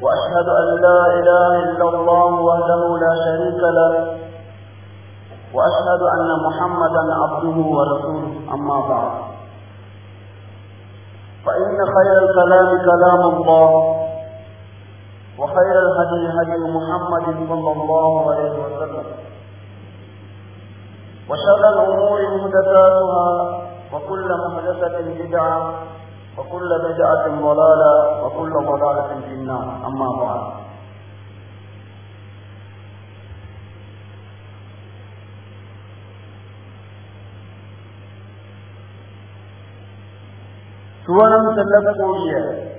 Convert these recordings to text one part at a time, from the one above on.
وأشهد أن لا إله إلا الله وحده لا شريك له وأشهد أن محمدا عبده ورسوله أما بعد فإن خير الكلام كلام الله وخير الهدي هدي محمد صلى الله عليه وسلم وشر الأمور محدثاتها وكل محدثة بدعة وكل بدعة ضلالة وكل ضلالة في النار أما بعد சுவனம் செல்லக்கூடிய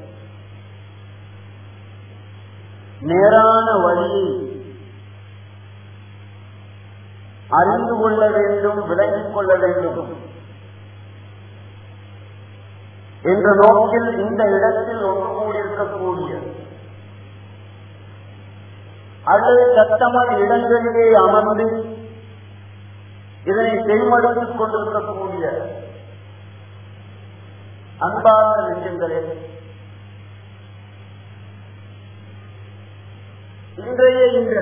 நேரான வழியை அறிந்து கொள்ள வேண்டும் விளங்கிக் கொள்ள வேண்டும் என்ற நோக்கில் இந்த இடத்தில் ஒன்று கூடியிருக்கக்கூடிய அல்லது சட்டமன்ற இடங்களிலே அமர்ந்து இதனை செய்மடுத்துக் கொண்டிருக்கக்கூடிய அன்பார்ந்த நெஞ்சங்களே இன்றைய இந்த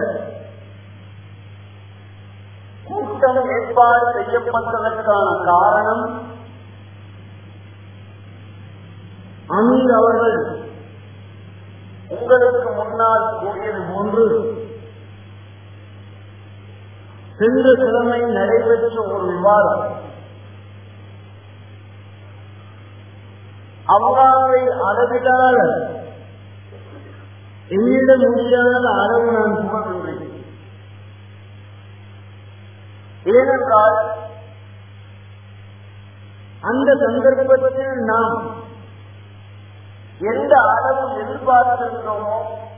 கூட்டம் ஏற்பாடு செய்யப்பட்டதற்கான காரணம் அமீர் அவர்கள் உங்களுக்கு முன்னால் கூறியது போன்று சென்ற கிழமை நடைபெற்ற ஒரு விவாதம் அல்லாவை அளவிடாத என்னிடம் முடியாத அளவு நான் சுமக்கின்றேன் ஏனென்றால் அந்த சந்தர்ப்பத்தில் நாம் எந்த அளவு எதிர்பார்த்திருக்கிறோமோ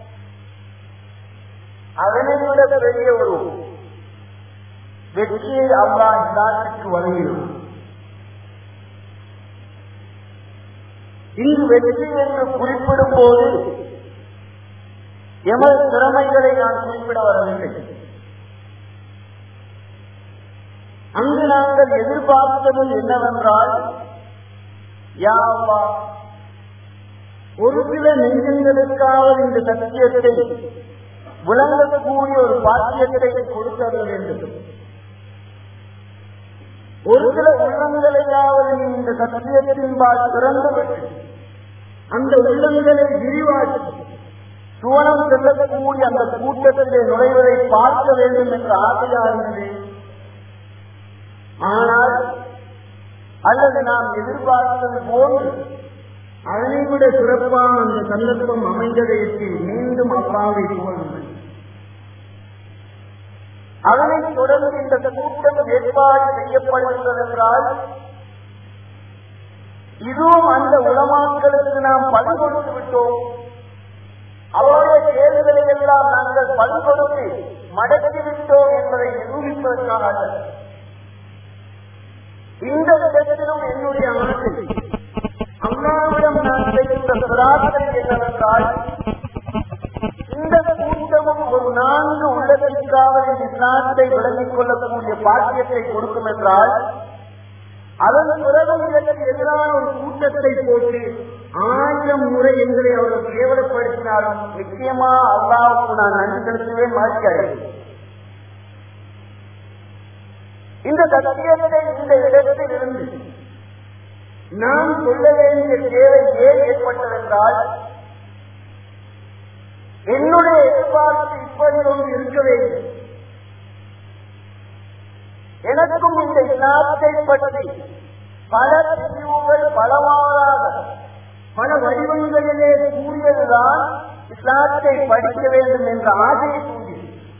அதனை விட பெரிய ஒரு வெற்றியை அல்லா இஸ்லாத்திற்கு வழங்கினோம் இங்கு வெற்றி என்று குறிப்பிடும் போது எமது திறமைகளை நான் குறிப்பிட வரவில்லை அங்கு நாங்கள் எதிர்பார்த்தது என்னவென்றால் யாவா ஒரு சில நெஞ்சங்களுக்காவது இந்த சத்தியத்தை விளங்கக்கூடிய ஒரு பாக்கியத்தை கொடுத்தர வேண்டும் ஒரு சில உள்ளங்களையாவது இந்த சத்தியத்தின்பால் திறந்து அந்த உள்ளங்களை விரிவாக்கி சுவனம் செல்லக்கூடிய அந்த கூட்டத்திலே நுழைவதை பார்க்க வேண்டும் என்ற ஆசையாகிறது ஆனால் அல்லது நாம் எதிர்பார்த்தது போன்று அதனை விட சிறப்பான அந்த சந்தர்ப்பம் அமைந்ததைக்கு மீண்டும் அப்பாவை புகழ்ந்தது அதனைத் தொடர்ந்து இந்த கூட்டம் ஏற்பாடு செய்யப்படுகிறது என்றால் இதுவும் அந்த உலமாக்களுக்கு நாம் பணி கொடுத்து விட்டோம் அவருடைய கேள்விகளை எல்லாம் நாங்கள் பணி கொடுத்து மடக்கி விட்டோம் என்பதை நிரூபிப்பதற்காக இந்த இடத்திலும் என்னுடைய ஆசை அல்லாவிடம் நான் செய்கின்ற பிரார்த்தனை என்னவென்றால் இந்த கூட்டமும் ஒரு நான்கு உள்ளதற்காக இஸ்லாத்தை விளங்கிக் கொள்ளக்கூடிய பாக்கியத்தை கொடுக்கும் என்றால் அதன் பிறகு இதற்கு எதிரான ஒரு கூட்டத்தை போட்டு ஆயிரம் முறை எங்களை அவர்கள் கேவலப்படுத்தினாலும் நிச்சயமா அல்லாவுக்கு நான் நன்றி செலுத்தவே மாற்றியார்கள் இந்த சத்தியத்தை இந்த இடத்தில் இருந்து நாம் சொல்ல வேண்டிய தேவை ஏன் ஏற்பட்டதென்றால் என்னுடைய எதிர்பார்ப்பு இப்படி ஒன்று இருக்க வேண்டும் எனக்கும் இந்த இஸ்லாத்தை பற்றி பல பிரிவுகள் பலவாறாக பல வடிவங்களிலே கூறியதுதான் இஸ்லாத்தை படிக்க வேண்டும் என்ற ஆசையை தூண்டி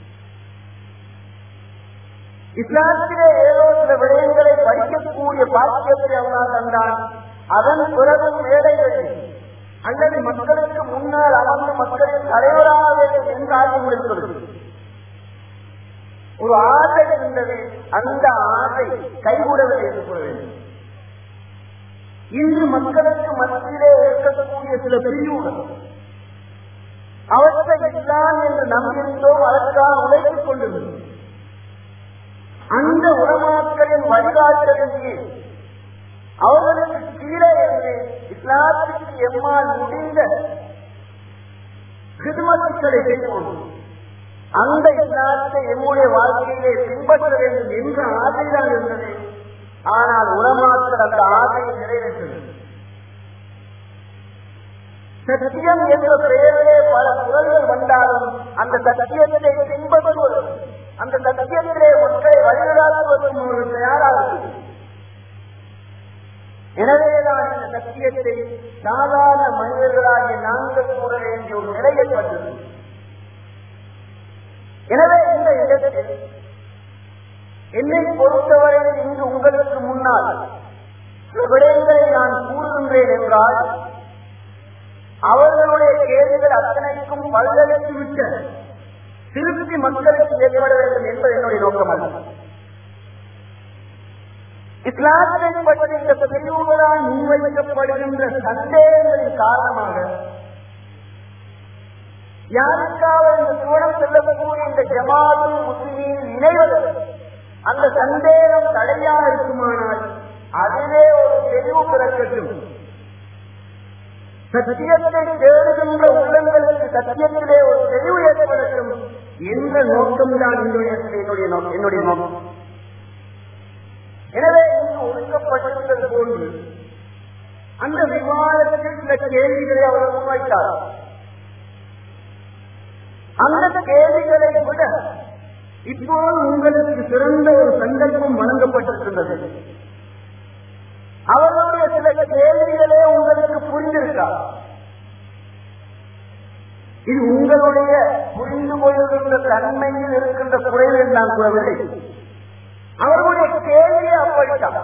இஸ்லாத்திலே ஏதோ சில விடயங்களை படிக்கக்கூடிய பாக்கியத்தை அவனால் தந்தான் அதன் பிறகு மேடைகளில் அல்லது மக்களுக்கு முன்னால் அமர்ந்து மக்களின் தலைவராக வேண்டும் என்று ஆர்வம் இருக்கிறது ஒரு ஆசை இருந்தது அந்த ஆசை கைகூடவில்லை என்று சொல்ல வேண்டும் இன்று மக்களுக்கு மத்தியிலே இருக்கக்கூடிய சில பிரிவுகள் அவற்றை இஸ்லாம் என்று நம்பியிருந்தோம் அதற்காக உழைத்துக் கொண்டிருந்தோம் அந்த உலமாக்களின் வழிகாட்டலுக்கு அவர்களுக்கு கீழே இருந்து இஸ்லாத்திற்கு எம்மால் முடிந்த கிதுமத்துக்களை செய்வோம் அந்த இஸ்லாத்தை எம்முடைய வாழ்க்கையிலே பின்பற்ற வேண்டும் என்ற ஆசைதான் இருந்தது ஆனால் உலமாக்கள் அந்த ஆசையை நிறைவேற்றது சத்தியம் என்ற பெயரிலே பல குரல்கள் வந்தாலும் அந்த சத்தியத்தை பின்பற்றுவது அந்த சத்தியத்திலே ஒன்றை வழிநடாத்துவதற்கு ஒரு தயாராக எனவேதான் இந்த சத்தியத்தை சாதாரண மனிதர்களாகிய நாங்கள் கூற வேண்டிய ஒரு நிலை ஏற்பட்டது எனவே இந்த இடத்தில் என்னை பொறுத்தவரையில் இங்கு உங்களுக்கு முன்னால் சில விடயங்களை நான் கூறுகின்றேன் என்றால் அவர்களுடைய கேள்விகள் அத்தனைக்கும் பல்கலைக்கு விட்ட திருப்தி மக்களுக்கு ஏற்பட வேண்டும் என்பது என்னுடைய நோக்கம் அல்ல இஸ்லாத்தை பற்றி இந்த பிரிவுகளால் முன்வைக்கப்படுகின்ற சந்தேகங்களின் காரணமாக யாருக்காவது இந்த சூழல் செல்லக்கூடிய இந்த ஜமாது முஸ்லிமின் இணைவது அந்த சந்தேகம் தடையா இருக்குமானால் அதுவே ஒரு தெளிவு பிறக்கட்டும் சத்தியத்தை தேடுகின்ற உள்ளங்களுக்கு சத்தியத்திலே ஒரு தெளிவு ஏற்படட்டும் என்ற நோக்கம்தான் என்னுடைய என்னுடைய நோக்கம் என்னுடைய நோக்கம் எனவே இங்கு ஒதுக்கப்பட்டிருந்தது போன்று அந்த விவாதத்தில் சில கேள்விகளை அவர் முன்வைத்தார் அந்த கேள்விகளை விட இப்போது உங்களுக்கு சிறந்த ஒரு சந்தர்ப்பம் வழங்கப்பட்டிருக்கின்றது அவர்களுடைய சில கேள்விகளே உங்களுக்கு புரிந்திருக்கா இது உங்களுடைய புரிந்து கொள்கின்ற தன்மையில் இருக்கின்ற குறைவு நான் கூறவில்லை அவர்களுடைய கேள்வியை அப்படித்தான்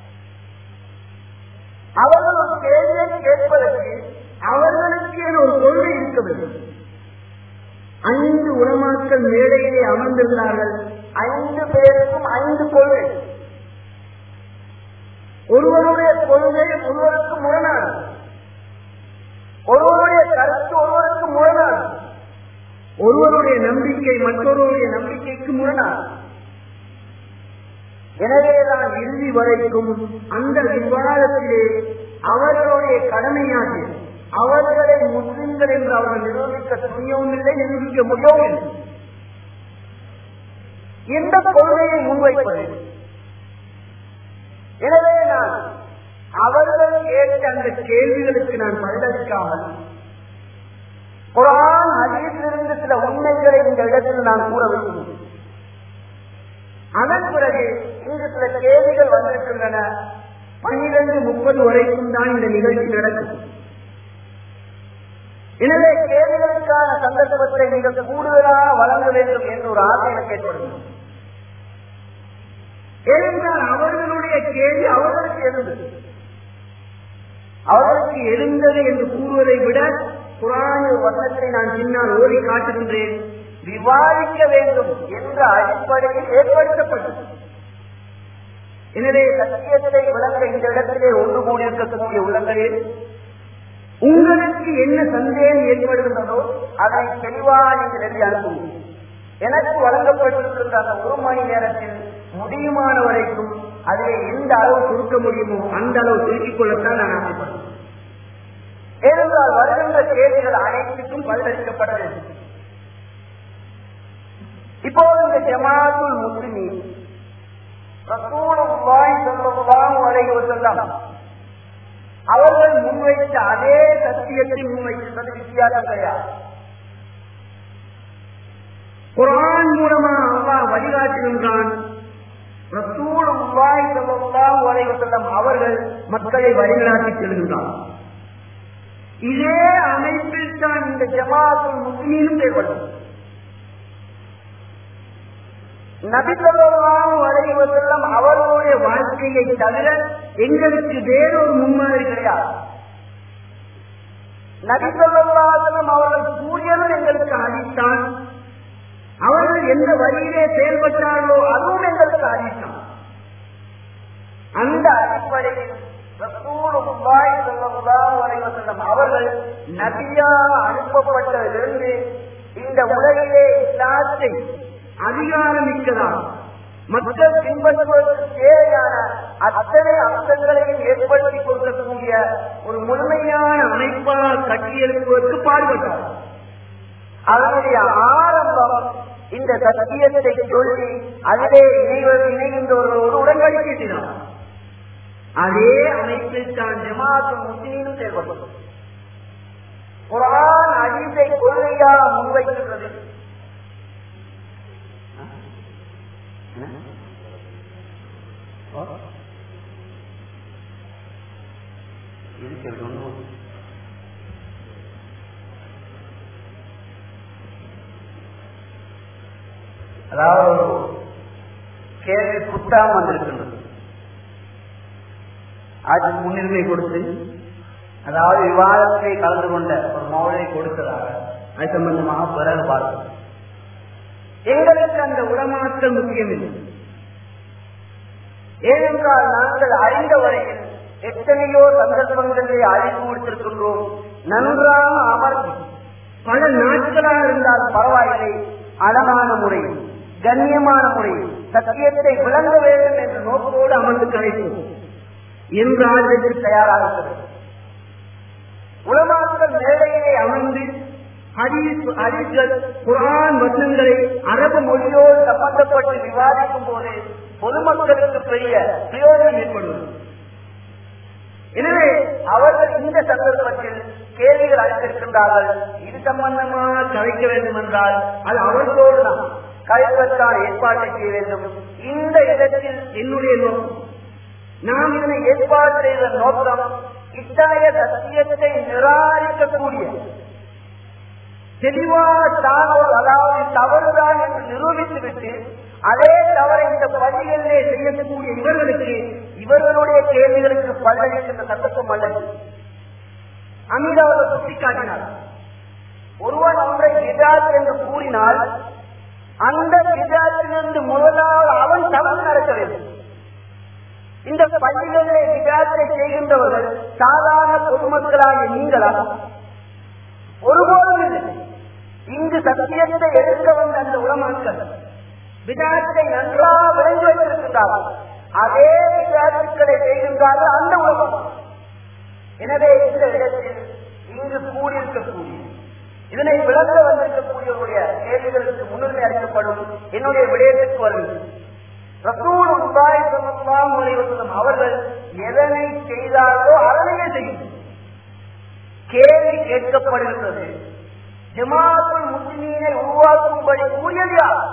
அவர்கள் ஒரு கேள்வியை கேட்பதற்கு அவர்களுக்கு ஒரு கொள்கை இருக்க வேண்டும் ஐந்து உலமாக்கள் மேடையிலே அமர்ந்திருந்தார்கள் ஐந்து பேருக்கும் ஐந்து கொள்கை ஒருவருடைய கொள்கை ஒருவருக்கு முரணானது ஒருவருடைய கருத்து ஒருவருக்கு முரணானது ஒருவருடைய நம்பிக்கை மற்றொருவருடைய நம்பிக்கைக்கு முரணானது எனவேதான் இறுதி வரைக்கும் அந்த விவாதத்திலே அவர்களுடைய கடமையாக அவர்களை முஸ்லிம்கள் என்று அவர்கள் நிரூபிக்க துணியவும் இல்லை நிரூபிக்க முடியவும் இல்லை எந்த கொள்கையை முன்வைப்பது எனவே நான் அவர்கள் கேட்ட அந்த கேள்விகளுக்கு நான் பதிலளிக்காமல் குரான் அதிலிருந்து சில உண்மைகளை இந்த இடத்தில் நான் கூற வேண்டும் அதன் பிறகு இங்கு சில கேள்விகள் வந்திருக்கின்றன பன்னிரண்டு முப்பது வரைக்கும் தான் இந்த நிகழ்ச்சி நடக்கும் எனவே கேள்விகளுக்கான சந்தர்ப்பத்தை நீங்கள் கூடுதலாக வழங்க வேண்டும் என்ற ஒரு ஆசை எனக்கு ஏற்படுகிறது ஏனென்றால் அவர்களுடைய கேள்வி அவர்களுக்கு எழுந்தது அவர்களுக்கு எழுந்தது என்று கூறுவதை விட குரானிய வசனத்தை நான் பின்னால் ஓடி காட்டுகின்றேன் விவாதிக்க வேண்டும் என்ற அடிப்படையில் ஏற்படுத்தப்பட்டது எனவே சத்தியத்தை விளங்க இந்த இடத்திலே ஒன்று கூடியிருக்கக்கூடிய உள்ளங்களில் உங்களுக்கு என்ன சந்தேகம் ஏற்படுகின்றதோ அதை தெளிவாக நீங்கள் எழுதி அனுப்புங்கள் எனக்கு வழங்கப்பட்டிருக்கின்ற அந்த ஒரு மணி நேரத்தில் முடியுமான வரைக்கும் அதிலே எந்த அளவு சுருக்க முடியுமோ அந்த அளவு சுருக்கிக் கொள்ளத்தான் நான் ஆசைப்படுறேன் ஏனென்றால் வருகின்ற கேள்விகள் அனைத்துக்கும் பதிலளிக்கப்பட வேண்டும் இப்போது இந்த ஜமாத்துல் முஸ்லிமி ரசூலுல்லாஹி ஸல்லல்லாஹு அலைஹி வஸல்லம் அவர்கள் முன்வைத்த அதே சத்தியத்தை முன்வைத்தது வித்தியாசம் கிடையாது குரான் மூலமா அல்லாஹ் வழிகாட்டுகின்றான் ரசூலுல்லாஹி ஸல்லல்லாஹு அலைஹி வஸல்லம் அவர்கள் மக்களை வழிநடாத்தி செல்கின்றார் இதே அமைப்பில் தான் இந்த ஜமாத்துல் முஸ்லீமும் செயல்படும் நபிசல்லாஹு அலைஹி வஸல்லம் அவர்களுடைய வாழ்க்கையை தவிர எங்களுக்கு வேறொரு முன்மாதிரி கிடையாது நபிசல்லாஹம் அவர்கள் சூரியனும் எங்களுக்கு அளித்தான் அவர்கள் எந்த வழியிலே செயல்பட்டார்களோ அதுவும் எங்களுக்கு அளித்தான் அந்த அடிப்படையில் அவர்கள் நபியாக அனுப்பப்பட்டதிலிருந்து இந்த உலகிலே இஸ்லாத்தை அதிகாரமிக்கதாக மக்கள் பின்பற்றுவதற்கு தேவையான அத்தனை அம்சங்களையும் ஏற்படுத்தி கொடுக்கக்கூடிய ஒரு முழுமையான அமைப்பாக கட்டியெழுப்புவதற்கு பாடுபட்டார் அதனுடைய ஆரம்பம் இந்த சத்தியத்தை சொல்லி அதிலே இணைவது இணைகின்றவர்களோடு உடன்படிக்கை செய்தார் அதே அமைப்பில் தான் ஜமாத்து முஸ்லீமும் செயல்பட்டது குரான் அஜீத்தை கொள்கையாக முன்வைக்கின்றது அதாவது ஒரு கேள்வி புத்தாம வந்திருக்கின்றது அதுக்கு முன்னுரிமை கொடுத்து அதாவது விவாதத்தை கலந்து கொண்ட ஒரு மௌனை கொடுத்ததாக அது சம்பந்தமாக பிறகு பார்க்கிறோம் எங்களுக்கு அந்த உடமாற்றல் முக்கியமில்லை ஏனென்றால் நாங்கள் அறிந்த வரையில் எத்தனையோ சந்தர்ப்பங்களிலே அழைப்பு கொடுத்திருக்கின்றோம் நன்றாக அமர்ந்து பல நாட்களாக இருந்தால் பரவாயில்லை அழகான முறை கண்ணியமான முறை சத்தியத்தை விளங்க வேண்டும் என்ற நோக்கோடு அமர்ந்து கிடைக்கும் என்றால் இதற்கு தயாராக இருக்கிறது உலமாக்கள் மேடையிலே அமர்ந்து ஹதீஸ் ஹதீஸ்கள் குரான் வசனங்களை அரபு மொழியோடு சம்பந்தப்பட்டு விவாதிக்கும் போது பொதுமக்களுக்கு பெரிய பிரயோஜனம் ஏற்படுவது எனவே அவர்கள் இந்த சந்தர்ப்பத்தில் கேள்விகள் அளித்திருக்கின்றார்கள் இது சம்பந்தமாக கலைக்க வேண்டும் என்றால் அது அவர்களோடு நாம் கலைப்பதற்கான ஏற்பாட்டை செய்ய வேண்டும் இந்த இடத்தில் என்னுடைய நோக்கம் நாம் இதனை ஏற்பாடு செய்த நோக்கம் இத்தகைய சத்தியத்தை நிராகரிக்கக்கூடிய தெளிவான தானோர் அதாவது தவறுதான் என்று நிரூபித்துவிட்டு அதே தவறை இந்த பள்ளிகளிலே செய்யக்கூடிய இவர்களுக்கு இவர்களுடைய கேள்விகளுக்கு பல்லளிக்கின்ற சந்தர்ப்பம் அல்லது அமீர் அவர்கள் சுட்டிக்காட்டினார் ஒருவன் ஒன்றை விஜாத் என்று கூறினால் அந்த விஜாத்திலிருந்து முதலாவது அவன் தவறு நடக்க வேண்டும் இந்த பள்ளிகளிலே விஜாத்தை செய்கின்றவர்கள் சாதாரண பொதுமக்களாகிய நீங்களா ஒருபோதும் இல்லை இங்கு சத்தியத்தை எடுக்க வந்த அந்த உலமாக்கள் விதாத்தை நன்றாக விளைந்து வைத்திருக்கின்றார்கள் அதே விதாத்துக்களை செய்கின்றார்கள் அந்த உலகம் எனவே இந்த இடத்தில் இங்கு கூடியிருக்கக்கூடிய இதனை விளங்க வந்திருக்கக்கூடியவருடைய கேள்விகளுக்கு முன்னுரிமை அளிக்கப்படும் என்னுடைய விடயத்திற்கு வருகிறது ரசூல் உபாய் சொல்லலாம் முறைவசம் அவர்கள் எதனை செய்தார்களோ அதனையே செய்யும் கேள்வி கேட்கப்படுகின்றது ஜமாத்துல் முஸ்லீமை உருவாக்கும்படி கூறியது யார்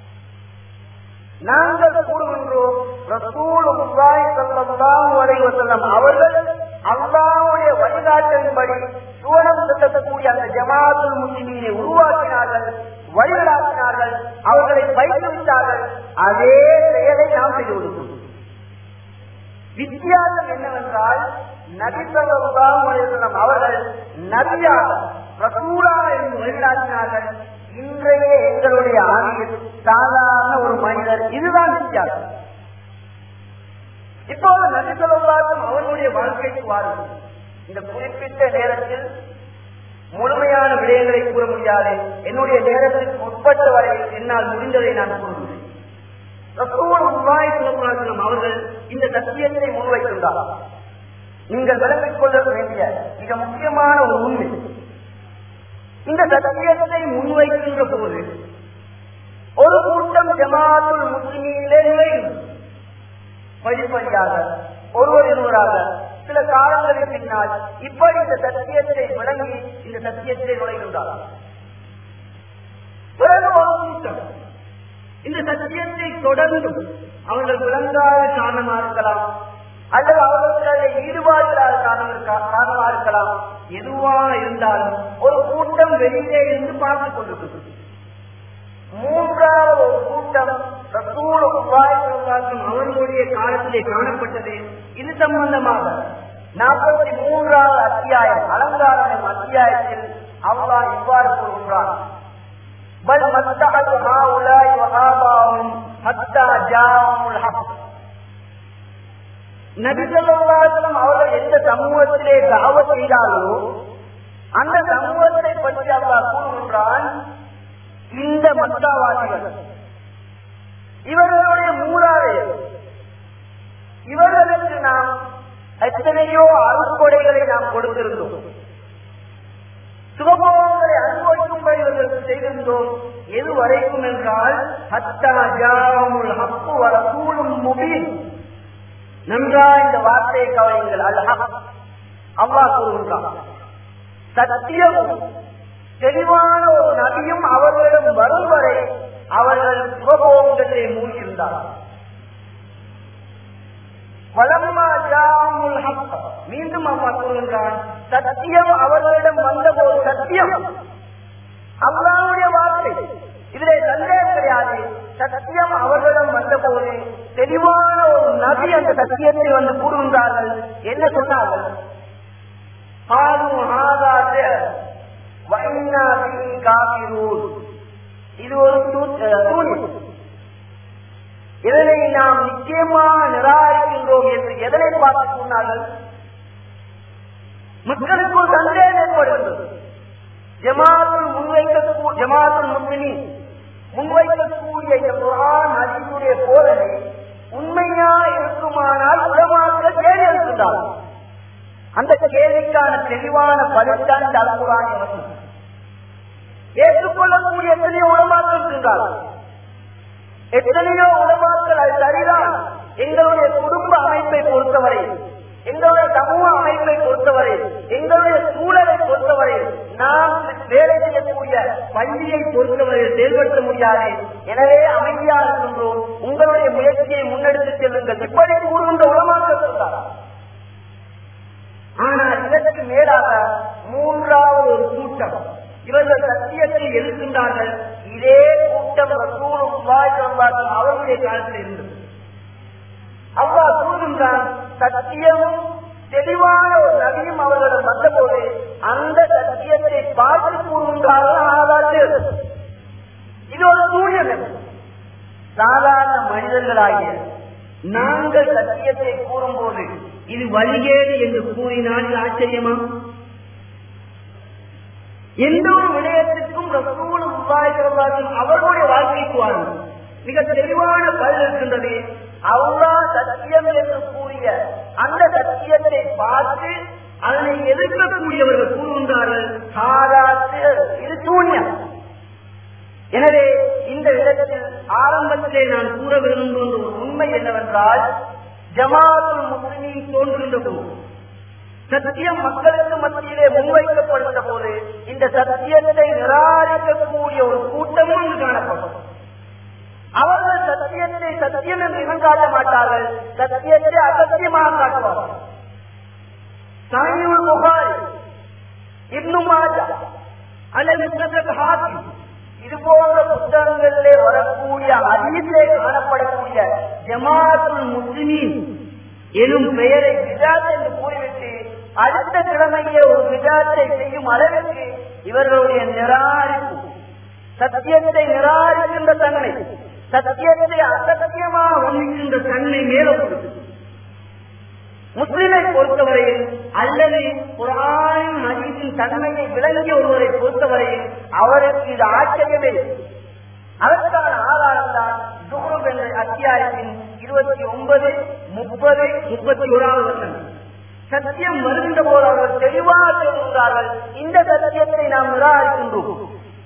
நாங்கள் கூறுகின்றோம் ரசூலுல்லாஹி ஸல்லல்லாஹு அலைஹி வஸல்லம் அவர்கள் அல்லாஹ்வுடைய வழிகாட்டலின்படி சுவனம் செல்லக்கூடிய அந்த ஜமாத்துல் முஸ்லிமீனை உருவாக்கினார்கள் வழிகாட்டினார்கள் அவர்களை பயிற்றுவித்தார்கள் அதே செயலை நாம் செய்து கொடுக்கிறோம் வித்தியாசம் என்னவென்றால் நபி ஸல்லல்லாஹு அலைஹி வஸல்லம் அவர்கள் நபியாக ரசூலாக இருந்து வழிகாட்டினார்கள் இன்றைய எங்களுடைய ஆணையில் சாதாரண ஒரு மனிதர் இதுதான் வித்தியாசம் இப்போது நபி ஸல்லல்லாஹு அவர்களுடைய வாழ்க்கைக்கு வாருங்கள் இந்த குறிப்பிட்ட நேரத்தில் முழுமையான விடயங்களை கூற முடியாது என்னுடைய நேரத்திற்கு உட்பட்ட வரையில் என்னால் முடிந்ததை நான் கூறுகிறேன் அவர்கள் இந்த சத்தியத்தை முன்வைக்கின்றார் நீங்கள் விளங்கிக் கொள்ள வேண்டிய மிக முக்கியமான ஒரு உண்மை இந்த சத்தியத்தை முன்வைக்கின்ற போது ஒரு கூட்டம் ஜமாத்துல் முஸ்லிமிலே நுழையும் படிப்படியாக ஒருவர் இருவராக சில காலங்களின் பின்னால் இப்படி இந்த சத்தியத்தை விளங்கி இந்த சத்தியத்தை நுழைகின்றார் பிறகு ஒரு கூட்டம் இந்த சத்தியத்தை தொடர்ந்து அவர்கள் விளங்காத காரணமா இருக்கலாம் அல்லது அவர்களுடைய ஈடுபாடுகளாக காரணமா இருக்கலாம் எதுவா இருந்தாலும் ஒரு கூட்டம் வெளியே இருந்து பார்த்துக் கொண்டிருக்கிறது மூன்றாவது ஒரு கூட்டம் அவர்களுடைய காலத்திலே காணப்பட்டது இது சம்பந்தமாக நாற்பத்தி மூன்றாவது அத்தியாயம் அலங்காரம் அத்தியாயத்தில் அவ்வா இவ்வாறு கூறுகிறார் بل متعت هؤلاء وآباهم حتى جاءهم الحق நபிசல்லாசலம் அவர்கள் எந்த சமூகத்திலே தாவ செய்தார்களோ அந்த சமூகத்தை பற்றி அவர் கூறுகின்றான் இந்த மக்காவாசிகள் இவர்களுடைய மூலாதையர் இவர்களுக்கு நாம் எத்தனையோ அருட்கொடைகளை நாம் கொடுத்திருந்தோம் சுகபோகங்களை அனுபவிக்கும்படி இவர்களுக்கு இருக்கின்றோம் எது வரைக்கும் என்றால் ஹத்தா ஜாமுல் ஹப்பு வரசூலும் முபீன் நன்றா இந்த வார்த்தையை கவனிங்கள் அல் ஹக் அல்லாஹ் கூறுகின்றான் சத்தியம் தெளிவான ஒரு நபியும் அவர்களிடம் வரும் வரை அவர்கள் சுகபோகத்தை மூழ்கியிருந்தார்கள் மீண்டும் அம்மா கூறுகின்றான் சத்தியம் அவர்களிடம் வந்தபோது சத்தியம் அல்லாவுடைய வார்த்தை இதிலே சந்தேகம் கிடையாது சத்தியம் அவர்களிடம் வந்தபோது தெளிவான ஒரு நபி அந்த சத்தியத்தை வந்து கூறுகின்றார்கள் என்ன சொன்னார்கள் இது ஒரு தூண் இதனை நாம் நிச்சயமாக நிராகரிக்கின்றோம் என்று எதனை பார்த்து சொன்னார்கள் மக்களுக்கு ஒரு சந்தேகம் ஏற்படுகின்றது ஜமாத்துல் முன்வைக்க ஜமாத்துல் முன்மினி முன்வைக்கக்கூடிய இந்த குரான் அதிசுடைய போதனை உண்மையா இருக்குமானால் உலமாக்கள் கேள்வி இருக்கின்றார்கள் அந்த கேள்விக்கான தெளிவான பதில்தான் இந்த அல்குரான் ஏற்றுக்கொள்ளக்கூடிய எத்தனையோ உலமாக்கள் இருக்கின்றார்கள் எத்தனையோ உலமாக்கள் அது சரிதான் எங்களுடைய குடும்ப அமைப்பை பொறுத்தவரை எங்களுடைய சமூக அமைப்பை பொறுத்தவரை எங்களுடைய சூழலை பொறுத்தவரை நாம் வேலை செய்யக்கூடிய பள்ளியை பொறுத்தவரை செயல்படுத்த முடியாது எனவே அமைதியாக இருக்கின்றோம் உங்களுடைய முயற்சியை முன்னெடுத்து செல்லுங்கள் இப்படி கூறுகின்ற உலமாக்கள் இருந்தார் ஆனால் இதற்கு மேலாக மூன்றாவது ஒரு கூட்டம் இவர்கள் சத்தியத்தை எழுக்கின்றார்கள் இதே கூட்டம் ரசூலும் அவருடைய காலத்தில் இருந்தது அவ்வா கூறுகின்றான் சத்தியம் தெளிவான ஒரு நபியும் அவர்களிடம் வந்தபோது அந்த சத்தியத்தை பார்த்து கூறுகின்றார்கள் ஆகாது இது ஒரு சூழ்நிலை சாதாரண மனிதர்களாகிய நாங்கள் சத்தியத்தை கூறும்போது இது வழிகேடு என்று கூறினால் ஆச்சரியமா எந்த ஒரு விடயத்திற்கும் ரசூலும் உபாய்கிறவர்களும் அவர்களுடைய வாழ்க்கைக்கு வாழும் மிக தெளிவான பதில் இருக்கின்றது அவ்வளா சத்தியம் என்று கூறிய அந்த சத்தியத்தை பார்த்து அதனை எதிர்க்கக்கூடியவர்கள் கூறுகின்றார்கள் சாராத்து இது சூன்யம் எனவே இந்த இடத்தில் ஆரம்பத்திலே நான் கூற விரும்புகின்ற ஒரு உண்மை என்னவென்றால் ஜமாத்துல் முஸ்லிமின் தோன்றுகின்ற போது சத்தியம் மக்களுக்கு மத்தியிலே முன்வைக்கப்படுகின்ற போது இந்த சத்தியத்தை நிராகரிக்கக்கூடிய ஒரு கூட்டமும் இங்கு காணப்படும் அவர்கள் சத்தியத்தை சத்தியம் என்று இனம் காட்ட மாட்டார்கள் சத்தியத்தை அசத்தியமாக காட்டுவார்கள் சாயிவுல் புகாரி இப்னு மாஜா அல்லது முஸ்னத் ஹாக்கிம் இது போன்ற புத்தகங்களிலே வரக்கூடிய அதிலே காணப்படக்கூடிய ஜமாத்துல் முஸ்லிமின் எனும் பெயரை விஜாத் என்று கூறிவிட்டு அடுத்த கிழமையே ஒரு விஜாத்தை செய்யும் அளவிற்கு இவர்களுடைய நிராகரிப்பு சத்தியத்தை நிராகரிக்கின்ற தன்மை சத்தியத்தை அசத்தியமாக வர்ணிக்கின்ற தன்மை மேலும் முஸ்லிமை பொறுத்தவரையில் அல்லது குரான் மதிப்பின் தன்மையை விளங்கிய ஒருவரை பொறுத்தவரையில் அவருக்கு இது ஆச்சரியமே அதற்கான ஆதாரம் தான் துகுருப் என்ற அத்தியாயத்தின் இருபத்தி ஒன்பது முப்பது முப்பத்தி ஓராவது வசனம் சத்தியம் வருகின்ற போது அவர்கள் தெளிவாக சொல்கின்றார்கள் இந்த சத்தியத்தை நாம் நிராகரிக்கின்றோம்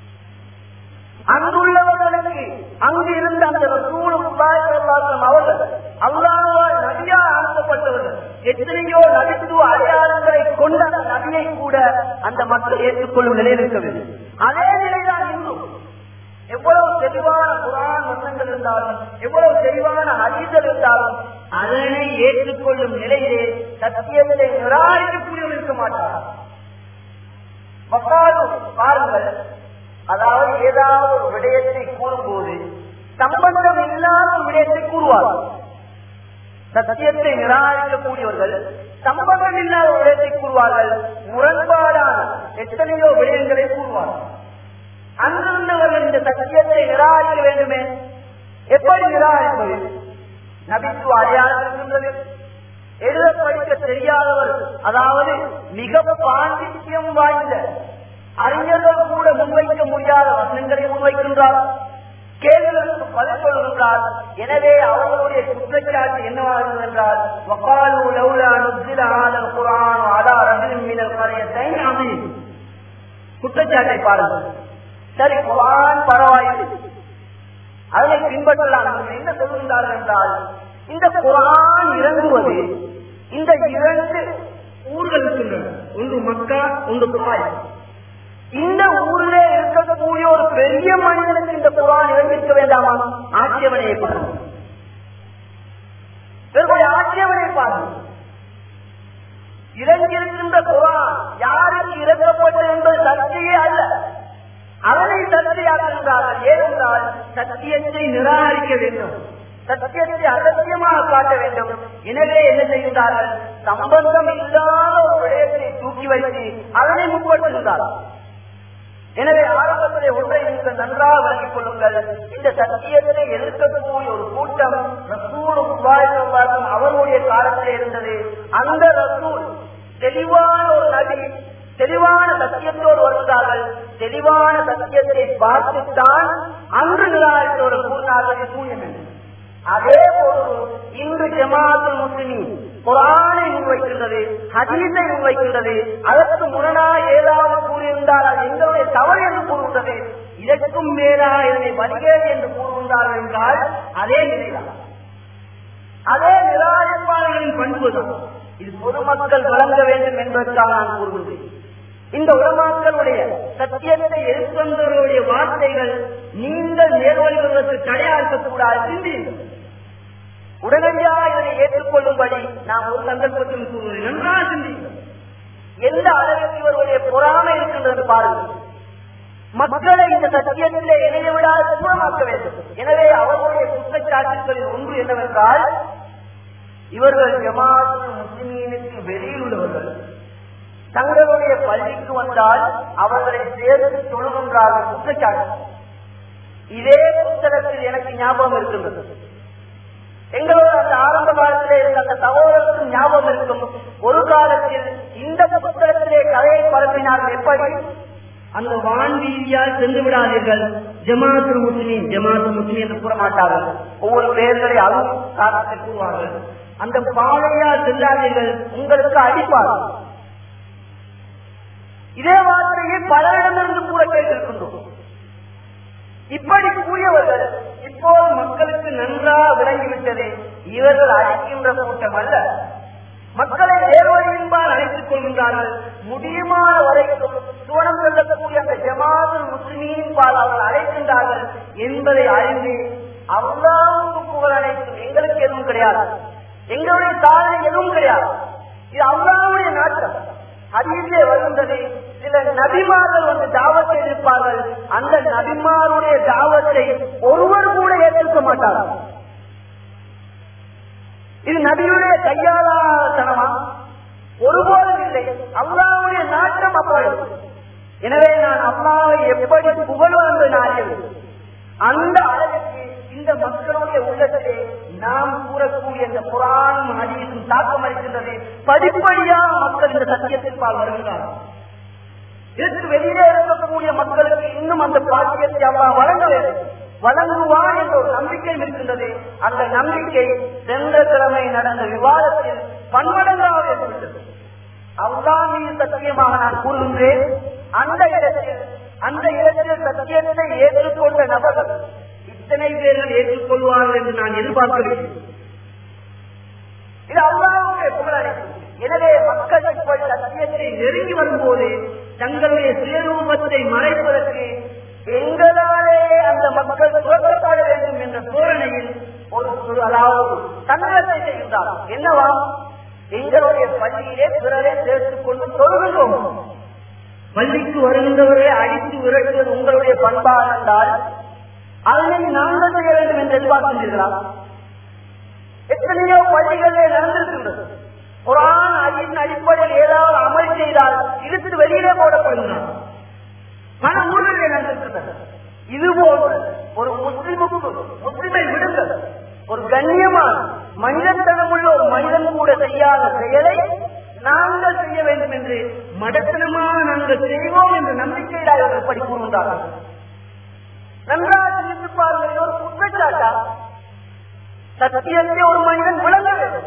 அங்குள்ளவர்களுக்கு அங்கு இருந்த அந்த ரசூலும் அவர்கள் அல்லாவால் நபியா அனுப்பப்பட்டவர்கள் எத்தனையோ நபித்துவ அடையாளங்களை கொண்ட அந்த நபியை கூட அந்த மக்கள் ஏற்றுக்கொள்ளும் நிலையில் இருக்கவில்லை அதே நிலைதான் இன்றும் எவ்வளவு தெளிவான குரான் வசங்கள் இருந்தாலும் எவ்வளவு தெளிவான ஹதீசல் இருந்தாலும் அதனை ஏற்றுக்கொள்ளும் நிலையிலே சத்தியத்தை நிராகரிக்கக்கூடியவர் இருக்க மாட்டார் மக்காலும் பாருங்கள் அதாவது ஏதாவது ஒரு விடயத்தை கூறும்போது சம்பந்தம் இல்லாத ஒரு விடயத்தை கூறுவார்கள் சத்தியத்தை நிராகரிக்கக்கூடியவர்கள் சம்பந்தம் இல்லாத ஒரு விடயத்தை கூறுவார்கள் முரண்பாடான எத்தனையோ விடயங்களை கூறுவார்கள் அங்கிருந்தவர்கள் இந்த சத்தியத்தை நிராகரிக்க வேண்டுமே எப்படி நிராகரிப்பது நபித்துவ அடையாளம் இருக்கின்றது எழுத படிக்க தெரியாதவர் அதாவது மிக பாண்டித்யம் வாய்ந்த அறிஞர்கள் கூட முன்வைக்க முடியாத வசனங்களை முன்வைக்கின்றார் கேள்விகளுக்கு பதில் சொல்கின்றார் எனவே அவர்களுடைய குற்றச்சாட்டு என்னவாகிறது என்றால் வக்காலு லவுலா நுசில ஆதல் குரான் அலா ரஜின் மினல் கரையத்தை அமீன் குற்றச்சாட்டை பாருங்கள் சரி குரான் பரவாயில்லை அதனை பின்பற்றலாம் என்று என்ன சொல்கின்றார்கள் என்றால் இந்த குரான் இறங்குவது இந்த இரண்டு ஊர்கள் இருக்கின்றன ஒன்று மக்கா ஒன்று துபாய் இந்த ஊரிலே இருக்கக்கூடிய ஒரு பெரிய மனிதனுக்கு இந்த குரான் இறங்கிருக்க வேண்டாமா ஆட்சேபனையை பாருங்கள் இவர்களுடைய ஆட்சேபனை பாருங்கள் இறங்கியிருக்கின்ற குரான் யாருக்கு இறக்கப்பட்டது என்பது சர்ச்சையே அல்ல அவனை சர்ச்சையாக்குகின்றார்கள் ஏனென்றால் சத்தியத்தை நிராகரிக்க வேண்டும் சத்தியத்தை அலட்சியமாக காட்ட வேண்டும் எனவே என்ன செய்கின்றார்கள் சம்பந்தம் இல்லாத ஒரு விடயத்தை தூக்கி வைத்து அதனை முற்படுத்துகின்றார்கள் எனவே ஆரம்பத்திலே ஒன்றை நீங்கள் நன்றாக விளங்கிக் கொள்ளுங்கள் இந்த சத்தியத்தை எதிர்க்கக்கூடிய ஒரு கூட்டம் ரசூலும் அவருடைய காலத்தில் இருந்தது அந்த ரசூல் தெளிவான ஒரு நபி தெளிவான சத்தியத்தோடு வருகிறார்கள் தெளிவான சத்தியத்தை பார்த்துத்தான் அன்று நிராகரித்தோடு கூறினார்கள் சூழ்நிலை அதே போன்று இன்று ஜமாத்துல் முஸ்லிமின் குரானை முன்வைக்கின்றது ஹதீஸை முன்வைக்கின்றது அதற்கு முரணாக ஏதாவது கூறியிருந்தால் அது எங்களுடைய தவறு என்று கூறுகின்றது இதற்கும் மேலாக இதனை வலிகேடு என்று கூறுகின்றார்கள் என்றால் அதே நிலைதான் அதே நிராகரிப்பாளர்களின் பண்புதான் இது பொதுமக்கள் வழங்க வேண்டும் என்பதற்காக நான் கூறுகின்றேன் இந்த உலமாக்களுடைய சத்தியத்தை எதிர்கொண்டவர்களுடைய வார்த்தைகள் நீங்கள் நேர்வழிகளுக்கு தடையாக்கக்கூடாது சிந்தியுங்கள் உடனடியாக இதனை ஏற்றுக்கொள்ளும்படி நாம் ஒரு சந்தர்ப்பத்தில் கூறுவது நன்றாக சிந்தியுங்கள் எந்த அளவிற்கு இவர்களுடைய பொறாமை இருக்கின்றது பாருங்கள் மக்களை இந்த சத்தியத்திலே இணைய விடாத தூரமாக்க வேண்டும் எனவே அவர்களுடைய குற்றச்சாட்டுகளில் ஒன்று என்னவென்றால் இவர்கள் ஜமாத்து முஸ்லிமீனுக்கு வெளியில் உள்ளவர்கள் தங்களுடைய பள்ளிக்கு வந்தால் அவர்களை சேர்த்து தொழுகின்றார்கள் குற்றச்சாட்டு இதே புத்தகத்தில் எனக்கு ஞாபகம் இருக்கின்றது எங்களோட அந்த ஆரம்ப காலத்திலே இருந்த அந்த சகோதரருக்கும் ஞாபகம் இருக்கும் ஒரு காலத்தில் இந்த புத்தகத்திலே கதையை பரப்பினார்கள் எப்படி அந்த வான்வீதியால் சென்று விடாதீர்கள் ஜமாத்து முஸ்லீம் ஜமாத்து முஸ்லீம் என்று கூற மாட்டார்கள் ஒவ்வொரு பெயர்களை அதுவும் காரணத்தை கூறுவார்கள் அந்த பாதையால் செல்லாதீர்கள் உங்களுக்கு அடிப்பார்கள் இதே வார்த்தையை பலரிடமிருந்து கூட கேட்டிருக்கின்றோம் இப்படி கூறியவர்கள் இப்போது மக்களுக்கு நன்றாக விளங்கிவிட்டது இவர்கள் அழைக்கின்ற கூட்டம் அல்ல மக்களை நேர்வழியின்பால் அழைத்துக் கொள்கின்றார்கள் முடியுமான வரைக்கும் சுவனம் செல்லக்கூடிய அந்த ஜமாதுல் முஸ்லிமின் பால் அவர்கள் அழைக்கின்றார்கள் என்பதை அறிந்து அல்லாவுக்கு புகழ் அனைத்தும் எங்களுக்கு எதுவும் கிடையாது எங்களுடைய சாதனை எதுவும் கிடையாது இது அல்லாவுடைய நாட்டம் அதிலே வருகின்றது சில நபிமார்கள் வந்து தாவத்தை இருப்பார்கள் அந்த நபிமாருடைய தாவத்தை ஒருவர் கூட ஏற்றிருக்க மாட்டார்கள் இது நபியுடைய கையாளாத்தனமா ஒருபோதும் இல்லை அல்லாவுடைய நாட்டம் அப்படி எனவே நான் அல்லாவை எப்படி புகழ்வது நாடியது அந்த அளவுக்கு இந்த மக்களுடைய உள்ளத்திலே நாம் கூறக்கூடிய இந்த புராணம் அதிகம் தாக்கம் அளிக்கின்றது படிப்படியாக மக்கள் இந்த சத்தியத்திற்பால் வருகிறார்கள் இதற்கு வெளியே இருக்கக்கூடிய மக்களுக்கு இன்னும் அந்த பாக்கியத்தை அவ்வா வழங்க வேண்டும் வழங்குவான் என்ற ஒரு நம்பிக்கை இருக்கின்றது அந்த நம்பிக்கை சென்ற கிழமை நடந்த விவாதத்தில் பன்மடங்காக ஏற்பட்டது அவ்வளவு மீது சத்தியமாக நான் கூறுகின்றேன் அந்த இடத்தில் அந்த இடத்தில் சத்தியத்தை ஏற்றுக்கொண்ட நபர்கள் இத்தனை பேர்கள் ஏற்றுக்கொள்வார்கள் என்று நான் எதிர்பார்க்கிறேன் இது அல்லாவுடைய புகழடைக்கும் எனவே மக்கள் இப்படி சத்தியத்தை நெருங்கி வரும்போது தங்களுடைய சுயரூபத்தை மறைப்பதற்கு எங்களாலே அந்த மக்கள் துவக்கப்பட வேண்டும் என்ற தோரணையில் ஒரு அதாவது தன்னகத்தை செய்கின்றார் என்னவா எங்களுடைய பள்ளியிலே பிறரை சேர்த்துக் கொண்டு தொழுகின்றோம் பள்ளிக்கு வருகின்றவரை அடித்து விரட்டுவது உங்களுடைய பண்பாக இருந்தால் அதனை நாங்கள் செய்ய வேண்டும் என்று எதிர்பார்க்கின்றீர்களா எத்தனையோ பள்ளிகளிலே நடந்திருக்கின்றது குரான் அடியின் அடிப்படையில் ஏதாவது அமல் செய்தால் இழுத்து வெளியிலே போடப்படுகிறார் பல ஊர்களிலே நடந்திருக்கின்றது இது போன்று ஒரு முஸ்லிமுக்கு முஸ்லிமை விடுங்கள் ஒரு கண்ணியமான மனிதத்தனமுள்ள ஒரு மனிதன் கூட செய்யாத செயலை நாங்கள் செய்ய வேண்டும் என்று மடத்தனமாக நாங்கள் செய்வோம் என்ற நம்பிக்கையில் அவர்கள் எப்படி கூறுகின்றார்கள் நன்றாக சிந்தித்து பாருங்கள் ஒரு குற்றச்சாட்டா சத்தியத்தை ஒரு மனிதன் விளங்க வேண்டும்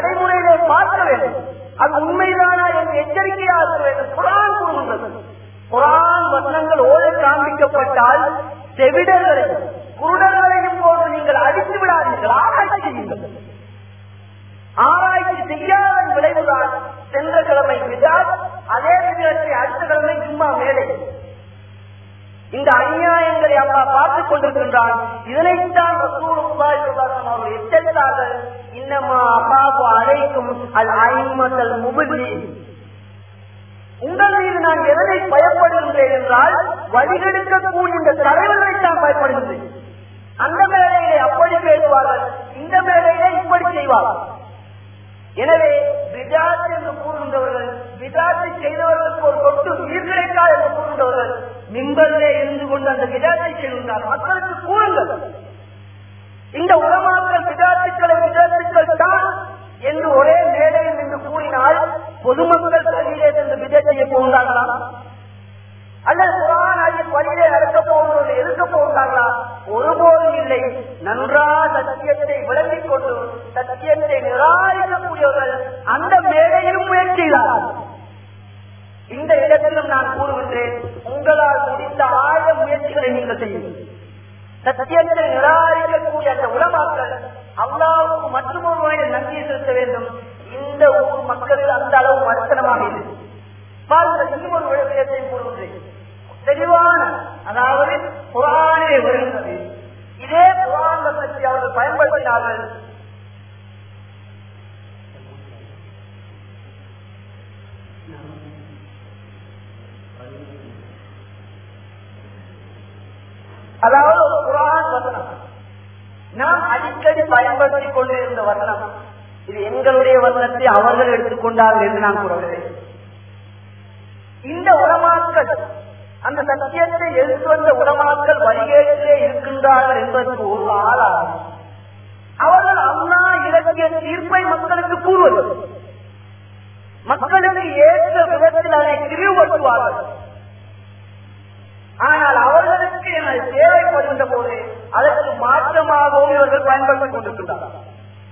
நடைமுறையிலே பார்க்க வேண்டும் அது உண்மைதானா என்று எச்சரிக்கையாக இருக்க வேண்டும் குரான் கூறுகின்றது குரான் வசனங்கள் ஓத காண்பிக்கப்பட்டால் செவிடர்களையும் குருடர்களையும் போது நீங்கள் அடித்து விடாதீர்கள் ஆராய்ச்சி செய்யுங்கள் ஆராய்ச்சி செய்யாத விளைவுதான் சென்ற கிழமை விதாத் அதே விதத்தை அடுத்த கிழமை சும்மா மேடை இந்த அநியாயங்களை அல்லா பார்த்துக் கொண்டிருக்கின்றான் இதனைத்தான் ரசூலுல்லாஹி ஸல்லல்லாஹு அலைஹி வஸல்லம் எச்சரித்தார்கள் இன்னமா அபாபு அலைக்கும் அல் ஐமத்தல் முபில்லி உங்கள் மீது நான் எதனை பயப்படுகின்றேன் என்றால் வழிகெடுக்கக்கூடிய இந்த தலைவர்களை தான் பயப்படுகின்றேன் அந்த மேலையிலே அப்படி பேசுவார்கள் இந்த மேலையிலே இப்படி செய்வார்கள் எனவே விஜாத் என்று கூறுகின்றவர்கள் விஜாத்தை செய்தவர்களுக்கு ஒரு தொட்டு உயிர் கிடைக்காது என்று கூறுகின்றவர்கள் மிம்பரிலே இருந்து கொண்டு அந்த விஜாத்தை செய்கின்றார் மக்களுக்கு கூறுங்கள் இந்த உலமாக்கள் விஜாத்துக்களை விஜாத்துக்கள் தான் என்று ஒரே மேடையில் நின்று கூறினால் பொதுமக்கள் கையிலே சென்று விஜய் செய்ய போகிறார்களா அல்லது குரான் ஆகிய வழியிலே நடக்க போகிறவர்கள் எதிர்க்க போகிறார்களா ஒருபோதும் இல்லை நன்றா சத்தியத்தை விளங்கிக் கொண்டு சத்தியத்தை நிராகரிக்கக்கூடியவர்கள் அந்த மேடையிலும் முயற்சிகிறார்கள் இந்த இடத்திலும் நான் கூறுகின்றேன் உங்களால் முடிந்த ஆயிரம் முயற்சிகளை நீங்கள் செய்யுங்கள் சத்தியத்தை நிராகரிக்கக்கூடிய அந்த உலமாக்கள் அல்லாவுக்கு மற்றும் ஒரு வகையில் நன்றியை செலுத்த வேண்டும் இந்த ஊர் மக்களில் அந்த அளவு மருத்தனமாக இல்லை பாருங்கள் இன்னும் ஒரு விளக்கத்தை கூறுகின்றேன் தெளிவான அதாவது குரானே வருகின்றது இதே குரான் பற்றி அவர்கள் பயன்படுத்தினார்கள் அதாவது ஒரு குரான் வசனம் நாம் அடிக்கடி பயன்படுத்திக் கொண்டிருந்த வசனம் இது எங்களுடைய வசனத்தை அவர்கள் எடுத்துக்கொண்டார்கள் என்று நான் கூறவில்லை இந்த உலமாக்கள் அந்த சத்தியத்தை எடுத்து வந்த உலமாக்கள் வழிகேட்டிலே இருக்கின்றார்கள் என்பதற்கு ஒரு ஆளாகும் அவர்கள் அண்ணா இலக்கிய தீர்ப்பை மக்களுக்கு கூறுவது மக்களுக்கு ஏற்ற விதத்தில் அதை திரிவுபடுத்துவார்கள் ஆனால் அவர்களுக்கு எனது தேவைப்படுகின்ற போது அதற்கு மாற்றமாகவும் இவர்கள் பயன்படுத்திக் கொண்டிருக்கின்றார்கள்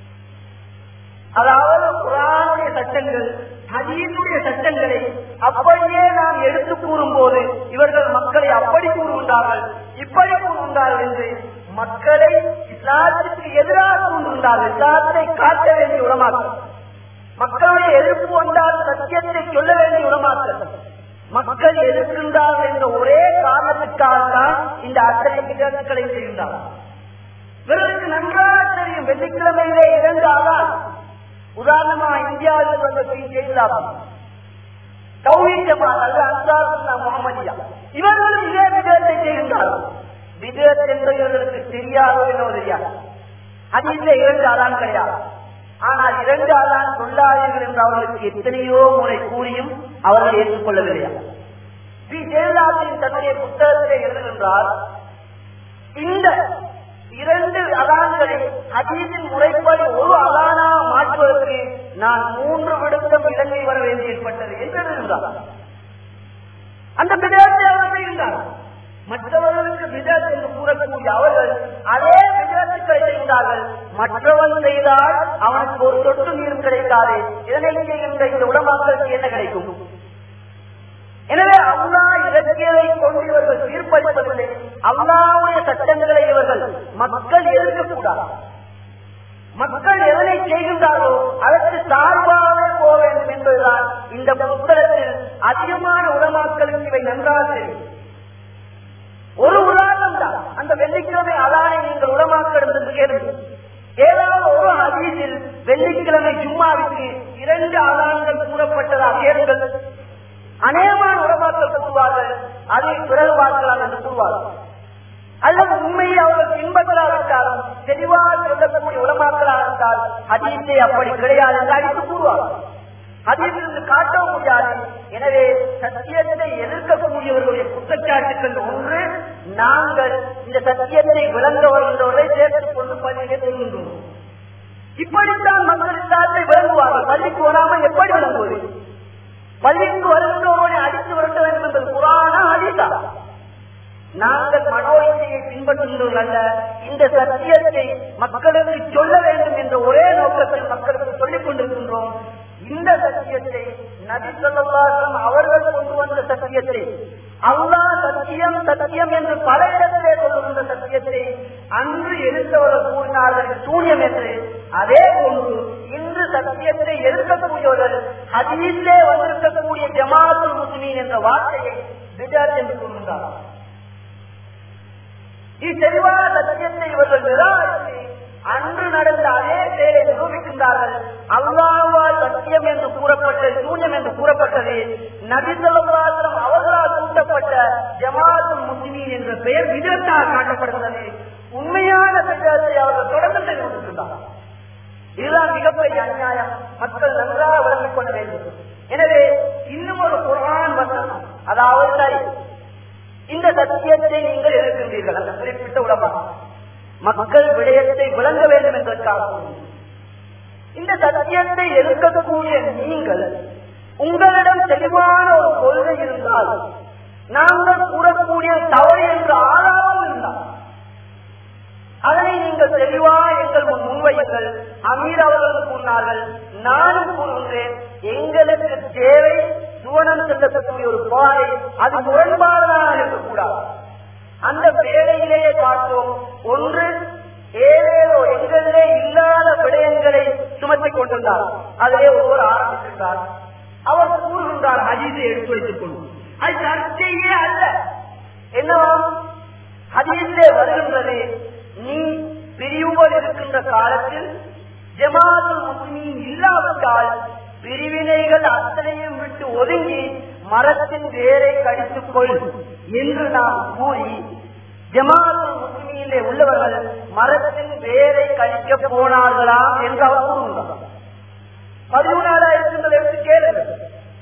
அதாவது குரானுடைய சட்டங்கள் ஹதீனுடைய சட்டங்களை அப்படியே நாம் எடுத்து கூறும் போது இவர்கள் மக்களை அப்படி கூறுகின்றார்கள் இப்படி கூறுகின்றார்கள் என்று மக்களை இஸ்லாத்திற்கு எதிராக கூறுகின்றார்கள் இஸ்லாத்தை காட்ட வேண்டிய உடமாக்கள் மக்களுடைய எதிர்ப்பு வந்தால் சத்தியத்தை சொல்ல வேண்டிய உடமாக்கள் மக்கள் எதிர்க்கின்றார்கள் என்ற ஒரே காரணத்துக்காக தான் இந்த அத்தனை விதங்களை செய்கின்றார்கள் இவர்களுக்கு நன்றாக தெரியும் வெள்ளிக்கிழமையிலே இரண்டாதான் உதாரணமா இந்தியாவில் வந்த செய்யலாம் முகமதியா இவர்களும் இதே விதத்தை செய்கின்றார்கள் விதத் என்று இவர்களுக்கு தெரியாதோ என்னவோ தெரியாது அது இல்லை இரண்டு அதான் கிடையாது ஆனால் இரண்டு அதான் சொல்லாதீர்கள் என்று அவர்களுக்கு எத்தனையோ முறை கூறியும் அவர்கள் ஏற்றுக்கொள்ளவில்லையா பி ஜெயலலிதாவின் தன்னுடைய புத்தகத்திலே எழுதுகின்றார் இந்த இரண்டு அதான்களை ஹதீஸின் முறைப்படி ஒரு அதானா மாற்றுவதற்கு நான் மூன்று விடுத்தம் இலங்கை வர வேண்டி ஏற்பட்டது என்று எழுதுகிறார் அந்த விதத்தை அவர் செய்கின்றார் மற்றவர்களுக்கு விதத் என்று கூறக்கூடிய அவர்கள் அதே விதத்துக்களை செய்கிறார்கள் மற்றவன் செய்தால் அவனுக்கு ஒரு தொட்டு நீரும் கிடைக்காது இதனை செய்கின்ற இந்த உடமாக்களுக்கு என்ன கிடைக்கும் எனவே அல்லா இலக்கியதை கொண்டு இவர்கள் தீர்ப்பளிப்பதில்லை அல்லாவுடைய சட்டங்களை இவர்கள் மக்கள் எதிர்க்கக்கூடாது மக்கள் எதனை செய்கின்றாரோ அதற்கு சார்பாக போக வேண்டும் என்பதுதான் இந்த புத்தகத்தில் அதிகமான உடமாக்களுக்கு இவை நன்றாக தெரியும் ஒரு உதாரணம் தான் அந்த வெள்ளிக்கிழமை அதானை நீங்கள் உடமாக்களிடம் கேளுங்கள் ஏதாவது ஒரு அதிகத்தில் வெள்ளிக்கிழமை ஜும்மாவிற்கு இரண்டு அதான்கள் கூறப்பட்டதா கேளுங்கள் அநேகமான உடமாக்கள் கூறுவார்கள் அதை பிறகு பார்க்கலாம் என்று கூறுவார்கள் அல்லது உண்மையை அவர்கள் பின்பற்றாவிட்டாலும் தெளிவாக சொல்லக்கூடிய உலமாக்களாக இருந்தால் அதீத்தை அப்படி கிடையாது என்று அடித்து கூறுவார்கள் அதிலிருந்து காட்டவும் முடியாது எனவே சத்தியத்தை எதிர்க்கக்கூடியவர்களுடைய குற்றச்சாட்டுகள் ஒன்று நாங்கள் இந்த சத்தியத்தை விளங்க வருகின்றவர்களை சேர்த்துக் கொண்டு பள்ளியிலே சொல்கின்றோம் இப்படித்தான் மக்கள் இஸ்லாத்தை விளங்குவார்கள் பள்ளிக்கு வராமல் எப்படி விளங்குவது பள்ளிக்கு வருகின்றவர்களை அடித்து விரட்ட வேண்டும் என்பது புராண அடித்தா நாங்கள் மனோயிசையை பின்பற்றுகின்றோம் அல்ல இந்த சத்தியத்தை மக்களுக்கு சொல்ல வேண்டும் என்ற ஒரே நோக்கத்தில் மக்களுக்கு சொல்லிக் கொண்டிருக்கின்றோம் இந்த சத்தியத்தை நபி சொல்லலாம் அவர்கள் கொண்டு வந்த சத்தியத்தை அல்லா சத்தியம் சத்தியம் என்று பல இடத்திலே சொல்லுகின்ற சத்தியத்தை அன்று எடுத்தவர்கள் கூறினார்கள் சூன்யம் என்று அதே போன்று இன்று சத்தியத்தை எடுக்கக்கூடியவர்கள் ஹதீஸிலே வந்திருக்கக்கூடிய ஜமாத்துல் முஸ்லீம் என்ற வார்த்தையை விஜாத் என்று கூறுகின்றார்கள் இது தெளிவான சத்தியத்தை இவர்கள் நிராகரித்து அன்று நடந்த அதே செயலை நிரூபிக்கின்றார்கள் அல்லாவால் சத்தியம் என்று கூறப்பட்ட சூன்யம் என்று கூறப்பட்டது நபிசல்லாத்திரம் அவர்களால் கூட்டப்பட்ட ஜமாத்துல் முஸ்லிமீன் என்ற பெயர் விதத்தாக காட்டப்படுகிறது உண்மையான விதத்தை அவர்கள் தொடர்ந்து செய்து கொண்டிருக்கின்றார்கள் இதுதான் மிகப்பெரிய அநியாயம் மக்கள் நன்றாக விளங்கிக் கொள்ள வேண்டும் எனவே இன்னும் ஒரு குரான் வசனம் அதாவது சரி இந்த சத்தியத்தை நீங்கள் எதிர்க்கின்றீர்கள் அந்த குறிப்பிட்ட உலகம் மக்கள் விடயத்தை விளங்க வேண்டும் என்பதற்காக இந்த சத்தியத்தை எதிர்க்கக்கூடிய நீங்கள் உங்களிடம் தெளிவான ஒரு கொள்கை இருந்தால் நாங்கள் கூறக்கூடிய தவறு என்று ஆளாமல் இருந்தால் அதனை நீங்கள் தெளிவா எங்கள் முன் முன்வையுங்கள் அமீர் அவர்கள் கூறினார்கள் நானும் கூறுகின்றேன் எங்களுக்கு தேவை சுவனம் செல்லக்கூடிய ஒரு பாதை அது முரண்பாடாக இருக்கக்கூடாது அந்த வேலையிலேயே பார்த்தோம் ஒன்று ஏதேதோ எங்களிலே இல்லாத விடயங்களை சுமத்திக் கொண்டிருந்தார் அதிலே ஒருவர் ஆரம்பித்திருந்தார் அவர் கூறுகின்றார் ஹஜீஸை எடுத்து வைத்துக் கொண்டு அது சர்ச்சையே அல்ல என்னவா ஹதீஸிலே வருகின்றது நீ பிரிவுகள் இருக்கின்ற காலத்தில் ஜமாத்துல் முஸ்லிம் இல்லாவிட்டால் பிரிவினைகள் அத்தனையும் விட்டு ஒதுங்கி மரத்தின் வேரை கடித்துக் கொள் என்று நாம் கூறி ஜமாத்துல் முஸ்லிமிலே உள்ளவர்கள் மரத்தின் வேரை கடிக்க போனார்களா என்று அவர் கூறுகிறார் பதிமூணாவது இருக்கின்றதை எடுத்து கேளுங்கள்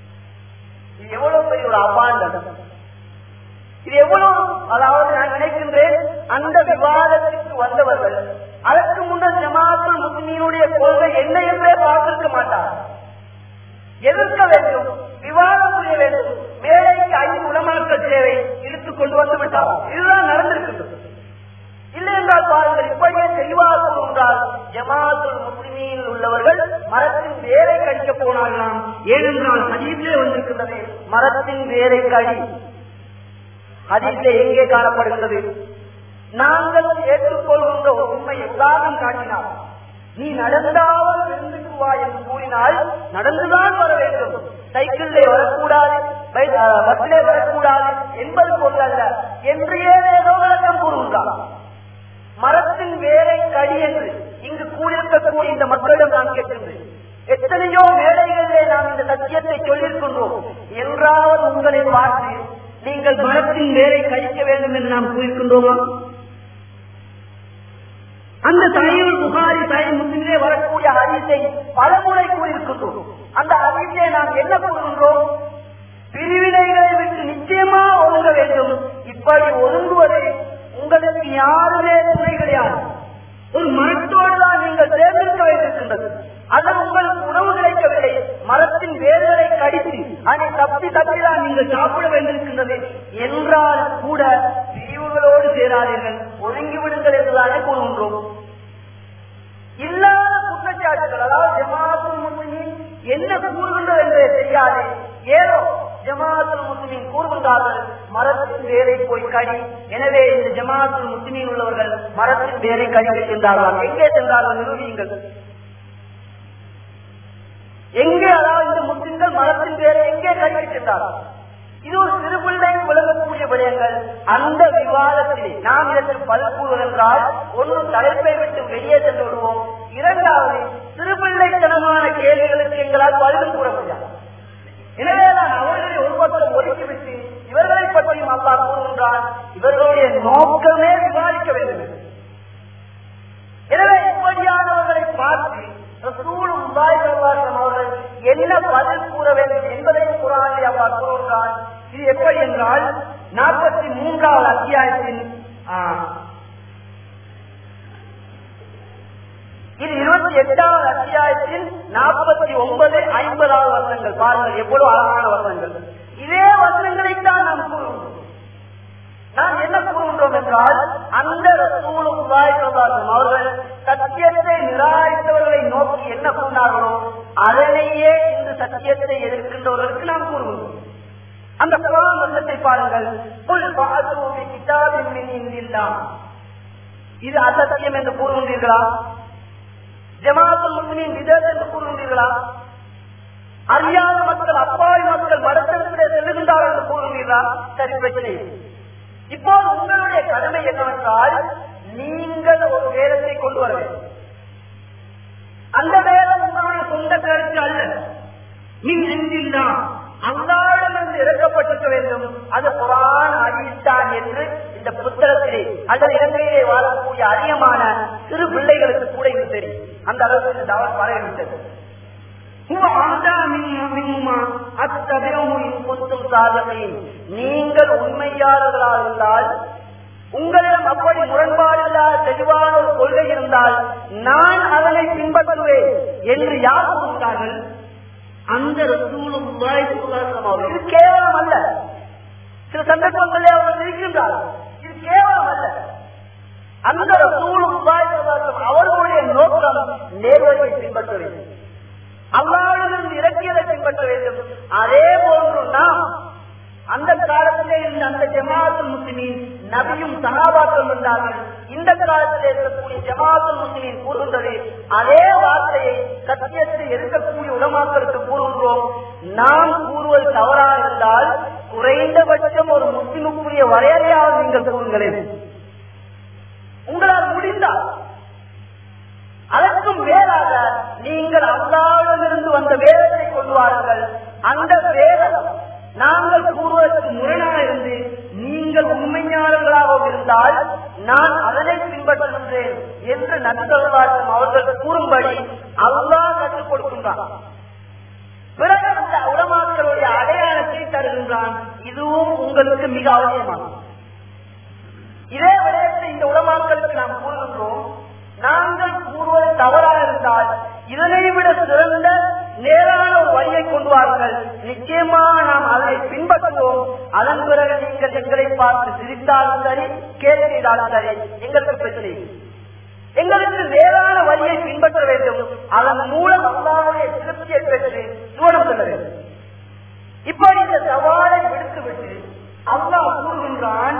இது எவ்வளவு பெரிய ஒரு அபாண்டம் இது எவ்வளவு அதாவது நான் நினைக்கின்றேன் அந்த விவாதத்திற்கு வந்தவர்கள் அதற்கு முன்னர் ஜமாத்துல் முஸ்லிமுடைய கொள்கை என்ன என்றே பார்த்திருக்க மாட்டார் எதிர்க்க வேண்டும் விவாதம் புரிய வேண்டும் மேலைக்கு ஐந்து உலமாக்கள் தேவை இழுத்துக் கொண்டு வந்து விட்டார் இதுதான் நடந்திருக்கின்றது இல்லை என்றால் பாருங்கள் இப்படியே தெளிவாக கூறுகின்றால் ஜமாத்துல் முஸ்லிமில் உள்ளவர்கள் மரத்தின் வேரை கடிக்க போனார்களாம் ஏனென்றால் ஹதீஸிலே வந்திருக்கின்றது மரத்தின் வேரை கடி ஹதீஸிலே எங்கே காணப்படுகின்றது நாங்கள் ஏற்றுக்கொள்கின்ற ஒரு உண்மை எல்லாரும் காட்டினார் நீ நடந்தாமல் விருந்துக்கு வா என்று கூறினால் நடந்துதான் வர வேண்டும் சைக்கிளிலே வரக்கூடாது பஸ்ஸிலே வரக்கூடாது என்பது பொருள் அல்ல என்று ஏதேதோ விளக்கம் கூறுகின்றார் மரத்தின் வேலை கடி என்று இங்கு கூடியிருக்கக்கூடிய இந்த மக்களிடம் நான் கேட்கின்றேன் எத்தனையோ வேலைகளிலே நாம் இந்த சத்தியத்தை சொல்லியிருக்கின்றோம் என்றாவது உங்களை பார்த்து நீங்கள் மரத்தின் வேலை கழிக்க வேண்டும் என்று நாம் கூறியிருக்கின்றோமா அந்த தலைவர் புகாரி தாய் முன்னிலே வரக்கூடிய ஹரிசை பலமுறை கூறியிருக்கின்றோம் அந்த ஹரிசை நாம் என்ன கூறுகின்றோம் பிரிவினைகளை விட்டு நிச்சயமா ஒதுங்க வேண்டும் இப்படி ஒதுங்குவதை உங்களுக்கு யாருமே துணை கிடையாது ஒரு மரத்தோடு தான் நீங்கள் தேர்ந்தெடுக்க வேண்டியிருக்கின்றது அதன் உங்களுக்கு உணவு கிடைக்கவில்லை மரத்தின் வேர்களை கடித்து அதை தப்பி தப்பிதான் நீங்கள் சாப்பிட வேண்டியிருக்கின்றது என்றால் கூட பிரிவுகளோடு சேராதீர்கள் ஒதுங்கி விடுங்கள் என்றுதானே கூறுகின்றோம் இல்லாத குற்றச்சாட்டுகள் அதாவது ஜமாத்துல் முஸ்லிமின் என்ன கூறுகின்றது என்றே தெரியாது ஏதோ ஜமாத்துல் முஸ்லிமின் கூறுகின்றார்கள் மரத்தின் வேரை போய் கடி எனவே இந்த ஜமாத்துல் முஸ்லிமின் உள்ளவர்கள் மரத்தின் வேரை கடிக்க சென்றார்கள் எங்கே சென்றார்கள் நிரூபியுங்கள் எங்கே அதாவது இந்த முஸ்லிம்கள் மரத்தின் வேரை எங்கே கடிக்க சென்றார்கள் இது ஒரு சிறுபிள்ளை விளங்கக்கூடிய விடயங்கள் அந்த விவாதத்திலே நாம் இதற்கு பதில் கூறுவதென்றால் ஒன்று தலைப்பை விட்டு வெளியே சென்று விடுவோம் இரண்டாவது சிறுபிள்ளைத்தனமான கேள்விகளுக்கு எங்களால் பதிலும் கூற முடியாது எனவேதான் அவர்களை ஒரு பக்கம் ஒதுக்கிவிட்டு இவர்களை பற்றியும் அல்லா கூறுகின்றான் இவர்களுடைய நோக்கமே விவாதிக்க வேண்டும் எனவே இப்படியானவர்களை பார்த்து ரசூலும் அவர்கள் என்ன பதில் கூற வேண்டும் என்பதை குரானில் அவர் கூறுகிறான் இது எப்படி என்றால் நாற்பத்தி மூன்றாவது அத்தியாயத்தின் இது இருபத்தி எட்டாவது அத்தியாயத்தின் நாற்பத்தி ஒன்பது ஐம்பதாவது வருடங்கள் பாருங்கள் எவ்வளவு அழகான வருடங்கள் இதே வருடங்களைத்தான் நாம் கூறுகிறோம் நாம் என்ன கூறுகின்றோம் என்றால் அந்த ரசூலும் அவர்கள் சத்தியத்தை நிராகரித்தவர்களை நோக்கி என்ன கூறினார்களோ அதனையே இந்த சத்தியத்தை எதிர்க்கின்றவர்களுக்கு நாம் கூறுகின்றோம் அந்த குரான் வசனத்தை பாருங்கள் புல் பாதுவி கிதாபின் மின் இந்தில்லாம் இது அசத்தியம் என்று கூறுகின்றீர்களா ஜமாத்துல் முஸ்லிம் விதத் என்று கூறுகின்றீர்களா அறியாத மக்கள் அப்பாவி மக்கள் மடத்திலே செல்லுகின்றார்கள் என்று கூறுகிறீர்களா சரி பிரச்சனை இல்லை. இப்போது உங்களுடைய கடமை என்னவென்றால் நீங்கள் ஒரு வேதத்தை கொண்டு வர வேண்டும் அந்த வேதம் உங்களுடைய சொந்த கருத்து அல்ல நீ என்கின்றா அல்லாவிடமிருந்து இறக்கப்பட்டிருக்க வேண்டும் அது புறான் அடித்தான் என்று இந்த புத்தகத்திலே அல்லது இலங்கையிலே வாழக்கூடிய அதிகமான சிறு பிள்ளைகளுக்கு கூட இது தெரியும் அந்த அளவுக்கு இந்த தவறு பரவிவிட்டது நீங்கள் உண்மையாளர்களாக இருந்தால் உங்களிடம் அப்படி முரண்பாடு இல்லாத தெளிவான ஒரு கொள்கை இருந்தால் நான் அதனை பின்பற்றுவேன் என்று யார் கூறுகிறார்கள் அந்த ரசூலும் இது கேவலம் அல்ல சில சந்தர்ப்பங்களே அவர்கள் இருக்கின்றார்கள் இது கேவலம் அல்ல அந்த ரசூலும் அவர்களுடைய நோக்கம் நேர்வழியை பின்பற்ற வேண்டும் அல்லாவிலிருந்து இறக்கியதை பின்பற்ற வேண்டும் அதே போன்று நாம் அந்த காலத்திலே இருந்த அந்த ஜமாத்துல் முஸ்லிமின் நபியும் சகாபாக்கள் இருந்தார்கள் இந்த காலத்திலே இருக்கக்கூடிய ஜமாத்துல் முஸ்லிமின் கூறுகின்றது அதே வார்த்தையை சத்தியத்தை இருக்கக்கூடிய உலமாக்களுக்கு கூறுகின்றோம் நாம் கூறுவது தவறாக இருந்தால் குறைந்தபட்சம் ஒரு முஸ்லிமுக்குரிய வரையறையாவது நீங்கள் கூறுங்களேன் உங்களால் முடிந்தால் அதற்கும் மேலாக நீங்கள் அல்லாவிலிருந்து வந்த வேதத்தை கொண்டு வாருங்கள் அந்த வேதம் நாங்கள் கூறுவதற்கு முரணாக இருந்து நீங்கள் உண்மையாளர்களாக இருந்தால் நான் அதனை பின்பற்றுகின்றேன் என்று நண்பர்களாற்றும் அவர்கள் கூறும்படி அல்லாஹ் கற்றுக் கொடுக்கின்றான் பிறகு அந்த உடமாக்களுடைய அடையாளத்தை தருகின்றான் இதுவும் உங்களுக்கு மிக அவசியமானது இதே விடயத்தை இந்த உடமாக்களுக்கு நாம் கூறுகின்றோம் நாங்கள் கூறுவது தவறாக இருந்தால் இதனை விட சிறந்த நேரான ஒரு வழியை கொண்டு வாருங்கள் நிச்சயமாக நாம் அதனை பின்பற்றுவோம் அதன் பிறகு நீங்கள் எங்களை பார்த்து சிரித்தாலும் சரி கேள்வி செய்தாலும் சரி எங்களுக்கு பிரச்சனை இல்லை. எங்களுக்கு நேரான வழியை பின்பற்ற வேண்டும் அதன் மூலம் அல்லாவுடைய திருப்தியை பெற்று சூழம் செல்ல வேண்டும் இப்படி இந்த சவாலை விடுத்துவிட்டு அல்லாஹ் கூறுகின்றான்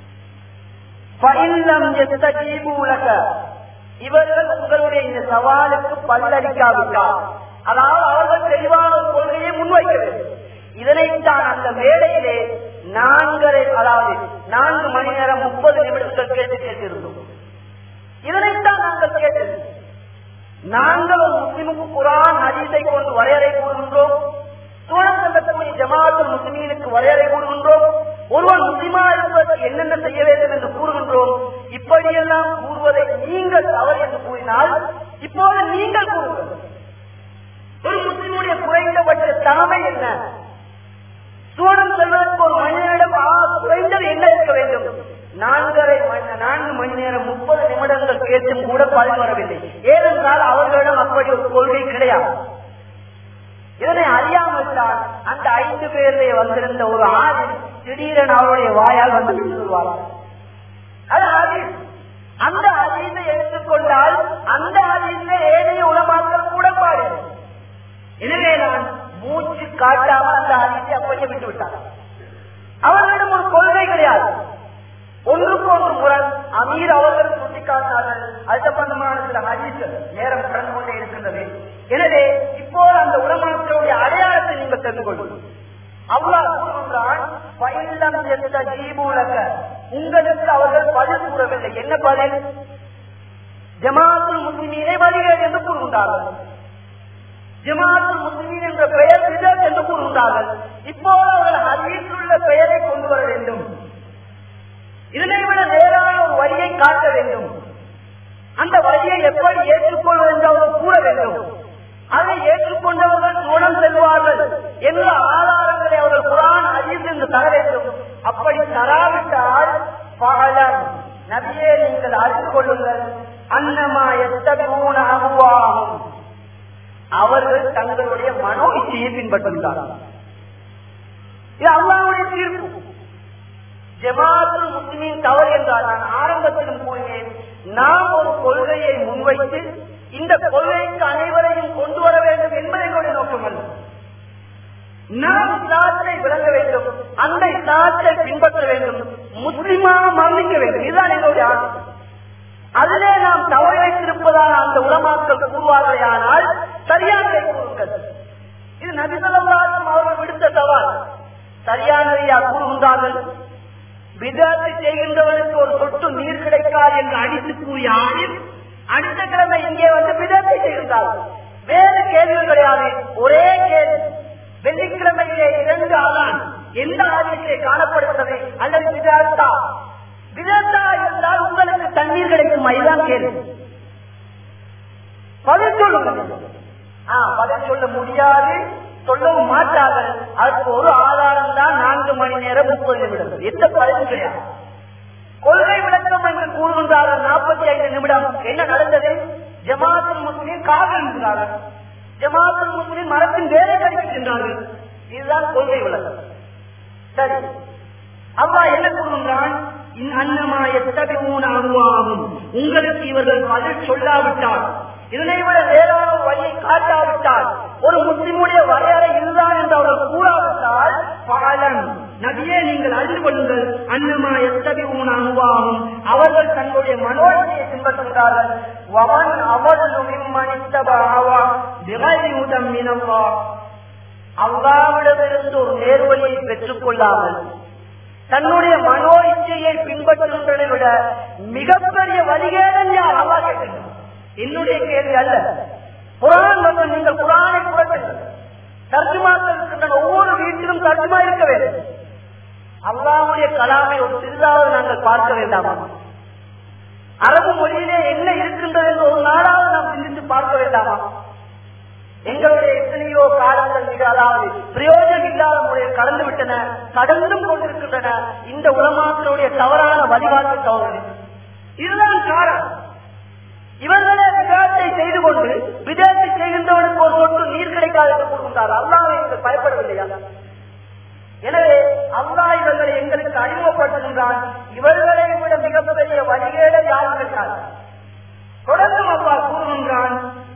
பயிலம் எத்தீபூலக இவர்கள் உங்களுடைய இந்த சவாலுக்கு பல்லளிக்காவிட்டார் அதாவது அவர்கள் தெளிவான ஒரு கொள்கையை முன்வைக்க வேண்டும் இதனைத்தான் அந்த மேடையிலே நான்கரை அதாவது நான்கு மணி நேரம் முப்பது நிமிடங்கள் கேட்டு கேட்டிருந்தோம் இதனைத்தான் நாங்கள் கேட்டது நாங்கள் ஒரு முஸ்லிமுக்கு குரான் ஹதீஸை கொண்டு வரையறை கூறுகின்றோம் சூழல் செல்லக்கூடிய ஜமாத்துல் முஸ்லீனுக்கு வரையறை கூறுகின்றோம் ஒருவர் முஸ்லிமா இருப்பதற்கு என்னென்ன செய்ய வேண்டும் என்று கூறுகின்றோம் இப்படியெல்லாம் கூறுவதை நீங்கள் தவறு என்று கூறினால் இப்போது நீங்கள் கூறுங்கள் ஒரு முஸ்லிமுடைய குறைந்தபட்ச தலைமை என்ன சூழல் செல்வதற்கு ஒரு மனிதனிடம் ஆ, குறைந்தது என்ன இருக்க வேண்டும் நான்கரை மணி- நான்கு மணி நேரம் முப்பது நிமிடங்கள் கேட்டும் கூட பலன் வரவில்லை ஏனென்றால் அவர்களிடம் அப்படி ஒரு கொள்கை கிடையாது இதனை அறியாமல் தான் அந்த ஐந்து பேரிலே வந்திருந்த ஒரு ஆறு திடீரென அவருடைய வாயால் வந்து சொல்வார் அது ஹதீஸ். அந்த ஹதீஸை எடுத்துக்கொண்டால் அந்த ஹதீஸிலே ஏனைய உலமாக்கள் கூட பாடு எனவே நான் மூச்சு காட்டாமல் அந்த ஹதீஸை அப்படியே விட்டு விட்டார் அவர்களிடம் ஒரு கொள்கை கிடையாது ஒன்றுக்கு ஒன்று முரண் அமீர் அவர்கள் சுட்டிக்காட்டினார்கள் அது சம்பந்தமான சில ஹதீஸ்கள் நேரம் கடந்து கொண்டே இருக்கின்றது எனவே இப்போது அந்த உலமாக்களுடைய அடையாளத்தை நீங்கள் தெரிந்து கொள்ளுங்கள் அல்லாஹ் கூறுகின்றான் "ஃபைல்லம் யஸ்தஜீபூலக." உங்களுக்கு அவர்கள் பதில் கூறவில்லை என்ன பதில் ஜமாத்துல் முஸ்லிமீனை வருகிறது என்று கூறுகின்றார்கள் ஜமாத்துல் முஸ்லிமீன் என்ற பெயர் விதத் என்று கூறுகின்றார்கள் இப்போது அவர்கள் ஹதீஸில் உள்ள பெயரை கொண்டு வர வேண்டும் இதனை விட நேரான ஒரு வழியை காட்ட வேண்டும் அந்த வழியை எப்படி ஏற்றுக்கொள்வது என்று அவர்கள் கூற வேண்டும் அதை ஏற்றுக்கொண்டவர்கள் சோழம் செல்வார்கள் என்ற ஆதாரங்களை அவர்கள் குரான் அஜித் என்று தர வேண்டும் அப்படி தராவிட்டால் பகலன் நபியே நீங்கள் அறிந்து கொள்ளுங்கள் அன்னமா எத்தூன அகுவாகும் அவர்கள் தங்களுடைய மனோ இச்சையை பின்பற்றுகிறார்கள் இது அல்லாவுடைய தீர்ப்பு ஜமாத்துல் முஸ்லிமின் தவறு என்றால் நான் ஆரம்பத்திலும் கூறினேன் நாம் ஒரு கொள்கையை முன்வைத்து இந்த கொள்கைக்கு அனைவரையும் கொண்டு வர வேண்டும் என்பது எங்களுடைய நோக்கம் அல்ல நாம் இஸ்லாத்தை விளங்க வேண்டும் அந்த இஸ்லாத்தை பின்பற்ற வேண்டும் முஸ்லிமாக மரணிக்க வேண்டும் இதுதான் எங்களுடைய ஆசை அதிலே நாம் தவறு வைத்திருப்பதால் அந்த உலமாக்கள் கூறுவார்களே ஆனால் சரியானதை கூறுங்கள் இது நபிசல்லாசம் அவர்கள் விடுத்த சவால் சரியானதையா கூறுகின்றார்கள் விதத்தை செய்கின்றவனுக்கு ஒரு சொட்டு நீர் கிடைக்காது என்று அடித்து கூறிய ஆணில் அடுத்த கிழமை இங்கே வந்து விதத்தை செய்கின்றார்கள் வேறு கேள்விகள் கிடையாது ஒரே கேள்வி வெள்ளிக்கிழமையிலே இரண்டு ஆளான் எந்த ஆதிலே காணப்படுகிறது அல்லது விதத்தா விதத்தா என்றால் உங்களுக்கு தண்ணீர் கிடைக்கும் இதுதான் கேள்வி பதில் சொல்லுங்கள் ஆ, பதில் சொல்ல முடியாது சொல்லவும் மாட்டார்கள் அதுக்கு ஒரு ஆதாரம் தான் நான்கு மணி நேரம் முப்பது நிமிடம் எந்த பதிலும் கிடையாது கொள்கை விளக்கம் என்று கூறுகின்றார்கள் நாற்பத்தி ஐந்து நிமிடம் என்ன நடந்தது ஜமாத்துல் முஸ்லீம் காவல் இருக்கிறார்கள் ஜமாத்துல் முஸ்லீம் மரத்தின் வேலை கடிக்கின்றார்கள் இதுதான் கொள்கை விளக்கம் சரி அவ்வா என்ன கூறுகின்றான் இன் அன்னமா எத்தகைய அருவாகும் உங்களுக்கு இவர்கள் பதில் சொல்லாவிட்டால் இதனை விட வேறான ஒரு வழியை காட்டாவிட்டால் ஒரு முஸ்லிமுடைய வரையறை இதுதான் என்று அவர்கள் கூறாவிட்டால் பாலன் நபியே நீங்கள் அறிந்து கொள்ளுங்கள் அன்னமா எத்தகைய அனுவாகும் அவர்கள் தங்களுடைய மனோரத்தையை பின்பற்றுகிறார்கள் வமன் அவர்களும் மனிதபாவா திகையுதம் மினவா அல்லாவிடமிருந்து ஒரு நேர்வழியை பெற்றுக் கொள்ளாமல் தன்னுடைய மனோ இச்சையை பின்பற்றுகின்றதை விட மிகப்பெரிய வழிகேடன் யார் அல்லா கேட்கின்றார் என்னுடைய கேள்வி அல்ல குரான் வந்து நீங்கள் குரானை புரட்டுங்கள் தர்ஜுமாக்கள் இருக்கின்றன ஒவ்வொரு வீட்டிலும் தர்ஜுமா இருக்க வேண்டும் அல்லாவுடைய கலாமை ஒரு சிறிதாவது நாங்கள் பார்க்க வேண்டாமா அரபு மொழியிலே என்ன இருக்கின்றது என்று ஒரு நாளாவது நாம் சிந்தித்து பார்க்க வேண்டாமா எங்களுடைய எத்தனையோ காலங்கள் மிக அதாவது பிரயோஜனம் இல்லாத முறையில் கடந்து விட்டன கடந்தும் கொண்டிருக்கின்றன இந்த உலமாக்களுடைய தவறான வழிகாட்டு தவறு இதுதான் காரணம் இவர்களே விதத்தை செய்து கொண்டு விதத்தை செய்கின்றவனுக்கு ஒரு சொட்டு நீர் கிடைக்காது என்று கூறுகின்றார் அல்லாஹ் எங்களுக்கு பயப்படவில்லையா எனவே அல்லாஹ் இவர்களை எங்களுக்கு அறிமுகப்படுத்துகின்றான் இவர்களை விட மிகப்பெரிய வழிகேட யாரும் இருக்காது தொடர்ந்து அல்லா கூறுகின்றான்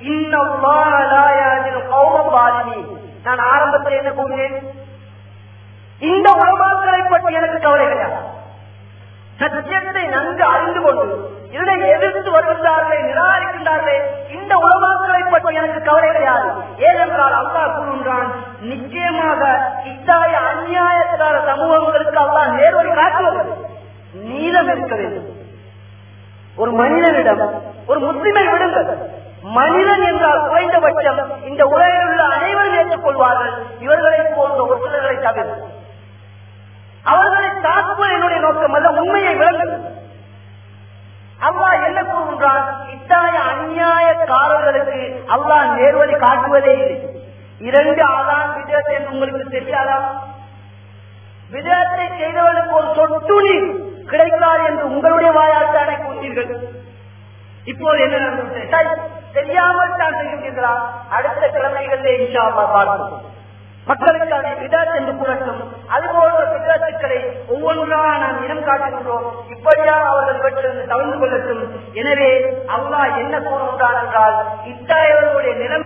நான் ஆரம்பத்தில் என்ன கூறினேன் இந்த உலமாக்களை பற்றி எனக்கு கவலை கிடையாது சத்தியத்தை நன்கு அறிந்து கொண்டு இதனை எதிர்த்து வருகின்றார்களே நிராகரிக்கின்றார்களே இந்த உலமாக்களை பற்றி எனக்கு கவலை கிடையாது ஏனென்றால் அல்லா கூறுகின்றான் நிச்சயமாக இத்தாய அந்நியாயக்கார சமூகங்களுக்கு அல்லா நேர்வழி காட்டுவது நீளம் இருக்க வேண்டும் ஒரு மனிதனிடம் ஒரு முஸ்லிமை விடுங்கள் மனிதன் என்றால் குறைந்தபட்சம் இந்த உலகில் உள்ள அனைவரும் ஏற்றுக்கொள்வார்கள் இவர்களை போன்ற ஒரு சிலர்களை தவிர அவர்களை தாக்குவது என்னுடைய நோக்கம் அல்ல உண்மையை விளங்குங்கள் அல்லாஹ் என்ன கூறுகின்றான் இத்தாய அந்நியாயக்காரர்களுக்கு அல்லாஹ் நேர்வழி காட்டுவதே இல்லை இரண்டு ஆதான் விஜயத்தை என்று உங்களுக்கு தெரியாதா விஜயத்தை செய்தவர்களுக்கு ஒரு சொட்டு நீர் கிடைக்காது என்று உங்களுடைய வாயால் தானே கூறினீர்கள் இப்போது என்ன நடந்தது சரி, தெரியாமல் தான் செய்கின்றீர்களா அடுத்த கிழமைகளிலே இன்ஷா அல்லாஹ் பார்ப்போம் மக்களுக்கு அதை விதாத் என்று கூறட்டும் அதுபோன்ற விதாத்துக்களை ஒவ்வொன்றா நாம் இனம் காட்டுகின்றோம் இப்படியா அவர்கள் பெற்றிருந்து தவிர்த்து கொள்ளட்டும் எனவே அல்லாஹ் என்ன கூறுகின்றான் என்றால் இத்தாயவர்களுடைய நிலம்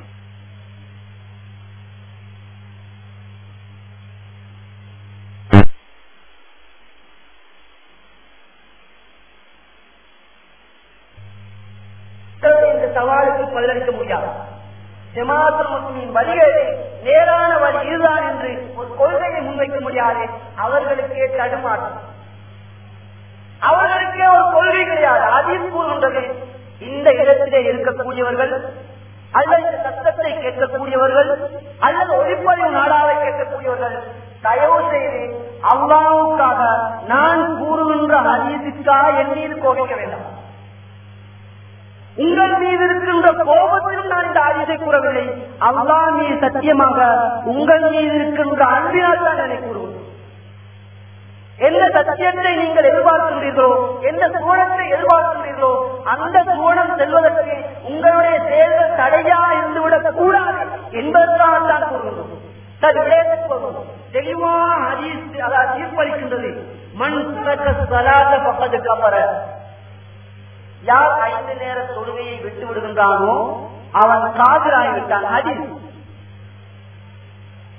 இந்த சவாலுக்கு பதிலளிக்க முடியாது ஜமாத்துல் முஸ்லிமின் வழிகளை நேரான வழி இதுதான் என்று ஒரு கொள்கையை முன்வைக்க முடியாது அவர்களுக்கே தடுமாற்றம் அவர்களுக்கே ஒரு கொள்கை கிடையாது அதில் கூறுகின்றது இந்த இடத்திலே இருக்கக்கூடியவர்கள் அல்லது இந்த சத்தத்தை கேட்கக்கூடியவர்கள் அல்லது ஒளிப்பதிவு நாடாவை கேட்கக்கூடியவர்கள் தயவு செய்து அல்லாவுக்காக நான் கூறுகின்ற ஹதீஸுக்காக என் மீது கோபிக்க வேண்டாம் உங்கள் மீது இருக்கின்ற கோபத்திலும் நான் இந்த ஆயுதை கூறவில்லை அல்லா மீது சத்தியமாக உங்கள் மீது இருக்கின்ற அன்பினால் தான் என்னை கூறுவோம் எந்த சத்தியத்தை நீங்கள் எதிர்பார்க்கின்றீர்களோ எந்த சூழத்தை எதிர்பார்க்கின்றீர்களோ அந்த சூழம் செல்வதற்கு உங்களுடைய செயல்கள் தடையா இருந்துவிடக் கூடாது என்பதற்காக தான் கூறுகின்றோம் சரி விடயத்துக்கு வருவோம். தெளிவான ஹதீஸ் அதாவது தீர்ப்பளிக்கின்றது மண் சலாத பக்கத்து கபர யார் ஐந்து நேர தொழுகையை விட்டு விடுகின்றானோ அவன் காதிராகிவிட்டான் ஹதீஸ்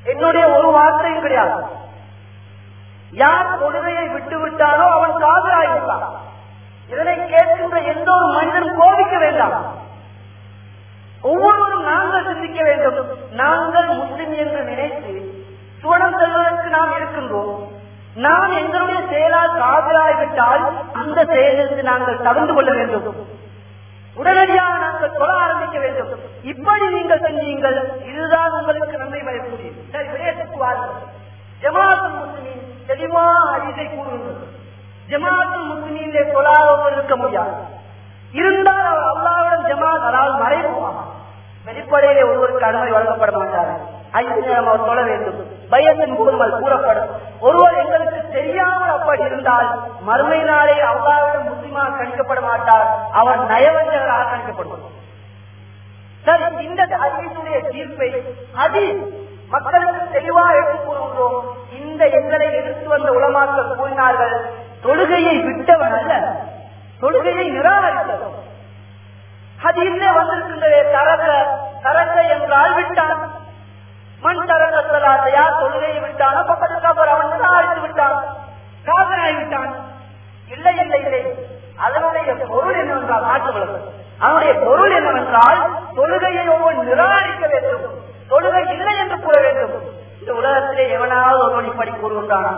என்னுடைய ஒரு வார்த்தையும் கிடையாது யார் தொழுகையை விட்டு விட்டானோ அவன் காதலாயிருந்தான் இதனை கேட்கின்ற எந்த ஒரு மனிதனும் கோபிக்க வேண்டாம் ஒவ்வொருவரும் நாங்கள் சிந்திக்க வேண்டும் நாங்கள் முஸ்லிம் என்று நினைத்து சுவனம் செல்வதற்கு நாம் இருக்கின்றோம் நாம் எங்களுடைய செயலால் காதலாகிவிட்டால் அந்த செயலிற்கு நாங்கள் தகுந்து கொள்ள வேண்டும் உடனடியாக நாங்கள் சொல்ல ஆரம்பிக்க வேண்டும் இப்படி நீங்கள் செஞ்சீங்கள் இதுதான் உங்களுக்கு நன்மை பயக்கூடியது சரி விடயத்துக்கு வாருங்கள் ஜமாத்துல் முஸ்லிமின் தெளிவாக அறிவை கூறுங்கள் ஜமாத்துல் முஸ்லிமிலே சொல்லாதவர் இருக்க முடியாது இருந்தால் அவர் அல்லாவிடம் ஜமாத் அதாவது மறைவுவாங்க வெளிப்படையிலே ஒருவருக்கு அனுமதி வழங்கப்பட மாட்டார் ஐந்து நேரம் அவர் சொல்ல வேண்டும் பயத்தின் கூறுமல் கூறப்படும் ஒருவர் எங்களுக்கு தெரியாமல் அப்படி இருந்தால் மறுமை நாளே அல்லாவிடம் முஸ்லிமாக கணிக்கப்பட மாட்டார் அவர் நயவஞ்சகராக கணிக்கப்படுவார் சரி இந்த அதிசுடைய தீர்ப்பை அதி மக்களுக்கு தெளிவாக எடுத்துக் கூறுகிறோம் இந்த எங்களை எதிர்த்து வந்த உலமாக்கள் கூறினார்கள் தொழுகையை விட்டவன் அல்ல தொழுகையை நிராகரித்தவன் ஹதீஸே வந்திருக்கின்றதே தரக தரக என்றால் விட்டான் மண் தரக சொல்லாதையா தொழுகையை விட்டானோ பக்கத்துக்கு அப்புறம் அவன் நிராகரித்து விட்டான் காதலாகி விட்டான் இல்லை இல்லை இல்லை அதனுடைய பொருள் என்னவென்றால் மாற்று வழக்கம் அவனுடைய பொருள் என்னவென்றால் தொழுகையை ஒவ்வொரு நிராகரிக்க வேண்டும் தொழுகை இல்லை என்று கூற வேண்டும் இந்த உலகத்திலே எவனாவது ஒருவன் இப்படி கூறுகின்றானா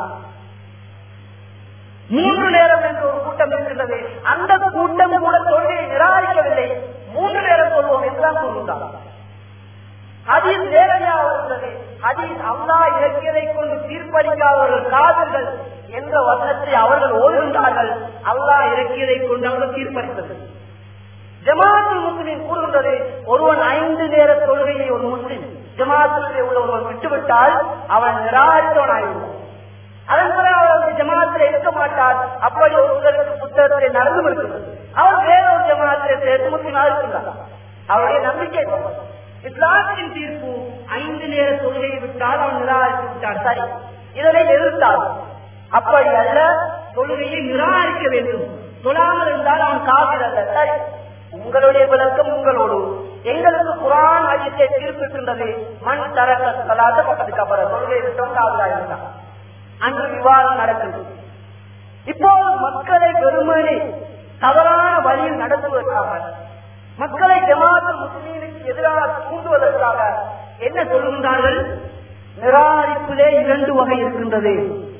மூன்று நேரம் என்று ஒரு கூட்டம் இருக்கின்றது அந்த கூட்டம் கூட தொழுகையை நிராகரிக்கவில்லை மூன்று நேரம் சொல்வோம் என்றுதான் கூறுகின்றான் ஹதீஸ் நேரடியாக வருகிறது ஹதீஸ் அல்லா இலக்கியதை கொண்டு தீர்ப்பளிக்காதவர்கள் காதல்கள் என்ற வசனத்தை அவர்கள் ஓதுகின்றார்கள் அல்லாஹ் இலக்கியதை கொண்டு அவர்கள் தீர்ப்பளித்தது ஜமாத்துல் முஸ்லிம் கூறுகின்றது ஒருவன் ஐந்து நேர தொழுகையை ஒரு முஸ்லிம் ஜமாத்திலே உள்ள ஒருவன் விட்டுவிட்டால் அவன் நிராகரித்தவன் ஆகிவிடுவான் அதன் பிறகு அவர் ஜமாத்தில் இருக்க மாட்டார் அப்படி ஒருவருக்கு புத்தகத்திலே நடந்து இருக்கிறது அவர் வேற ஒரு ஜமாத்திலே சேர்த்து முஸ்லிமாக இருக்கின்றார் அவருடைய நம்பிக்கை இஸ்லாத்தின் தீர்ப்பு ஐந்து நேர தொழுகையை விட்டால் அவன் நிராகரித்து விட்டான் சரி இதனை எதிர்த்தார் அப்படி அல்ல தொழுகையை நிராகரிக்க வேண்டும் தொழாமல் இருந்தால் அவன் காவிர் அல்ல சரி உங்களுடைய விளக்கம் உங்களோடு எங்களுக்கு குரான் அஜித்தை தீர்ப்பிருக்கின்றது மண் தரக்க சலாத பக்கத்துக்கு அப்புறம் தொழுகை விட்டோம் காவிரா இருந்தான் அன்று விவாதம் நடக்குது இப்போது மக்களை வெறுமனே தவறான வழியில் நடத்துவதற்காக மக்களை ஜமாத்து முஸ்லீமுக்கு எதிராக தூண்டுவதற்காக என்ன சொல்லுகின்றார்கள் நிராகரிப்பிலே இரண்டு வகை இருக்கின்றது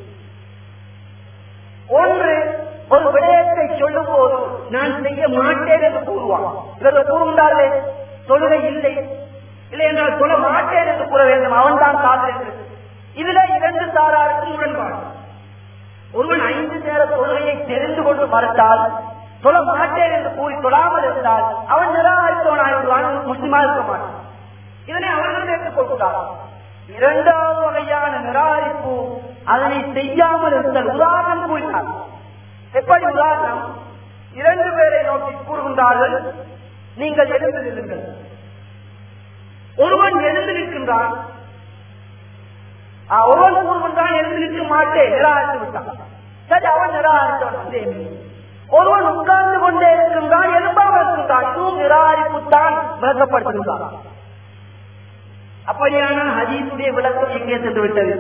ஒன்று ஒரு விடயத்தை சொல்லும் போது நான் செய்ய மாட்டேன் என்று கூறுவான் இவர்கள் கூறுகின்றார்கள் தொழுகை இல்லை இல்லை என்றால் சொல்ல மாட்டேன் என்று கூற வேண்டும் அவன் தான் காதல் என்று இதுல இரண்டு சாராருக்கு முரண்பாடு ஒருவன் ஐந்து நேர தொழுகையை தெரிந்து கொண்டு மறுத்தால் சொல்ல மாட்டேன் என்று கூறி தொழாமல் இருந்தால் அவன் நிராகரித்தவன் ஆகிவிடுவான் முஸ்லிமா இருக்க மாட்டான் இதனை அவர்கள் ஏற்றுக்கொள்கிறார் இரண்டாவது வகையான நிராகரிப்பு அதனை செய்யாமல் இருந்தல் உதாரணம் கூறினார் எப்படி உதாரணம் இரண்டு பேரை நோக்கி கூறுகின்றார்கள் நீங்கள் எழுந்து நில்லுங்கள் ஒருவன் எழுந்து நிற்கின்றான் ஒருவன் கூறுகின்றான் எழுந்து நிற்க மாட்டேன் நிராகரித்து விட்டான் சரி அவன் நிராகரித்தவன் ஒருவன் உட்கார்ந்து கொண்டே இருக்கின்றான் எழுப்பாமல் இருக்கின்றான் இதுவும் நிராகரிப்புத்தான் விளக்கப்படுத்துகின்றான் அப்படியான ஹதீசுடைய விளக்கம் எங்கே சென்று விட்டது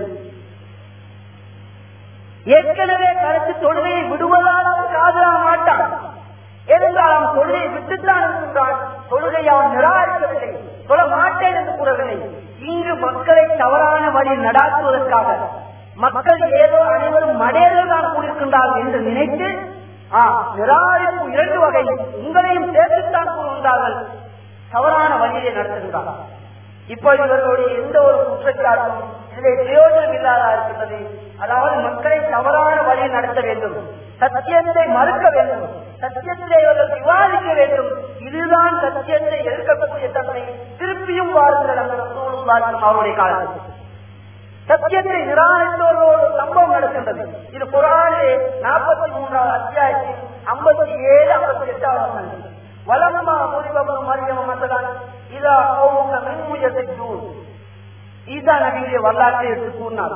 ஏற்கனவே கருத்து தொழுகையை விடுவதால் அவன் காதலாக மாட்டான் ஏனென்றால் அவன் தொழுகையை விட்டுத்தான் இருக்கின்றான் தொழுகை அவன் நிராகரிக்கவில்லை சொல்ல மாட்டேன் என்று கூறவில்லை இங்கு மக்களை தவறான வழியில் நடாத்துவதற்காக மக்கள் ஏதோ அனைவரும் மடையர்கள் தான் கூறியிருக்கின்றார்கள் என்று நினைத்து நிராகரிப்பு இரண்டு வகை உங்களையும் சேர்த்துத்தான் கூறுகின்றார்கள் தவறான வழியிலே நடத்துகின்றார்கள் இப்போது இவர்களுடைய எந்த ஒரு குற்றச்சாட்டும் இதிலே பிரயோஜனம் இல்லாதா இருக்கின்றது அதாவது மக்களை தவறான வழியில் நடத்த வேண்டும் சத்தியத்தை மறுக்க வேண்டும் சத்தியத்திலே இவர்கள் விவாதிக்க வேண்டும் இதுதான் சத்தியத்தை எதிர்க்கக்கூடிய தன்மை திருப்பியும் வாருங்கள் அவருடைய காலத்தில் சத்தியத்தை நிராகரித்தவர்களோடு சம்பவம் நடக்கின்றது இது குரானே நாற்பத்தி மூன்றாவது அத்தியாயத்தில் ஐம்பத்தி ஏழு ஐம்பத்தி எட்டாவது வலமா முறிவம் மரியம் மசலான் இதா அவங்க மின்முயத்தை ஈசா நபியுடைய வரலாற்றை எடுத்து கூறினார்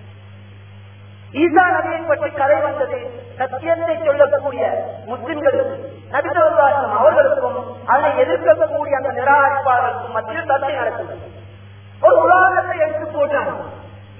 ஈசா நபியை பற்றி கதை வந்தது சத்தியத்தை சொல்லக்கூடிய முஸ்லிம்களுக்கு நபிசல்லாசம் அவர்களுக்கும் அதனை எதிர்க்கக்கூடிய அந்த நிராகரிப்பாளர்களுக்கும் மத்தியில் சண்டை நடக்கிறது ஒரு உதாரணத்தை எடுத்து போட்டான்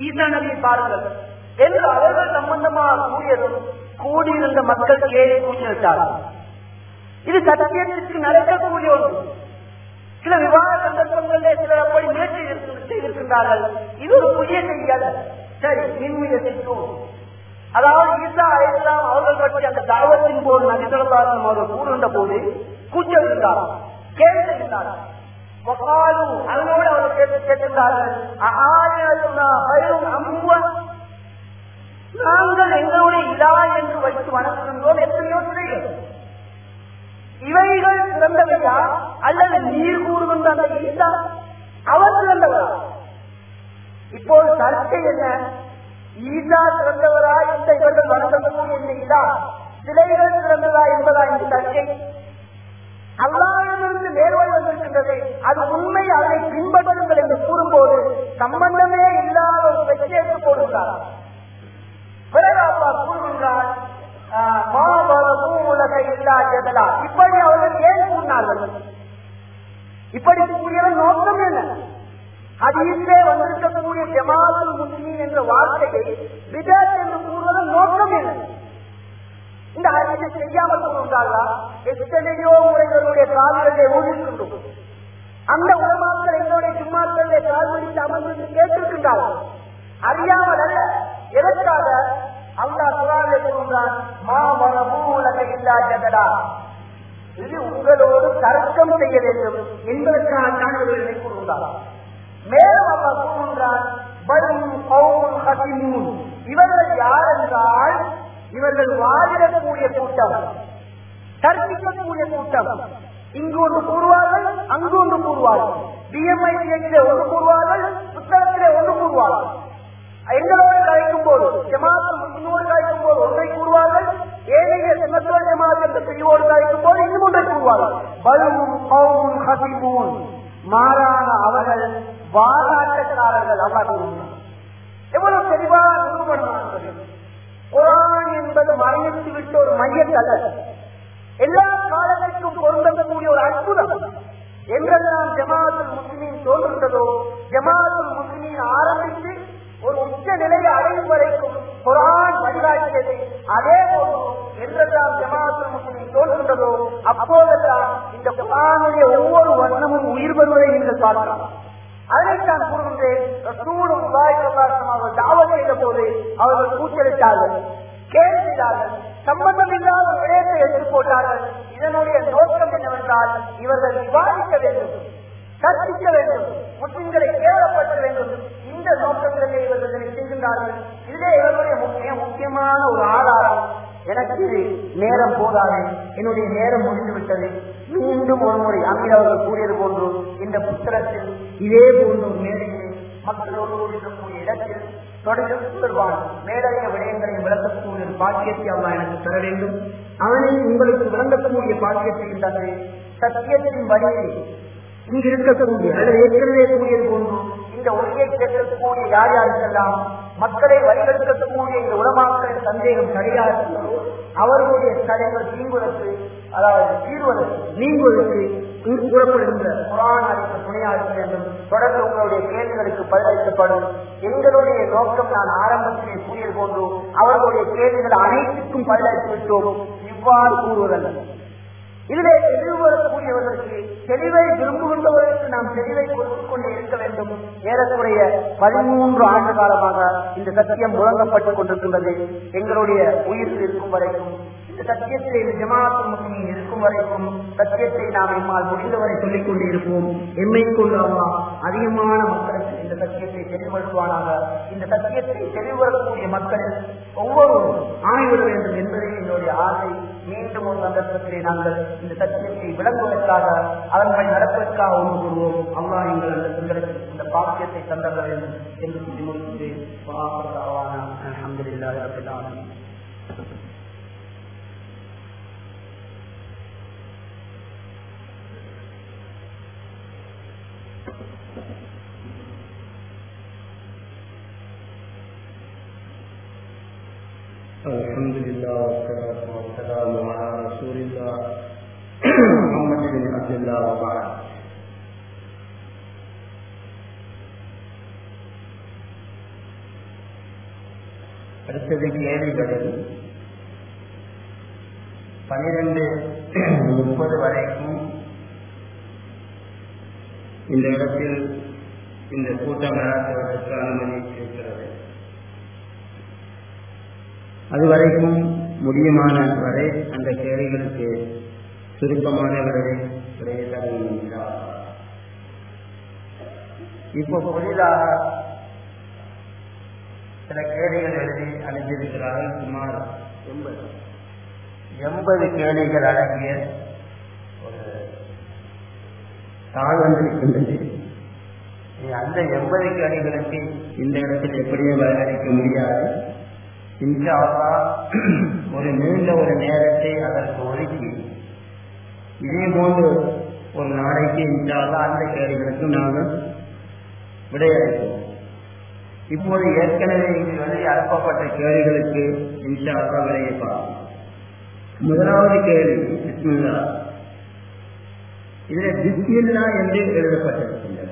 ஈசா நபியை பாருங்கள் என்று அவர்கள் சம்பந்தமாக கூறியதும் கூடியிருந்த மக்கள் கேள்வி கூறிவிட்டார்கள் இது சத்தியத்திற்கு நடக்கக்கூடிய ஒன்று சில விவாத சந்தர்ப்பங்களிலே சிலர் அப்படி முயற்சி செய்திருக்கின்றார்கள் இது ஒரு புதிய செய்தி அல்ல சரி மின்முயற்சிக்கும் அதாவது ஈசா அலையாம் அவர்கள் பற்றி அந்த தாவத்தின் போது நபிசல்லாசம் அவர்கள் கூறுகின்ற போது கூச்சலிருந்தார் கேட்டிருந்தார் அதனோடு அவர்கள் கேட்டு கேட்டிருந்தார்கள் நாங்கள் எங்களுடைய இதா என்று வைத்து வணங்குகின்றோம் எத்தனையோ சிலைகள் இவைகள் சிறந்தவையா அல்லது நீர் கூறுகின்ற அந்த ஈசா அவர் சிறந்தவரா இப்போது சர்ச்சை என்ன ஈசா சிறந்தவரா இந்த இவர்கள் வணங்கக்கூடிய இந்த இதா சிலைகள் சிறந்ததா என்பதா இந்த சர்ச்சை அல்லாவிலிருந்து நேர்வழி வந்திருக்கின்றது அது உண்மை அதை பின்பற்றுங்கள் என்று கூறும்போது சம்பந்தமே இல்லாத ஒரு வெற்றியேற்று போடுகிறார் பிறகு அப்பா கூறுகின்றார் உலக இல்லாததா இப்படி அவர்கள் ஏன் கூறினார்கள் இப்படி கூறியவன் நோக்கம் என்ன அதிலே வந்திருக்கக்கூடிய ஜமாத்துல் முஸ்லீம் என்ற வார்த்தையை விதத் என்று கூறுவதன் நோக்கம் என்ன இந்த அறிவை செய்யாமல் கூறுகிறார்களா எத்தனையோ முறைகளுடைய கால்களிலே ஊழிருக்கின்றோம் அந்த உலமாக்கள் எங்களுடைய சும்மாக்களிலே கால் பிடித்து அமர்ந்து கேட்டிருக்கின்றார்கள் அறியாமல் அல்ல எதற்காக அல்லா குரானை கூறுகிறான் மாமரபு உலக இல்லாதடா இது உங்களோடு தர்க்கம் செய்ய வேண்டும் என்பதற்கான சான்றுகளை கூறுகிறார் மேலும் அல்லா கூறுகின்றான் இவர்கள் யார் என்றால் இவர்கள் வாதிடக்கூடிய கூட்டம் தர்க்கிக்கக்கூடிய கூட்டம் இங்கு ஒன்று கூறுவார்கள் அங்கு ஒன்று கூறுவார்கள் பிஎம்ஐ ஒன்று கூறுவார்கள் புத்தகத்திலே ஒன்று கூறுவார்கள் எங்களோடு கலைக்கும் போது ஜமாத்தல் முஸ்லிமோடு கலைக்கும் போது ஒன்றை கூறுவார்கள் ஏழைய சுமத்துவ ஜமாத் என்ற பிரிவோடு கலைக்கும் போது இன்னும் ஒன்றை கூறுவார்கள் பலவும் பவும் ஹசிபூன் மாறாக அவர்கள் வாராட்டக்காரர்கள் அல்லா கூறுகிறார் எவ்வளவு தெளிவாக நிரூபணமானது குரான் என்பது மறைத்து விட்ட ஒரு மையத்தல்ல எல்லா காலத்திற்கும் பொருந்தக்கூடிய ஒரு அற்புதம் என்றெல்லாம் ஜமாத்துல் முஸ்லிம் தோன்றுகிறதோ ஜமாத்துல் முஸ்லிம் ஆரம்பித்து ஒரு உச்ச நிலையை அடையும் வரைக்கும் குரான் வழிகாட்டியது அதே போன்று என்றெல்லாம் ஜமாத்துல் முஸ்லிம் தோன்றுகின்றதோ அப்போதெல்லாம் இந்த குரானுடைய ஒவ்வொரு வண்ணமும் உயிர் பெறுவதை நீங்கள் பார்க்கலாம் அதைத்தான் கூறுகின்றேன் ரசூலும் அவர்கள் தாவல் செய்த போது அவர்கள் கூச்சலிட்டார்கள் கேள்வித்தார்கள் சம்பந்தம் இல்லாத விடயத்தை எடுத்துக் போட்டார்கள் இதனுடைய நோக்கம் என்னவென்றால் இவர்கள் விவாதிக்க வேண்டும் கற்பிக்க வேண்டும் முஸ்லிம்களை கேவலப்படுத்த வேண்டும் இந்த நோக்கத்திலே இவர்கள் இதனை செய்கின்றார்கள் இதுவே இவர்களுடைய முக்கிய முக்கியமான ஒரு ஆதாரம் எனக்கு நேரம் போதாது என்னுடைய நேரம் முடிந்து விட்டது மீண்டும் ஒரு முறை அமீர் அவர்கள் கூறியது போன்று இந்த புத்தகத்தில் இதே போன்ற ஒரு மேடையில் மக்களோடு இருக்கக்கூடிய இடத்தில் தொடர்பான மேலதிக விடயங்களை விளக்கக்கூடிய ஒரு பாக்கியத்தை அல்லா எனக்கு தர வேண்டும் அவனை உங்களுக்கு விளங்கக்கூடிய பாக்கியத்தையும் தந்து சத்தியத்தின் வழியில் இங்கு இருக்கக்கூடிய அல்லது ஏற்கனவே கூறியது போன்று இந்த ஒளியை கேட்கக்கூடிய யார் யாருக்கெல்லாம் மக்களை வழிகெடுக்கக்கூடிய இந்த உலமாக்களின் சந்தேகம் கிடையாது அவர்களுடைய தடைகள் தீங்குவதற்கு அதாவது தீர்வதற்கு நீங்குவதற்கு இங்கு கூறப்படுகின்ற குரான் அளித்த துணையாக வேண்டும் தொடர்ந்து உங்களுடைய கேள்விகளுக்கு பதிலளிக்கப்படும் எங்களுடைய நோக்கம் நான் ஆரம்பத்திலே கூறியது போன்று அவர்களுடைய கேள்விகள் அனைத்துக்கும் பதிலளித்து விட்டோம் இவ்வாறு கூறுவதல்ல இதிலே தெளிவுவரக்கூடியவர்களுக்கு தெளிவை விரும்புகின்றவர்களுக்கு நாம் தெளிவை கொடுத்துக் கொண்டே இருக்க வேண்டும் ஏறக்குறைய பதிமூன்று ஆண்டு காலமாக இந்த சத்தியம் முழங்கப்பட்டுக் கொண்டிருக்கின்றது எங்களுடைய உயிர் இருக்கும் வரைக்கும் இந்த சத்தியத்தை இந்த ஜமாத்து முஸ்லிம் இருக்கும் வரைக்கும் சத்தியத்தை நாம் எம்மால் முடிந்தவரை சொல்லிக் கொண்டே இருப்போம் எம்மை கொள்ளாமா அதிகமான மக்களுக்கு இந்த சத்தியத்தை தெளிவுபடுத்துவானாக இந்த சத்தியத்தை தெளிவுபடக்கூடிய மக்கள் ஒவ்வொருவரும் ஆய்விட வேண்டும் என்பதே என்னுடைய ஆசை மீண்டும் ஒரு சந்தர்ப்பத்திலே நாங்கள் இந்த சத்தியத்தை விளங்குவதற்காக அதன்படி நடப்பதற்காக ஒன்று கூறுவோம் அம்மா எங்கள் அந்த எங்களுக்கு இந்த பாக்கியத்தை தந்தர வேண்டும் என்று சொல்லி முடித்து அலமதுல்லாஹி ரபில் ஆலமீன் الحمد لله والصلاة والسلام على رسول الله محمد بن عبد الله وبعد அடுத்தது கேள்விகளில் பனிரெண்டு முப்பது வரைக்கும் இந்த இடத்தில் இந்த கூட்டம் நடத்துவதற்கு அனுமதி இருக்கிறது அதுவரைக்கும் முடியுமான வரை அந்த கேள்விகளுக்கு சுருக்கமான விடையை விடையை தர வேண்டும் இப்போ புதிதாக சில கேள்விகள் எழுதி அனுப்பியிருக்கிறார்கள் சுமார் எண்பது எண்பது கேள்விகள் அடங்கிய ஒரு தாழ் வந்திருக்கின்றது அந்த எண்பது கேள்விகளுக்கு இந்த இடத்தில் எப்படியே பதிலளிக்க முடியாது இன்ஷா ஒரு நீண்ட ஒரு நேரத்தை அதற்கு ஒதுக்கி இதே போன்று ஒரு நாளைக்கு இன்ஷால்லா அந்த கேள்விகளுக்கு நாங்கள் விடையளிப்போம் இப்போது ஏற்கனவே இங்கு எழுதி அனுப்பப்பட்ட கேள்விகளுக்கு இன்ஷால்லா விடையை பார்ப்போம் முதலாவது கேள்வி பிஸ்மில்லா இதில் பிஸ்மில்லா என்று எழுதப்பட்டிருக்கின்றது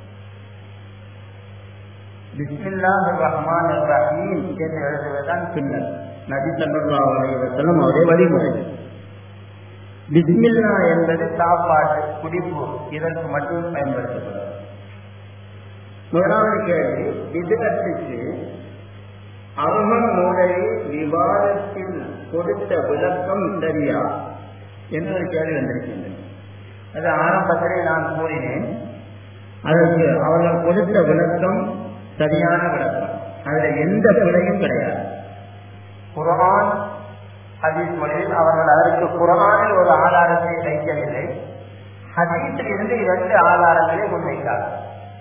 பிஸ்மில்லா ரஹ்மான் ரஹீம் என்று எழுதுவதுதான் பின்னர் நபி சல்லா அலைவசலம் அவருடைய வழிமுறை பிஸ்மில்லா என்பது சாப்பாடு குடிப்பு இதற்கு மட்டும் பயன்படுத்தப்படும் முதலாவது கேள்வி விதத்துக்கு அருமன் மூலையை விவாதத்தில் கொடுத்த விளக்கம் சரியா என்று ஒரு கேள்வி வந்திருக்கின்றது அது ஆரம்பத்திலே நான் கூறினேன் அதற்கு அவர்கள் கொடுத்த விளக்கம் சரியான விளக்கம் அதுல எந்த பிழையும் கிடையாது குரான் ஹதீஸ் மொழியில் அவர்கள் அதற்கு குரானில் ஒரு ஆதாரத்தை வைக்கவில்லை ஹதீஸில் இருந்து இரண்டு ஆதாரங்களை முன்வைத்தார்கள்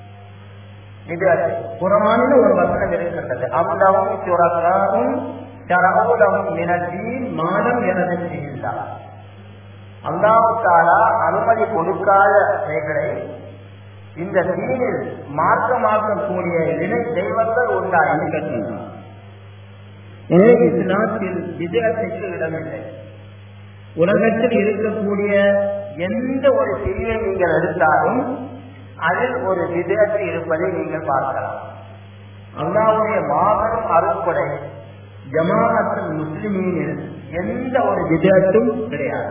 இது குரானில் ஒரு வசனம் இருக்கின்றது அவ்வளவும் சுரக்காவும் சரவுலவும் இனத்தின் மாதம் எனது செய்தார் அல்லாவுக்காலா அனுமதி கொடுக்காத செயல்களை இந்த தீனில் மாற்றமாக்கக்கூடிய இணை தெய்வங்கள் உண்டா என்று கேட்கின்றார் எனவே இஸ்லாத்தில் விஜயத்திற்கு இடமில்லை உலகத்தில் இருக்கக்கூடிய எந்த ஒரு பிரிவை நீங்கள் எடுத்தாலும் அதில் ஒரு விதத்து இருப்பதை நீங்கள் பார்க்கலாம் அல்லாவுடைய மாபெரும் அருட்படை ஜமாஅத்தில் முஸ்லிமீனில் எந்த ஒரு விதத்தும் கிடையாது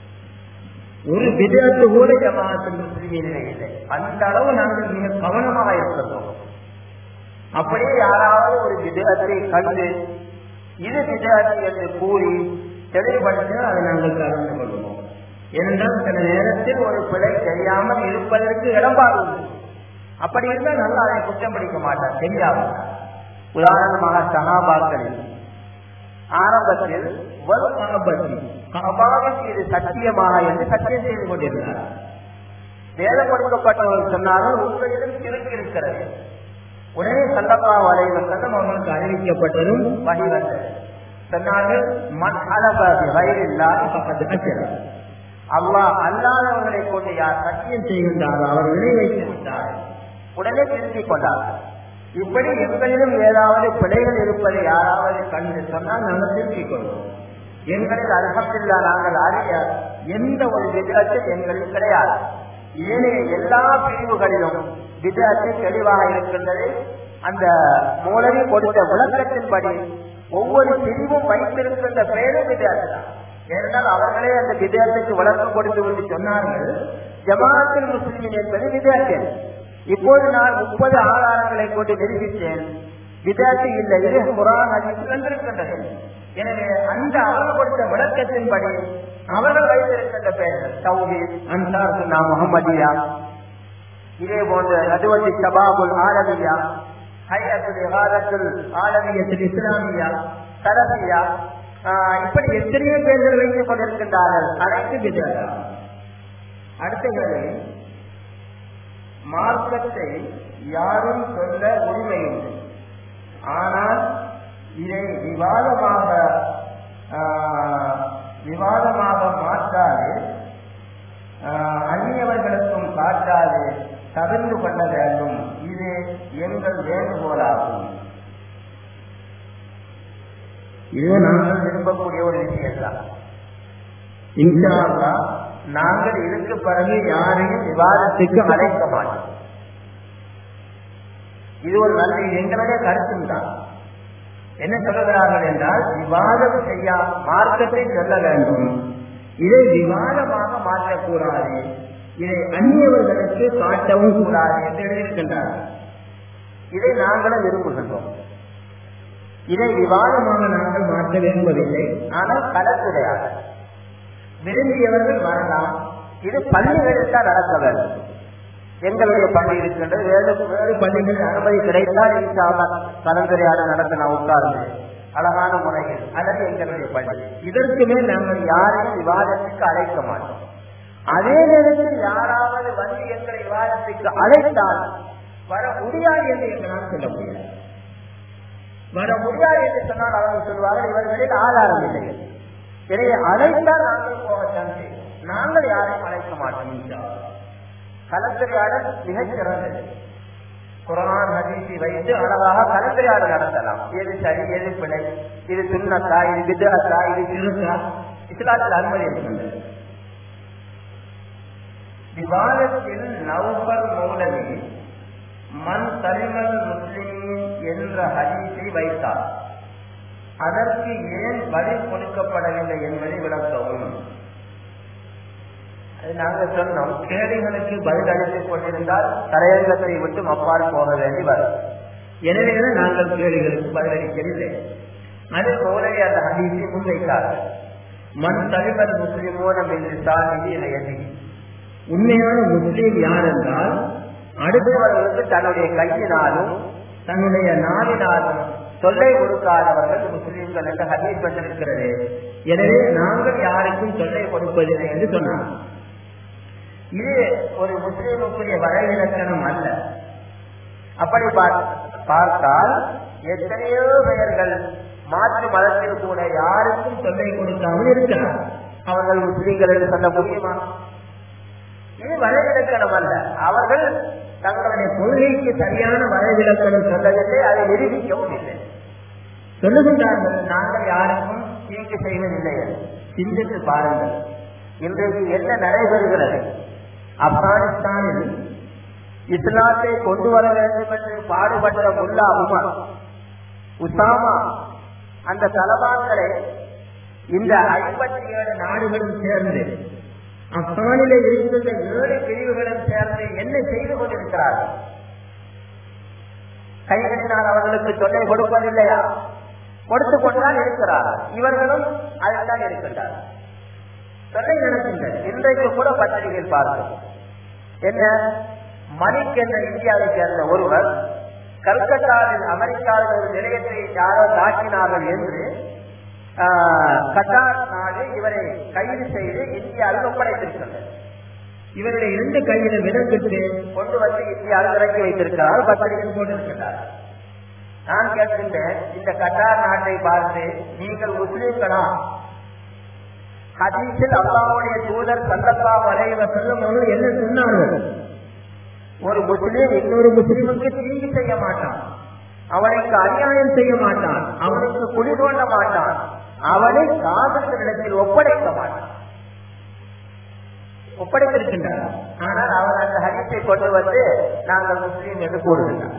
ஒரு விதத்து கூட ஜமாஅத்தில் முஸ்லிமீனில் இல்லை அந்த அளவு நாங்கள் மிக கவனமாக இருக்கிறோம் அப்படியே யாராவது ஒரு விதத்தை கண்டு இது விதத்து என்று கூறி தெளிவுபடுத்தினால் அதை நாங்கள் கலந்து கொள்வோம் ஏனென்றால் சில நேரத்தில் ஒரு பிழை தெரியாமல் இருப்பதற்கு இடம்பாடு அப்படி இருந்தால் நல்லா அதை குற்றம் பிடிக்க மாட்டார் தெரியாது உதாரணமாக சகாபாக்களில் ஆரம்பத்தில் கபாவுக்கு இது சத்தியமாக என்று சத்தியம் செய்து கொண்டிருந்தார் வேதப்படுத்தப்பட்டவர்கள் சொன்னார்கள் உங்களிடம் சிறுக்கு இருக்கிறது உடனே சல்லப்பா வரைவர் சட்டம் அவர்களுக்கு அறிவிக்கப்பட்டதும் வகை வந்தது சொன்னார்கள் மண் அளவாதி வயிறில்லாத பக்கத்து அச்சரம் அல்லாஹ் அல்லாதவர்களை கொண்டு யார் சத்தியம் செய்கின்றாரோ அவர் வினை வைத்து விட்டார் உடனே திருத்திக் கொண்டார்கள் இப்படி எங்களிடம் ஏதாவது பிழைகள் இருப்பதை யாராவது கண்டு சொன்னால் நாங்கள் திருத்திக் கொள்வோம் எங்களில் அல்ஹம்துல்லா நாங்கள் அறிய எந்த ஒரு விதத்தில் எங்களில் கிடையாது ஏனைய எல்லா பிரிவுகளிலும் விதத்து தெளிவாக இருக்கின்றது அந்த மூலவி கொடுத்த விளக்கத்தின்படி ஒவ்வொரு பிரிவும் வைத்திருக்கின்ற பெயரும் விதத்து தான் ஏனென்றால் அவர்களே அந்த விதத்துக்கு விளக்கம் கொடுத்து விட்டு சொன்னார்கள் ஜமாத்தில் முஸ்லிமின் என்பது விதத்து இப்போது நான் முப்பது ஆதாரங்களை கொண்டு நிரூபித்தேன் விதத்து இல்லை இது குரான் அதில் வந்திருக்கின்றது எனவே அந்த அவர்கள் கொடுத்த விளக்கத்தின்படி அவர்கள் வைத்திருக்கின்ற பெயர் தௌஹீத் அன்சார் சுன்னா முகமதியா இதே போன்ற நதுவத்தி சபாபுல் ஆலமியா ஹையத்துல் இகாதத்துல் ஆலமியத்துல் இஸ்லாமியா சரபியா இப்படி எத்தனையோ பேர்கள் வைத்துக் கொண்டிருக்கின்றார்கள் அனைத்து விதா அடுத்த கேள்வி மார்க்கத்தை யாரும் சொல்ல உரிமை உண்டு ஆனால் இதை விவாதமாக விவாதமாக மாற்றாது அந்நியவர்களுக்கும் காட்டாது தவிர்த்து கொள்ள வேண்டும் இது எங்கள் வேண்டுகோளாகும் இது நாங்கள் விரும்பக்கூடிய ஒரு விஷயம்தான் இன்ஷா நாங்கள் இதுக்கு பிறகு யாரையும் விவாதத்துக்கு அழைக்க மாட்டோம் இது ஒரு நல்ல எங்களுடைய கருத்து தான் என்ன சொல்லுகிறார்கள் என்றால் விவாதம் செய்யா மார்க்கத்தை சொல்ல வேண்டும் இதை விவாதமாக மாற்றக்கூடாது இதை அந்நியவர்களுக்கு காட்டவும் கூடாது என்று எழுதியிருக்கின்றார்கள் இதை நாங்களும் விரும்புகின்றோம் இதை விவாதமாக நாங்கள் மாற்ற விரும்பவில்லை ஆனால் கலந்துரையாடல் விரும்பியவர்கள் வரலாம் இது பள்ளிகளில் தான் நடக்க வேண்டும் எங்களுடைய பள்ளி இருக்கின்றது வேறு வேறு பள்ளிகளில் அனுமதி கிடைத்தால் இன்ஷால்லா கலந்துரையாடல் நடத்த நான் உட்கார்ந்து அழகான முறையில் அல்லது எங்களுடைய பள்ளி இதற்கு மேல் நாங்கள் யாரையும் விவாதத்துக்கு அழைக்க மாட்டோம் அதே நேரத்தில் யாராவது வந்து எங்களை விவாதத்துக்கு அழைத்தால் வர முடியாது என்று எங்களால் சொல்ல முடியாது வர முடியாது என்று சொன்னால் அவர்கள் சொல்வார்கள் இவர்களில் ஆதாரம் இல்லை எனவே அழைத்தால் நாங்கள் போகத்தான் செய்வோம் நாங்கள் யாரையும் அழைக்க மாட்டோம் இன்ஷா அல்லாஹ். கலந்துரையாடல் மிகச் சிறந்தது குரான் ஹதீஸை வைத்து அழகாக கலந்துரையாடல் நடத்தலாம் எது சரி எது பிழை இது சுண்ணத்தா இது விதத்தா இது திருத்தா இஸ்லாத்தில் அனுமதி இருக்கின்றது விவாதத்தில் நவம்பர் மௌலவி மண் தலிமல் முஸ்லிமின் என்ற ஹதீஸை வைத்தார் அதற்கு ஏன் பதில் கொடுக்கப்படவில்லை என்பதை விளக்கவும் அது நாங்கள் சொன்னோம் கேள்விகளுக்கு பதில் அளித்துக் கொண்டிருந்தால் தலையங்கத்தை விட்டு அப்பால் போக வேண்டி வரும் எனவே நாங்கள் கேள்விகளுக்கு பதிலளிக்கவில்லை அது மௌலவி அந்த ஹதீஸை முன்வைத்தார்கள் மண் தலிமல் முஸ்லிமோன என்று சாதி எதி உண்மையான முஸ்லீம் யார் என்றால் அடுத்தவர்களுக்கு தன்னுடைய கையினாலும் தன்னுடைய நாவினாலும் சொல்லை கொடுக்காதவர்கள் முஸ்லீம்கள் என்று ஹதீஸ் வந்திருக்கிறது எனவே நாங்கள் யாருக்கும் சொல்லை கொடுப்பதில்லை என்று சொன்னார் இது ஒரு முஸ்லீமுக்குரிய வரைவிலக்கணம் அல்ல அப்படி பார்- பார்த்தால் எத்தனையோ பெயர்கள் மாற்று மதத்தில் கூட யாருக்கும் சொல்லை கொடுக்காமல் இருக்கிறார் அவர்கள் முஸ்லீம்கள் என்று சொல்ல முடியுமா இது வரைவிலக்கணம் அல்ல அவர்கள் தங்களுடைய கொள்கைக்கு சரியான வரைவிலக்கணம் சொல்லவில்லை அதை நிரூபிக்கவும் இல்லை சொல்லுகின்றார்கள் நாங்கள் யாருக்கும் தீங்கு செய்வதில்லை என்று. சிந்தித்து பாருங்கள் இன்றைக்கு என்ன நடைபெறுகிறது ஆப்கானிஸ்தானில் இஸ்லாத்தை கொண்டு வர வேண்டும் என்று பாடுபட்ட முல்லா உமர் உசாமா அந்த தலபான்களை இந்த ஐம்பத்தி ஏழு நாடுகளும் சேர்ந்து அப்பானிலே இருக்கின்ற ஏழு பிரிவுகளும் சேர்ந்து என்ன செய்து கொண்டிருக்கிறார்கள் கைகளினால் அவர்களுக்கு தொல்லை கொடுப்பதில்லையா கொடுத்து கொண்டுதான் இருக்கிறார்கள் இவர்களும் அதில்தான் இருக்கின்றார்கள் தொல்லை நடக்கின்றது இன்றைக்கு கூட பத்திரிகையில் பார்க்கிறோம் என்ன மணிக் என்ற இந்தியாவை சேர்ந்த ஒருவர் கல்கத்தாவில் அமெரிக்காவில் ஒரு நிலையத்தை யாரோ தாக்கினார்கள் என்று ஆஹ், கட்டார் நாடு இவரை கைது செய்து இந்தியாவில் ஒப்படைத்திருக்கிறது இவருடைய இரண்டு கையில விலங்கிட்டு கொண்டு வந்து இந்தியாவில் இறக்கி வைத்திருக்கிறார் பத்திரிகை போட்டிருக்கிறார் நான் கேட்கின்றேன் இந்த கட்டார் நாட்டை பார்த்து நீங்கள் முஸ்லீம்களா ஹதீஸில் அல்லாவுடைய தூதர் சல்லல்லா வரைவ செல்லும் போது என்ன சொன்னார்கள் ஒரு முஸ்லீம் இன்னொரு முஸ்லீமுக்கு தீங்கு செய்ய மாட்டான் அவனுக்கு அநியாயம் செய்ய மாட்டான் அவனுக்கு குடி தோண்ட மாட்டான் அவனை காதலிடத்தில் ஒப்படைக்க மாட்டான் ஒப்படைத்திருக்கின்றார் ஆனால் அவர் அந்த ஹதீஸை கொண்டு வந்து நாங்கள் முஸ்லீம் என்று கூறுகின்றார்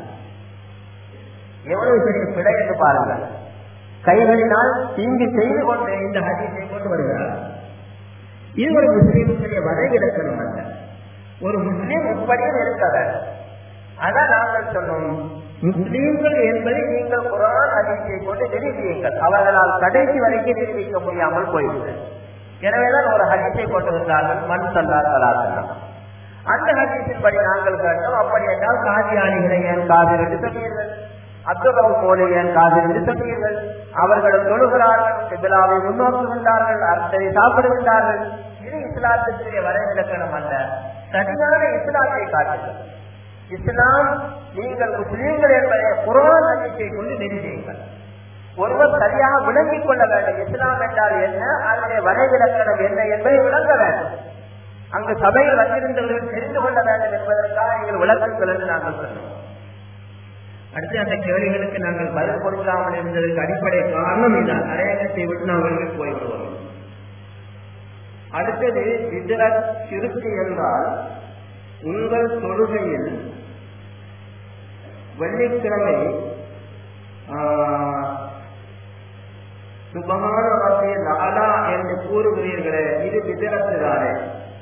எவ்வளவு பெரிய பிழை என்று பாருங்கள் கைகளினால் தீங்கு செய்து கொண்டு இந்த ஹதீஸை கொண்டு வருகிறார் இது ஒரு முஸ்லீமுடைய வரைவிலக்கணம் அல்ல ஒரு முஸ்லீம் இப்படியும் இருக்க வேண்டும் அதான் நாங்கள் சொன்னோம் முஸ்லீம்கள் என்பதை நீங்கள் குரான் ஹதீஸை கொண்டு நிரூபியுங்கள் அவர்களால் கடைசி வரைக்கும் நிரூபிக்க முடியாமல் போய்விட்டது எனவேதான் ஒரு ஹதீஸை கொண்டு வந்தார்கள் மண் சல்லா சலாசனம் அந்த ஹதீஸின் படி நாங்கள் கேட்டோம் அப்படி என்றால் காதியானிகளை ஏன் காதில் என்று சொன்னீர்கள் அப்துல் போல ஏன் காதில் என்று சொன்னீர்கள் அவர்கள் தொழுகிறார்கள் சிபிலாவை முன்னோக்குகின்றார்கள் அர்த்தத்தை சாப்பிடுகின்றார்கள் இது இஸ்லாத்திற்குரிய வரைவிலக்கணம் அல்ல சரியான இஸ்லாத்தை காட்டுங்கள் இஸ்லாம் நீங்கள் முஸ்லீம்கள் என்பதை குரான் ஹதீஸை கொண்டு நிரூபியுங்கள் ஒருவர் சரியாக விளங்கிக் கொள்ள வேண்டும் இஸ்லாம் என்றால் என்ன அதனுடைய வரைவிலக்கணம் என்ன என்பதை விளங்க வேண்டும் அங்கு சபையில் வந்திருந்தவர்கள் தெரிந்து கொள்ள வேண்டும் என்பதற்காக நீங்கள் விளக்குங்கள் என்று நாங்கள் சொன்னோம் அடுத்து அந்த கேள்விகளுக்கு நாங்கள் பதில் கொடுக்காமல் இருந்ததற்கு அடிப்படை காரணம் இதுதான் தலையங்கத்தை விட்டு நாங்கள் போய்விடுவோம் அடுத்தது விதரத் சிறுக்கு என்றால் உங்கள் தொழுகையில் வெள்ளிக்கிழமை ஆஹ், சுபமான ரப்பியல் அலா என்று கூறுகிறீர்களே இது விதத்து தானே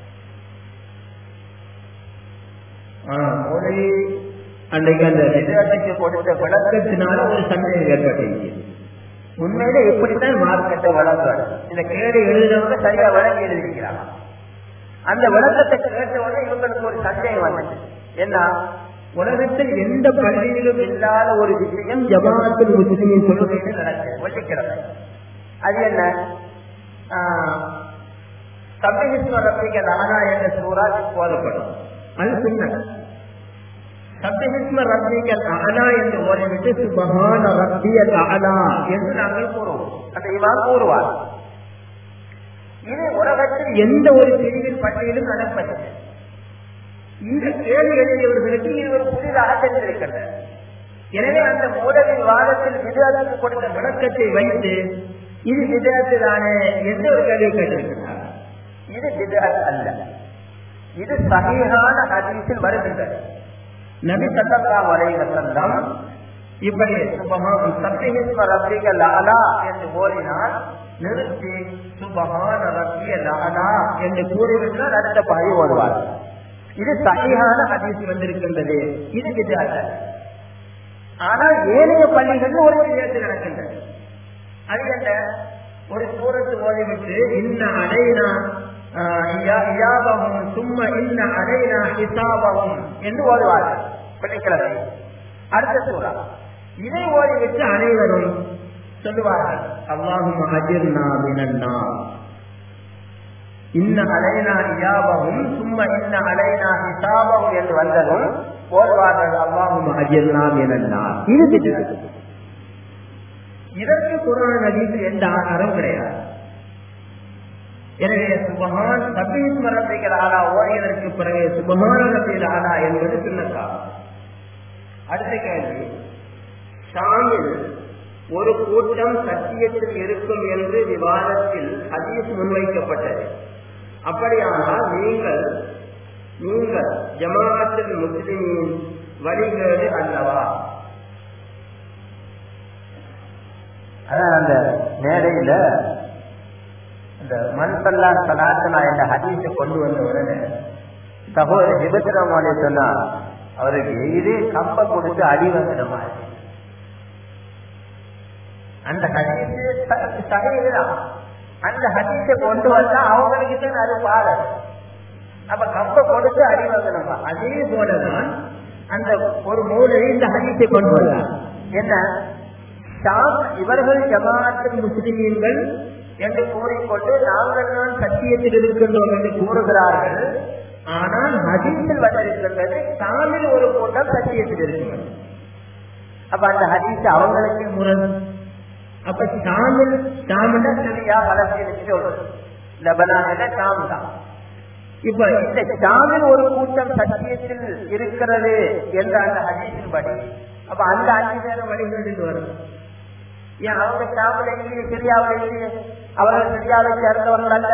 மொழி அன்றைக்கு அந்த விதத்துக்கு கொடுத்த விளக்கத்தினால ஒரு சந்தேகம் ஏற்பட்டது உண்மையில இப்படித்தான் மார்க்கெட்டை வழங்காது இந்த கேடு எழுதுறவங்க சரியா வழங்கி எழுதிக்கிறாங்க அந்த விளக்கத்தை கேட்ட உடனே இவங்களுக்கு ஒரு சந்தேகம் வந்தது என்ன உலகத்தில் எந்த பள்ளியிலும் இல்லாத ஒரு விஷயம் ஜமாத்தில் முஸ்லிமின் கொள்கையில் நடக்கிறது வள்ளிக்கிறது அது என்ன சப்தகிஸ்ம ரப்பிக நானா என்ற சூறா போதப்படும் அது சுண்ண சப்தகிஸ்ம ரப்பிக அலா என்று ஓடிவிட்டு சுபகான ரப்பியல் அலா என்று நாங்கள் கூறுவோம் அந்த இவன் கூறுவார் இது உலகத்தில் எந்த ஒரு பிரிவின் பள்ளியிலும் நடப்பதில்லை இந்த கேள்வி எழுதியவர்களுக்கு இது ஒரு புதிதாக தெரிந்திருக்கிறது எனவே அந்த மூலவின் வாதத்தில் விதத்துக்கு கொடுத்த விளக்கத்தை வைத்து இது விதத்து தானே என்று ஒரு கேள்வி கேட்டிருக்கிறார் இது விதத் அல்ல இது சகிகான ஹதீஸில் வருகின்றது நபி சல்லா வரைக செல்லம் இப்படி சத்தியகிஸ்ம ரப்பிக லாலா என்று ஓடினால் நிறுத்தி சுபகான ரப்பிய லாலா என்று கூறிவிட்டால் அடுத்த பகை ஓடுவார் இது சகிகான ஹதீஸ் வந்திருக்கின்றது இது வித்தியாச ஆனால் ஏனைய பள்ளிகளில் ஒரு வித்தியாசம் நடக்கின்றது அது என்ன ஒரு சூரத்து ஓடிவிட்டு இன்ன அடைனா இயாபகம் சும்மா இன்ன அடைனா ஹிசாபகம் என்று ஓடுவார்கள் வெள்ளிக்கிழமை அடுத்த சூறா இதை ஓடிவிட்டு அனைவரும் சொல்லுவார்கள் அல்லாஹும் அஜிர்னா மினன்னா இன்ன அலைனா இயாபகும் சும்மா இன்ன அலைனா ஹிசாபகும் என்று வந்ததும் ஓடுவார்கள் அல்லாஹும் அஜிர்னா மினன்னா இது திட்டம் இதற்கு குரான் நதியில் எந்த ஆதாரம் கிடையாது எனவே சுபகான் சபீஸ் மரத்தைகள் ஆளா ஓடியதற்கு பிறகு சுபகான நபியில் ஆளா என்பது சின்னக்காகும் அடுத்த கேள்வி ஷாமில் ஒரு கூட்டம் சத்தியத்தில் இருக்கும் என்று விவாதத்தில் ஹதீஸ் முன்வைக்கப்பட்டது அப்படியானால் நீங்கள் நீங்கள் ஜமாஅத்தில் முஸ்லிமின் வழிகேடு அல்லவா அதான் அந்த மேடையில இந்த மண்சல்லா சலாத்தனா என்ற ஹதீஸை கொண்டு வந்த உடனே சகோதரர் விபத்திரமாலே சொன்னா அவருக்கு இது கப்ப கொடுத்து அடி வந்துட மாதிரி அந்த ஹதீஸ் சகைதான் அந்த ஹதீஸை கொண்டு வந்தா அவங்களுக்கு தான் அது பாடம் அப்ப கப்ப கொடுத்து அடி வாங்கணுமா அதே போலதான் அந்த ஒரு மூலை இந்த ஹதீஸை கொண்டு வந்தார் என்ன ஷாம் இவர்கள் ஜமாஅத்தின் முஸ்லிமீன்கள் என்று கூறிக்கொண்டு நாங்கள் தான் சத்தியத்தில் இருக்கின்றோம் என்று கூறுகிறார்கள் ஆனால் ஹதீஸில் வந்திருக்கின்றது ஷாமில் ஒரு கூட்டம் சத்தியத்தில் இருக்கிறது அப்ப அந்த ஹதீஸ் அவங்களுக்கு முரண் அப்ப ஷாமில் ஷாமில் சரியா வளர்ச்சி சொல்றது லெபனான ஷாம் தான் இப்ப இந்த ஷாமில் ஒரு கூட்டம் சத்தியத்தில் இருக்கிறது என்ற அந்த ஹதீஸின் படி அப்ப அந்த அஞ்சு பேரும் வழிகளில் வரும் ஏன் அவங்க ஷாமில் இல்லையே சிரியாவில் இல்லையே அவர்கள் சிரியாவை சேர்ந்தவர்கள் அல்ல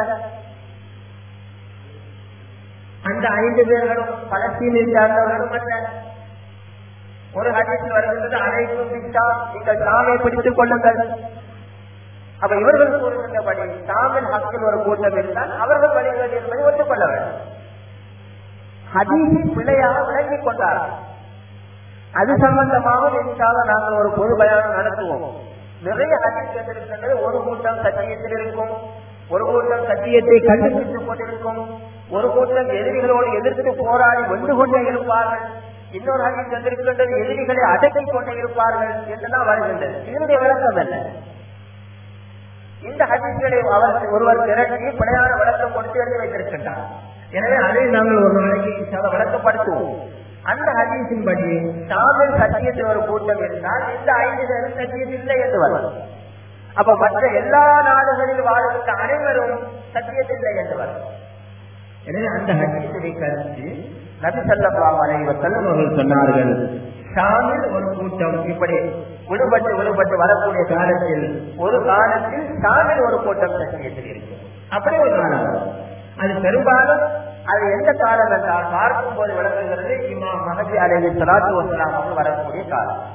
அந்த ஐந்து பேர்களும் பலஸ்தீனில் சேர்ந்தவர்களும் அல்ல ஒரு ஹதீஸில் வருகின்றது அனைத்தும் பிச்சா நீங்கள் ஷாமை பிடித்துக் கொள்ளுங்கள் அப்ப இவர்கள் கூறுகின்றபடி ஷாமில் ஹக்கில் ஒரு கூட்டம் இருந்தால் அவர்கள் வழிகள் என்பதை ஒத்துக்கொள்ள வேண்டும் ஹதீஸை பிழையாக விளங்கிக் கொண்டார்கள் அது சம்பந்தமாக நினைச்சாக நாங்கள் ஒரு பொது பயானம் நடத்துவோம் நிறைய ஹதீஸ் இருக்கின்றது ஒரு கூட்டம் சத்தியத்தில் இருக்கும் ஒரு கூட்டம் சத்தியத்தை கண்டுபிடித்துக் கொண்டிருக்கும் ஒரு கூட்டம் எதிரிகளோடு எதிர்த்து போராடி வென்று கொண்டே இருப்பார்கள் இன்னொரு ஹதீஸ் வந்திருக்கின்றது எதிரிகளை அடக்கிக் கொண்டே இருப்பார்கள் என்றெல்லாம் வருகின்றது இதனுடைய விளக்கம் என்ன இந்த ஹதீஸ்களை அவர் ஒருவர் திரட்டி பிழையான விளக்கம் கொடுத்து எழுதி வைத்திருக்கின்றார் எனவே அதை நாங்கள் ஒரு நாளைக்கு விளக்கப்படுத்துவோம் அந்த ஹதீஸின் படி தாமில் சத்தியத்தில் ஒரு கூட்டம் இருந்தால் இந்த ஐந்து பேரும் சத்தியத்தில் இல்லை என்று வரும் அப்ப மற்ற எல்லா நாடுகளில் வாழ்கின்ற அனைவரும் சத்தியத்தில் இல்லை என்று வரும் எனவே அந்த ஹதீஸை கருத்து நபி சல்லல்லாஹு அலைஹி வஸல்லம் அவர்கள் சொன்னார்கள் ஷாமில் ஒரு கூட்டம் இப்படி விடுபட்டு விடுபட்டு வரக்கூடிய காலத்தில் ஒரு காலத்தில் ஷாமில் ஒரு கூட்டம் சத்தியத்தில் இருக்கு அப்படி ஒரு காலம் அது பெரும்பாலும் அது எந்த காலம் என்றால் பார்க்கும் போது விளங்குகிறது இமாம் மகதி அலைவி சலாத்து வசலாம் வரக்கூடிய காலம்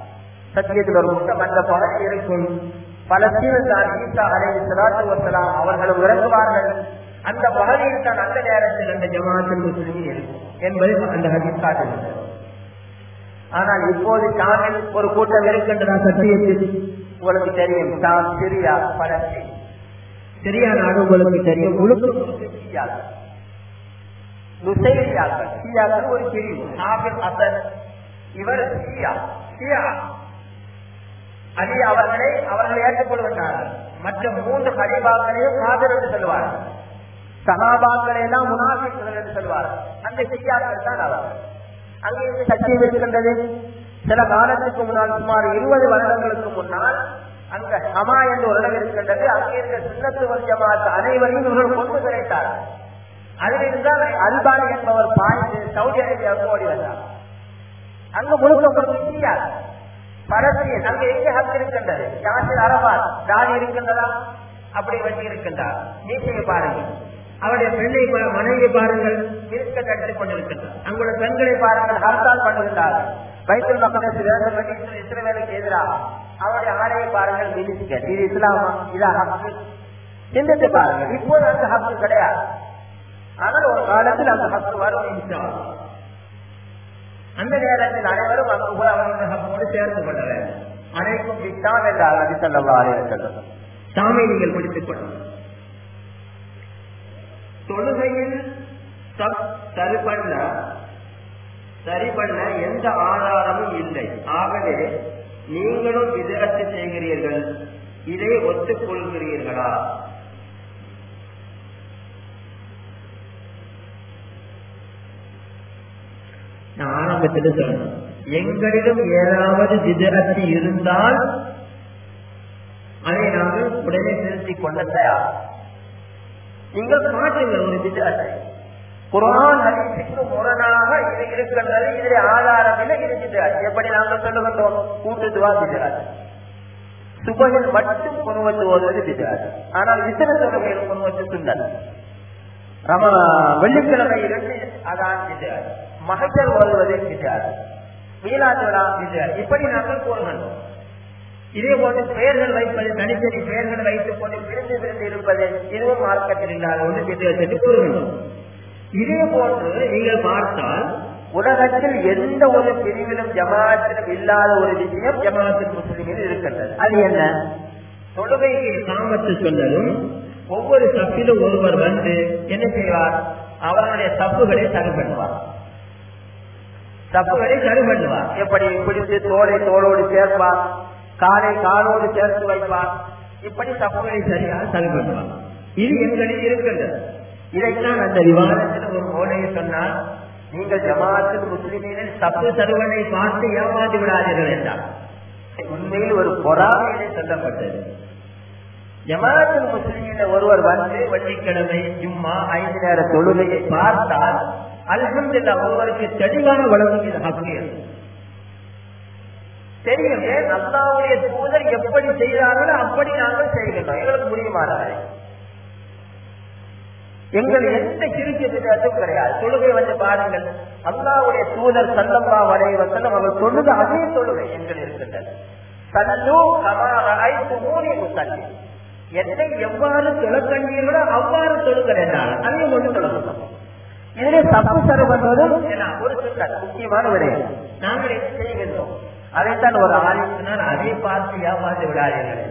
சத்தியத்தில் ஒரு முட்டம் அந்த பகுதி இருக்கும் பலஸ்தீனில் தான் ஈசா அலை சலாத்து வசலாம் அவர்களும் இறங்குவார்கள் அந்த பகுதியில் தான் அந்த நேரத்தில் அந்த ஜமாத்தில் முஸ்லிமின் இருக்கும் என்பது அந்த ஹதீஸ் காட்டுகிறது ஆனால் இப்போது ஷாமில் ஒரு கூட்டம் இருக்கின்றதா சத்தியத்தில் உங்களுக்கு தெரியும் ஷாம் சிரியா பலஸ்தீன் சிரியா நாடு உங்களுக்கு தெரியும் முழுக்க சிரியாக்கள் நுசைரியாக்கள் ஷியாக்கள் ஒரு பிரிவு ஹாபில் அசன் இவர் ஷியா ஷியா அலி அவர்களை அவர்கள் ஏற்றுக்கொள்கின்றார்கள் மற்ற மூன்று ஹலிபாக்களையும் காதல் என்று சொல்வார்கள் சகாபாக்களை எல்லாம் முனாபிக்கள் என்று சொல்வார்கள் அந்த ஷியாக்கள் தான் அவர் அங்கே இருந்து சத்தியம் இருக்கின்றது சில காலத்துக்கு முன்னால் சுமார் இருபது வருடங்களுக்கு முன்னால் அங்க ஹமா என்று ஒரு இடம் இருக்கின்றது அங்கே இருக்க சின்னத்து வஞ்சமாத்த அனைவரையும் இவர்கள் கொண்டு கிடைத்தார்கள் அதிலிருந்தால் அல்பானி என்பவர் பாய்ந்து சவுதி அரேபியாவுக்கு ஓடி வந்தார் அங்க முழுக்க முழுக்க ஷியா பலஸ்தீன் அங்க எங்க ஹக் இருக்கின்றது யாசிர் அரபாத் தாடி இருக்கின்றதா அப்படி வச்சு இருக்கின்றார் மீசையை பாருங்கள் அவருடைய பெண்ணை பா- மனைவி பாருங்கள் இருக்க கட்டிக் கொண்டிருக்கின்றார் அங்குள்ள பெண்களை பாருங்கள் ஹர்த்தால் பண்ணுகின்றார்கள் பைத்தல் மக்களுக்கு வேண்டும் என்று இஸ்ரேலுக்கு எதிராக அவருடைய ஆடையை பாருங்கள் மினிஸ்டர் இது இஸ்லாமா இதா ஹக்கு சிந்தித்து பாருங்கள் இப்போது அந்த ஹக்கு கிடையாது ஆனால் ஒரு காலத்தில் அந்த ஹக்கு வரும் இன்ஷா அல்லாஹ். அந்த நேரத்தில் அனைவரும் அங்கு கூட அவர்கள் ஹக்கோடு சேர்ந்து கொள்ள வேண்டும் அனைக்கும் விட்டான் என்றார் அதிசல்லவா இருக்கிறது சாமி நீங்கள் பிடித்துக் கொள்ளுங்கள் தொழுகையில் சப் சரி பண்ண சரி பண்ண எந்த ஆதாரமும் இல்லை ஆகவே நீங்களும் விதரத்து செய்கிறீர்கள் இதை ஒத்துக்கொள்கிறீர்களா நான் ஆரம்பத்தில் சொன்னேன் எங்களிடம் ஏதாவது விதரத்து இருந்தால் அதை நாங்கள் உடனே நிறுத்திக் கொள்ள தயார் நீங்கள் மாற்றுங்கள் ஒரு விதத்தை குரான் ஹதீஸுக்கு முரணாக இது இருக்கின்றது இதில் ஆதாரம் இல்லை இது விதத். எப்படி நாங்கள் சொல்லுகின்றோம் கூட்டுதுவா விதத் சுபகில் மட்டும் குணுவத்து ஓதுவது விதத் ஆனால் இத்தனை தொழுகையில் குணுவத்து சுண்டல் ரம வெள்ளிக்கிழமை இரண்டு அதான் விதத் மகஜர் ஓதுவது விதத் மீலாதுரா விதத் இப்படி நாங்கள் கூறுகின்றோம் இதே போன்று பெயர்கள் வைப்பது தனித்தனி பெயர்கள் வைத்துக் கொண்டு பிரிந்து பிரிந்து இருப்பது இதுவும் மார்க்கத்தில் இல்லாத ஒன்று வித்தியாசத்தை கூறுகின்றோம் இதே போன்று நீங்கள் பார்த்தால் உலகத்தில் எந்த ஒரு பிரிவிலும் ஜமாத்திலும் இல்லாத ஒரு விஷயம் ஜமாத்தில் முஸ்லிமில் இருக்கின்றது அது என்ன தொழுகைக்கு காமத்து சொன்னதும் ஒவ்வொரு தப்பிலும் ஒருவர் வந்து என்ன செய்வார் அவர்களுடைய தப்புகளை சரி பண்ணுவார் தப்புகளை சரி பண்ணுவார் எப்படி பிடித்து தோலை தோளோடு சேர்ப்பார் காலை காலோடு சேர்த்து வைப்பார் இப்படி தப்புகளை சரியாக சரி பண்ணுவார் இது எங்களில் இருக்கின்றது இதைத்தான் அந்த விவாதத்தில் ஒரு மோனையை சொன்னால் நீங்கள் ஜமாத்தில் முஸ்லிமினில் தப்பு சருவனை பார்த்து ஏமாந்து விடாதீர்கள் என்றார் உண்மையில் ஒரு பொறாமையிலே சொல்லப்பட்டது ஜமாத்தில் முஸ்லிமின் ஒருவர் வந்து வெள்ளிக்கிழமை ஜும்மா ஐந்து நேர தொழுகையை பார்த்தால் அல்ஹம்துல்லா ஒருவருக்கு தெளிவான வளர்ச்சி இது ஹக்கு என்று. தெரியும் ஏன் அல்லாவுடைய தூதர் எப்படி செய்தார்களோ அப்படி நாங்கள் செய்கின்றோம் எங்களுக்கு முடியுமாறாரு எங்கள் எந்த கிருக்கி விதத்தும் கிடையாது தொழுகை வந்து பாருங்கள் அல்லாவுடைய தூதர் சல்லம்மா வரைவசல்லம் அவர் தொழுது அதே தொழுகை எங்கள் இருக்கின்றது சல்லு கமாரை மூணி முசல்லி என்னை எவ்வாறு தொழக்கண்டீர்களோ அவ்வாறு தொழுங்கள் என்றால் அதையும் ஒன்று தொழுகிறோம் இதிலே தப்பு சரி பண்ணுவதும் ஒரு சுற்றார் முக்கியமான விடயம் நாங்கள் என்ன செய்கின்றோம் அதைத்தான் ஒரு ஆலோசனால் அதை பார்த்து ஏமாந்து விடாதீர்கள்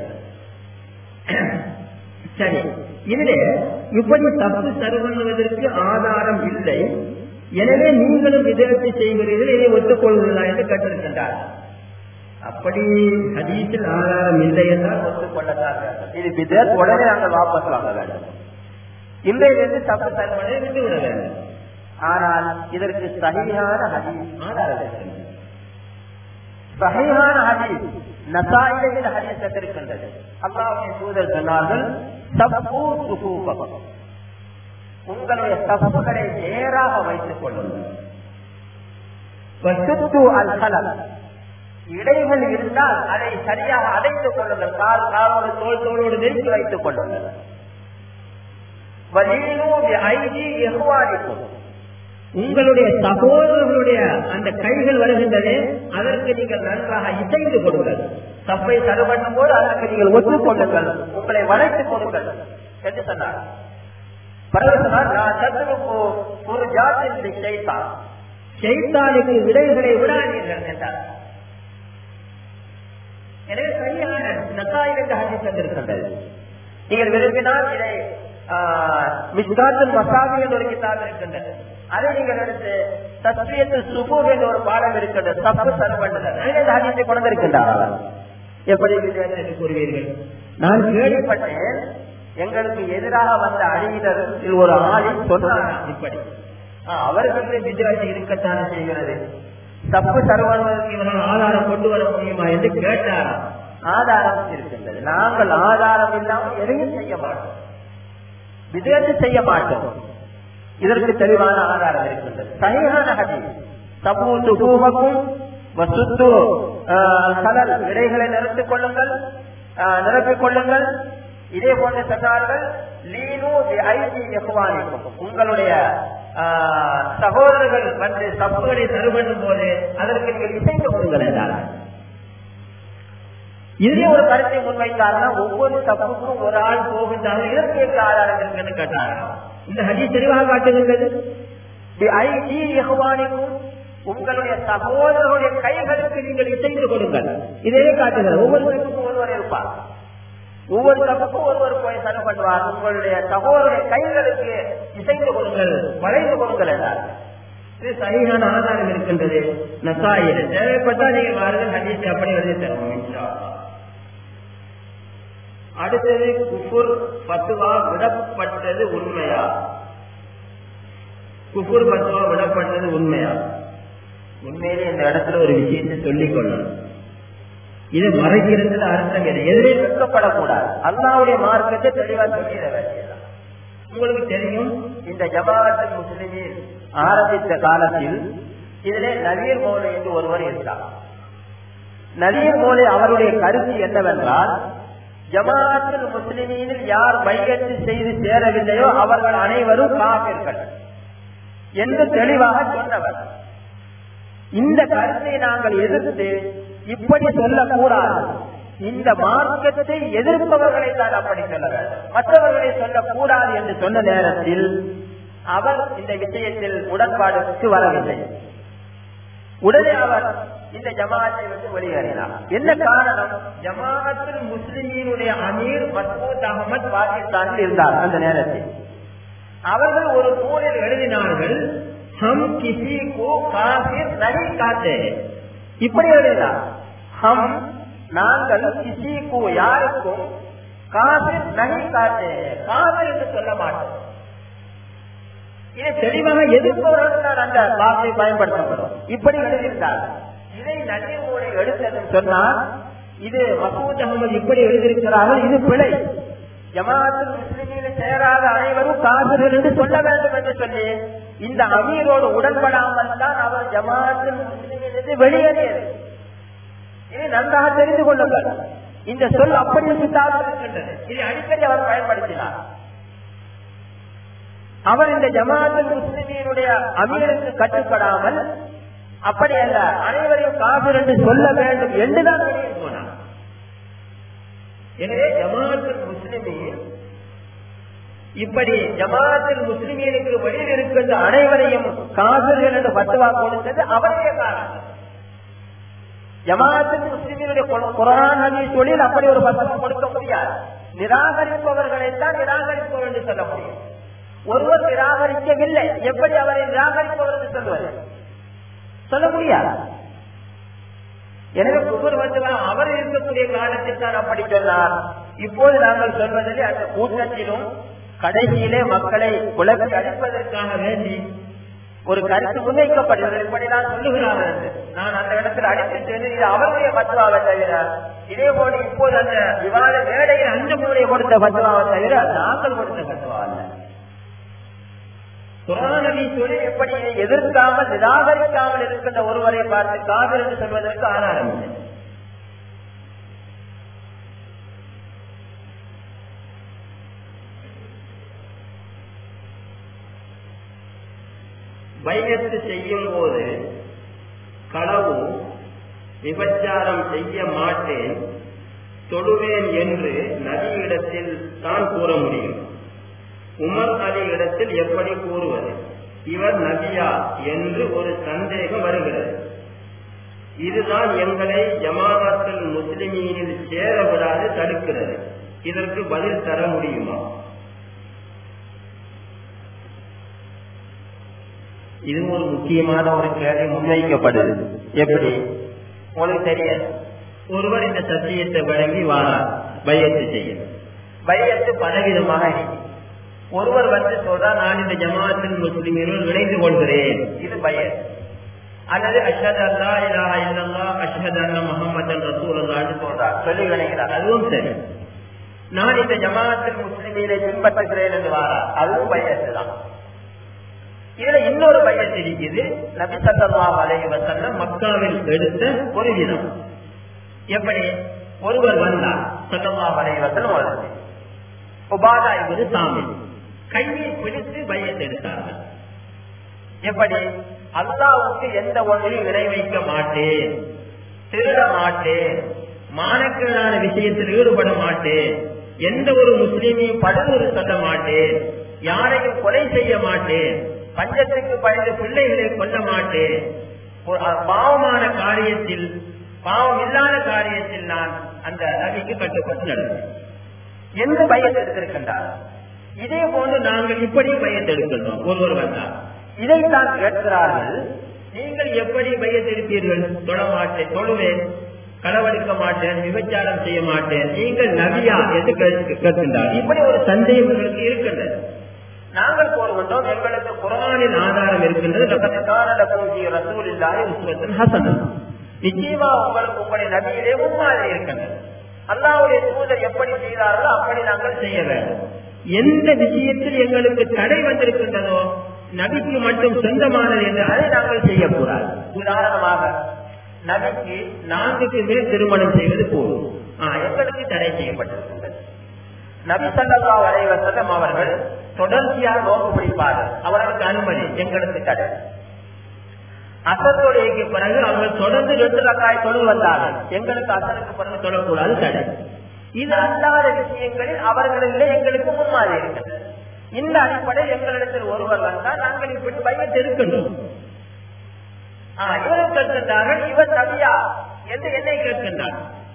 சரி இதிலே இப்படி தப்பு சரி பண்ணுவதற்கு ஆதாரம் இல்லை எனவே நீங்களும் விதத்தை செய்கிறீர்கள் இதை ஒத்துக்கொள்கிறீர்களா என்று கேட்டிருக்கின்றார் அப்படி ஹதீஸில் ஆதாரம் இல்லை என்றால் ஒத்துக்கொள்ளத்தான் வேண்டும் இது விதத் உடனே நாங்கள் வாபஸ் வாங்க வேண்டும் இன்றையிலிருந்து தப்பு சரி பண்ணி விட்டு விட வேண்டும் ஆனால் இதற்கு சரியான ஹதீஸ் ஆதாரம் இருக்கின்றது சகையான ஹதீஸ் நசாயிலில் ஹதீஸ் இருக்கின்றது அல்லாஹ்வுடைய தூதர் சொன்னார்கள் சப்பு சுகூபகம் உங்களுடைய தப்புகளை நேராக வைத்துக் கொள்ளுங்கள் வசுத்து அல் கலம் இடைகள் இருந்தால் அதை சரியாக அடைத்துக் கொள்ளுங்கள் கால் காலோடு தோல் தோளோடு நெருங்கி வைத்துக் கொள்ளுங்கள் வலீனு ஐதி எகுவாடிக்கும் உங்களுடைய சகோதரர்களுடைய அந்த கைகள் வருகின்றதே அதற்கு நீங்கள் நன்றாக இசைந்து கொடுங்கள் தப்பை சரி பண்ணும் போது அதற்கு நீங்கள் ஒத்துக்கொள்ளுங்கள் உங்களை வளைத்துக் கொடுங்கள் என்று சொன்னார் பிறகு சொன்னார் நான் சத்துருக்கு ஒரு ஜாத்தின் செய்தான் செய்தானுக்கு விடைகளை விடாதீர்கள் என்றார் எனவே சரியான நசாயில் என்ற ஹதீஸ் வந்திருக்கின்றது நீங்கள் விரும்பினால் இதை மிஸ்காத்துல் மசாபி என்ற ஒரு கிதாப் இருக்கின்றது அதை நீங்கள் எடுத்து தஸ்மியத்து சுபு என்ற ஒரு பாடம் இருக்கின்றது தப்பு சரி பண்ணுதல் அதிலே இந்த ஹதீஸை கொண்டு இருக்கின்றார் எப்படி என்று கூறுவீர்கள் நான் கேள்விப்பட்டேன் எங்களுக்கு எதிராக வந்த அணியினரில் ஒரு ஆளில் சொன்னார் இப்படி ஆ, அவர்களுக்கு வித்தியாசம் இருக்கத்தானே செய்கிறது தப்பு சர்வதற்கு இவர்கள் ஆதாரம் கொண்டு வர முடியுமா என்று கேட்டாராம் ஆதாரம் இருக்கின்றது நாங்கள் ஆதாரம் இல்லாமல் எதையும் செய்ய மாட்டோம் விதேத்து செய்ய மாட்டோம் இதற்கு தெளிவான ஆதாரம் இருக்கின்றது சரியான ஹதீஸ் சபூ துபூமக்கும் வசுத்து கடல் விடைகளை நிறுத்திக் கொள்ளுங்கள் ஆஹ், நிரப்பிக் கொள்ளுங்கள் இதே போன்று சொன்னார்கள் லீனு ஐடி எகுவானிக்கும் உங்களுடைய ஆஹ், சகோதரர்கள் வந்து தப்புகளை சரி பண்ணும் போது அதற்கு நீங்கள் இசைந்து கொடுங்கள் என்றார்கள் இதே ஒரு கருத்தை முன்வைத்தார்கள் ஒவ்வொரு தப்புக்கும் ஒரு ஆள் போகின்றார்கள் இதற்கு எந்த ஆதாரம் இருக்குன்னு கேட்டார்கள் இந்த ஹதீஸ் தெளிவாக காட்டுகின்றது ஐடி எகுவானிக்கும் உங்களுடைய சகோதரருடைய கைகளுக்கு நீங்கள் இசைந்து கொடுங்கள் இதே காட்டுகிறது ஒவ்வொரு தப்புக்கும் ஒருவர் இருப்பார் ஒவ்வொரு தப்புக்கும் ஒருவர் போய் சரி பண்ணுவார் உங்களுடைய சகோதரருடைய கைகளுக்கு இசைந்து கொடுங்கள் வளைந்து கொடுங்கள் என்றார் இது சரியான ஆதாரம் இருக்கின்றது நசாயில் தேவைப்பட்டால் நீங்கள் வாருங்கள் ஹதீஸ் அப்படி எழுதி தருவோம் இன்ஷா அல்லாஹ். அடுத்தது குஃபுர் பத்துவா விடப்பட்டது உண்மையா குஃபுர் பத்துவா விடப்பட்டது உண்மையா உண்மையிலே இந்த இடத்துல ஒரு விஷயத்தை சொல்லிக் கொள்ளணும் இது மறைக்கிறது அர்த்தம் எது எதிரே வெட்கப்படக்கூடாது அல்லாவுடைய மார்க்கத்தை தெளிவா சொல்லிட வேண்டியதுதான் உங்களுக்கு தெரியும் இந்த ஜமாஅத்தில் முஸ்லிமின் ஆரம்பித்த காலத்தில் இதிலே நவீர் மோலை என்று ஒருவர் இருந்தார் நவீர் மோலை அவருடைய கருத்து என்னவென்றால் ஜமாஅத்தில் முஸ்லிமீனில் யார் மையத்து செய்து சேரவில்லையோ அவர்கள் அனைவரும் காபிர்கள் என்று தெளிவாக சொன்னவர் இந்த கருத்தை நாங்கள் எதிர்த்து இப்படி சொல்லக்கூடாது இந்த மார்க்கத்தை எதிர்ப்பவர்களை தான் அப்படி சொல்ல வேண்டும் மற்றவர்களை சொல்லக்கூடாது என்று சொன்ன நேரத்தில் அவர் இந்த விஷயத்தில் உடன்பாடுக்கு வரவில்லை உடனே அவர் இந்த ஜமாத்தை விட்டு வெளியேறினார் என்ன காரணம் ஜமாஅத்தில் முஸ்லிமீனுடைய அமீர் மசூத் அகமது பாகிஸ்தானில் இருந்தார் அந்த நேரத்தில் அவர்கள் ஒரு நூலில் எழுதினார்கள் ஹம் கிசி கோ காபிர் நகி காத்தே இப்படி எழுதினார் ஹம் நாங்கள் கிசி கோ யாருக்கும் காபிர் நகி காத்தே காபிர் என்று சொல்ல மாட்டோம் இதை தெளிவாக எதிர்ப்பவர்கள் தான் அந்த வார்த்தை பயன்படுத்தப்படும் இப்படி எழுதியிருந்தார் இதை நன்றிமூலை எடுத்தது சொன்னால் இது மசூத் அகமது இப்படி எழுதியிருக்கிறார்கள் இது பிழை ஜமாஅத்தில் முஸ்லிமில் சேராத அனைவரும் காபிர்கள் என்று சொல்ல வேண்டும் என்று சொல்லி இந்த அமீரோடு உடன்படாமல் தான் அவர் ஜமாஅத்தில் முஸ்லிமிலிருந்து வெளியேறியது இதை நன்றாக தெரிந்து கொள்ளுங்கள் இந்த சொல் அப்படி சித்தாந்தம் இருக்கின்றது இதை அடிக்கடி அவர் பயன்படுத்தினார் அவர் இந்த ஜமாஅத்தில் முஸ்லிமியினுடைய அமீருக்கு கட்டுப்படாமல் அப்படி அல்ல அனைவரையும் காபிர் என்று சொல்ல வேண்டும் என்றுதான் வெளியே போனார் எனவே ஜமாஅத்தில் முஸ்லிமின் இப்படி ஜமாஅத்தில் முஸ்லிமீனுக்கு வெளியில் இருக்கின்ற அனைவரையும் காபிர்கள் என்று பத்துவா கொடுத்தது அவருடைய காரணம் ஜமாஅத்தில் முஸ்லிமீனுடைய குரான் ஹதீஸ் தொழில் அப்படி ஒரு பத்துவா கொடுக்க முடியாது நிராகரிப்பவர்களை தான் நிராகரிப்பவர் என்று சொல்ல முடியும் ஒருவர் நிராகரிக்கவில்லை எப்படி அவரை நிராகரிப்பவர் என்று சொல்வது சொல்ல முடியாது எனவே குபர் வந்து அவர் இருக்கக்கூடிய காலத்தில் தான் அப்படி சொன்னார் இப்போது நாங்கள் சொல்வதிலே அந்த கூட்டத்திலும் கடைசியிலே மக்களை குழப்பி அடிப்பதற்காக வேண்டி ஒரு கருத்து முன்வைக்கப்படுகிறது இப்படிதான் சொல்லுகிறார்கள் என்று. நான் அந்த இடத்தில் அடித்து சென்று இது அவருடைய பத்துவாவை தவிர இதே போல இப்போது அந்த விவாத மேடையில் அந்த மூலையை கொடுத்த பத்துவாவை தவிர நாங்கள் கொடுத்த பத்துவா அல்ல குரானவி சொல்லி எப்படி இதை எதிர்க்காமல் நிராகரிக்காமல் இருக்கின்ற ஒருவரை பார்த்து காதல் என்று சொல்வதற்கு ஆதாரம் இல்லை பையத்து செய்யும் போது களவு விபச்சாரம் செய்ய மாட்டேன் தொழுவேன் என்று நபியிடத்தில் தான் கூற முடியும் உமர் அலி இடத்தில் எப்படி கூறுவது இவர் நபியா என்று ஒரு சந்தேகம் வருகிறது இதுதான் எங்களை ஜமாஅத்துல் முஸ்லிமீனில் சேர விடாது தடுக்கிறது இதற்கு பதில் தர முடியுமா இது ஒரு முக்கியமான ஒரு கேள்வி முன்வைக்கப்படுது எப்படி உங்களுக்கு தெரியாது ஒருவர் இந்த சத்தியத்தை வழங்கி வாரார் பையத்து செய்ய பையத்து பலவிதமாக இருக்கு ஒருவர் வந்து சொல்றா நான் இந்த ஜமாஅத்தின் முஸ்லிம்களுடன் இணைந்து கொள்கிறேன் இது பையத் அல்லது அஷ்ஹது அல்லா இலாஹ இல்லல்லாஹ் அஷ்ஹது அன்ன முஹம்மதன் ரசூலுல்லாஹ்னு சொல்றார் சொல்றார் சொல்லி விளைகிறார் அதுவும் சரி நான் இந்த ஜமாஅத்தில் முஸ்லிமீனை பின்பற்றுகிறேன் என்று வாரார் அதுவும் பையத்து தான் இதுல இன்னொரு பையத்து இருக்குது நபி சல்லல்லாஹு அலைஹி வஸல்லம் மக்காவில் எடுத்த ஒரு விதம் எப்படி ஒருவர் வந்தார் சல்லல்லாஹு அலைஹி வஸல்லம் வருது உபாதா ஒரு சாமி கையை பிடித்து பையத்தை எடுத்தார்கள் எப்படி அல்லாவுக்கு எந்த ஒன்றையும் இணை வைக்க மாட்டேன் திருட மாட்டேன் மானக்கேடான விஷயத்தில் ஈடுபட மாட்டேன் எந்த ஒரு முஸ்லீமையும் படுகொலை சொல்ல மாட்டேன் யாரையும் கொலை செய்ய மாட்டேன் பஞ்சத்துக்கு பயந்து பிள்ளைகளை கொல்ல மாட்டேன் ஒரு பாவமான காரியத்தில் பாவம் இல்லாத காரியத்தில் நான் அந்த நபிக்கு கட்டுப்பட்டு நடந்தேன் என்று பயந்து எடுத்திருக்கின்றார் இதே போன்று நாங்கள் இப்படி பயத்தெடுக்கின்றோம் ஒருவர் வந்தார் இதைத்தான் கேட்கிறார்கள் நீங்கள் எப்படி பயத்திருப்பீர்கள் தொழ மாட்டேன் தொழுவேன் களவெடுக்க மாட்டேன் விபச்சாரம் செய்ய மாட்டேன் நீங்கள் நபியா என்று கேட்க- கேட்கின்றார் இப்படி ஒரு சந்தேகம் உங்களுக்கு இருக்கின்றது நாங்கள் கூறுகின்றோம் எங்களுக்கு குரானின் ஆதாரம் இருக்கின்றது லக்கத் ரசூலில்லாஹி உஸ்வத்துன் ஹஸனah. நிச்சயமா உங்களுக்கு உங்களுடைய நபியிலே முன்மாதிரி இருக்கின்றது அல்லாவுடைய தூதர் எப்படி செய்தார்களோ அப்படி நாங்கள் செய்ய வேண்டும் எந்த விஷயத்தில் எங்களுக்கு தடை வந்திருக்கின்றதோ நபிக்கு மட்டும் சொந்தமானது என்று அதை நாங்கள் செய்யக்கூடாது உதாரணமாக நபிக்கு நான்குக்கு மேல் திருமணம் செய்வது போதும் ஆ, எங்களுக்கு தடை செய்யப்பட்டிருக்கின்றது நபி ஸல்லல்லாஹு அலைஹி வஸல்லம் அவர்கள் தொடர்ச்சியாக நோக்கு பிடிப்பார்கள் அவர்களுக்கு அனுமதி எங்களுக்கு தடை அசர் தொழுகைக்கு பிறகு அவர்கள் தொடர்ந்து ரெண்டு ரக்காய் தொழு வந்தார்கள் எங்களுக்கு அசருக்கு பிறகு தொழக்கூடாது தடை இது அல்லாத விஷயங்களில் அவர்களிலே எங்களுக்கு முன்மாதிரி இருக்கிறது இந்த அடிப்படையில் எங்களிடத்தில் ஒருவர் வந்தால் நாங்கள் இப்படி பையன் இருக்கின்றோம் ஆ, இவரும் கேட்கின்றார்கள் இவர் நபியா என்று என்னை கேட்கின்றார்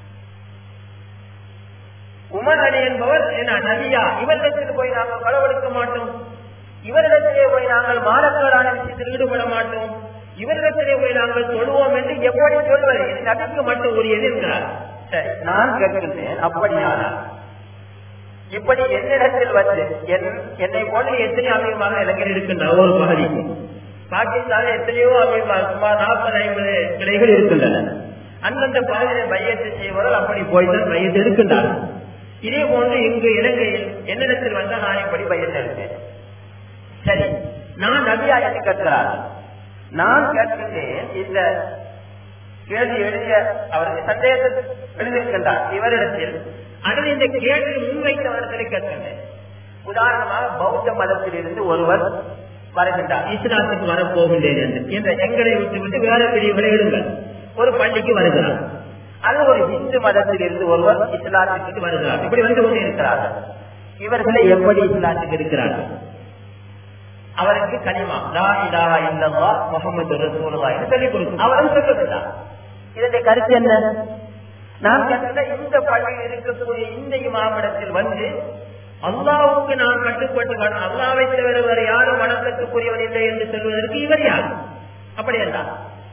உமர் அலி என்பவர் என்ன நபியா இவரிடத்தில் போய் நாங்கள் களவெடுக்க மாட்டோம் இவரிடத்திலே போய் நாங்கள் மானக்கேடான விஷயத்தில் ஈடுபட மாட்டோம் இவரிடத்திலே போய் நாங்கள் சொல்லுவோம் என்று எப்படி சொல்வது இது நபிக்கு மட்டும் உரியது என்கிறார் சரி நான் கேட்கின்றேன் அப்படியானால் இப்படி என்னிடத்தில் வந்து என்- என்னை போன்ற எத்தனை அமையமாக இளைஞர் இருக்கின்ற ஒரு பகுதிக்கு பாகிஸ்தானில் எத்தனையோ அமையமாக சுமார் நாற்பது ஐம்பது கிளைகள் இருக்கின்றன அந்தந்த பகுதியை மையத்தை செய்வதால் அப்படி போய்தான் மையத்தை எடுக்கின்றார்கள் இதே போன்று இங்கு இலங்கையில் என்னிடத்தில் வந்த நான் இப்படி பையன் எடுத்தேன் சரி நான் நபியா என்று கேட்கிறார் நான் கேட்கின்றேன் இந்த கேள்வி எழுதிய அவருக்கு சந்தேகத்தை எழுதியிருக்கின்றார் இவரிடத்தில் அல்லது இந்த கேள்வி முன்வைத்தவர்களை கேட்கின்றேன் உதாரணமாக பௌத்த மதத்தில் இருந்து ஒருவர் வருகின்றார் இஸ்லாத்துக்கு வரப்போகின்றேன் என்று இந்த எங்களை விட்டு விட்டு வேற பிரிவுகளை எடுங்கள் ஒரு பள்ளிக்கு வருகிறார் அல்லது ஒரு இந்து மதத்தில் இருந்து ஒருவர் இஸ்லாத்துக்கு வருகிறார் இப்படி வந்து கொண்டு இருக்கிறார்கள் இவர்களை எப்படி இஸ்லாத்துக்கு இருக்கிறார்கள் அவருக்கு கனிமா லா இலாஹா இல்லல்லாஹ் முஹம்மது ரசூலுல்லாஹ் என்று சொல்லிக் கொடுக்கும் அவரும் சொல்லுகிறார் இதனுடைய கருத்து என்ன நான் கேட்ட இந்த பள்ளியில் இருக்கக்கூடிய இந்த இமாமிடத்தில் வந்து அல்லாவுக்கு நான் கட்டுப்பட்டு வர- அல்லாவை தவிர வேறு யாரும் வணக்கத்துக்குரியவர் இல்லை என்று சொல்வதற்கு இவர் யார் அப்படி என்றார்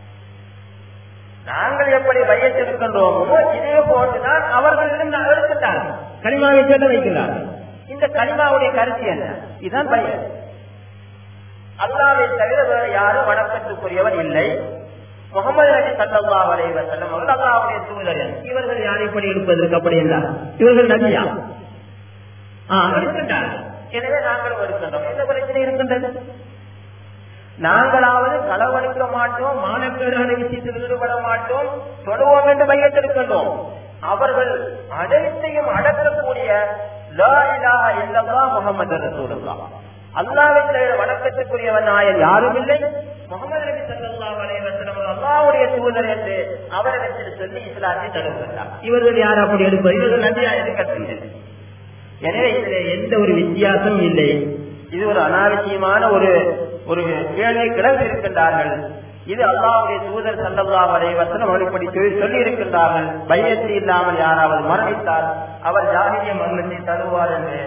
நாங்கள் எப்படி வையத்திருக்கின்றோமோ இதே போன்றுதான் அவர்களிடம் நான் எடுக்கின்றார்கள் கனிமாவை சொல்ல வைக்கிறார்கள் இந்த கனிமாவுடைய கருத்து என்ன இதுதான் பையன் அல்லாவை தவிர வேறு யாரும் வணக்கத்துக்குரியவர் இல்லை முகமது நபி சல்லல்லாஹு அலைஹி வஸல்லம் அவர்கள் அல்லாஹ்வுடைய தூதர் இவர்கள் யார் இப்படி இருப்பதற்கு அப்படி என்றார் இவர்கள் நபியா ஆ, இருக்கின்றார்கள் எனவே நாங்கள் இருக்கின்றோம் எந்த பிரச்சனை இருக்கின்றது நாங்களாவது களவெடுக்க மாட்டோம் மானக்கேடான விஷயத்தில் ஈடுபட மாட்டோம் தொடுவோம் என்று மையத்திருக்கின்றோம் அவர்கள் அனைத்தையும் அடக்கக்கூடிய லா இலாஹா இல்லல்லாஹ் முஹம்மது ரசூலுல்லாஹ் அல்லாவை தவிர வணக்கத்துக்குரியவன் நாயன் யாரும் இல்லை முகமது நபி ஸல்லல்லாஹு அலைஹி வஸல்லம் அல்லாஹ்வுடைய தூதர் என்று அவரிடத்தில் சொல்லி இஸ்லாத்தை தழுவுகிறார் இவர்கள் யார் அப்படி எடுப்பது இவர்கள் நபியா எடுக்கிறது எனவே இதில் எந்த ஒரு வித்தியாசமும் இல்லை இது ஒரு அனாவசியமான ஒரு ஒரு கேள்வி கிளம்பி இருக்கின்றார்கள் இது அல்லாஹ்வுடைய தூதர் சல்லல்லாஹு அலைஹி வஸல்லம் அவர்கள் இப்படி சொல்லி சொல்லி இருக்கின்றார்கள் பையத்து இல்லாமல் யாராவது மரணித்தால் அவர் ஜாகிரிய மரணத்தை தருவார் என்று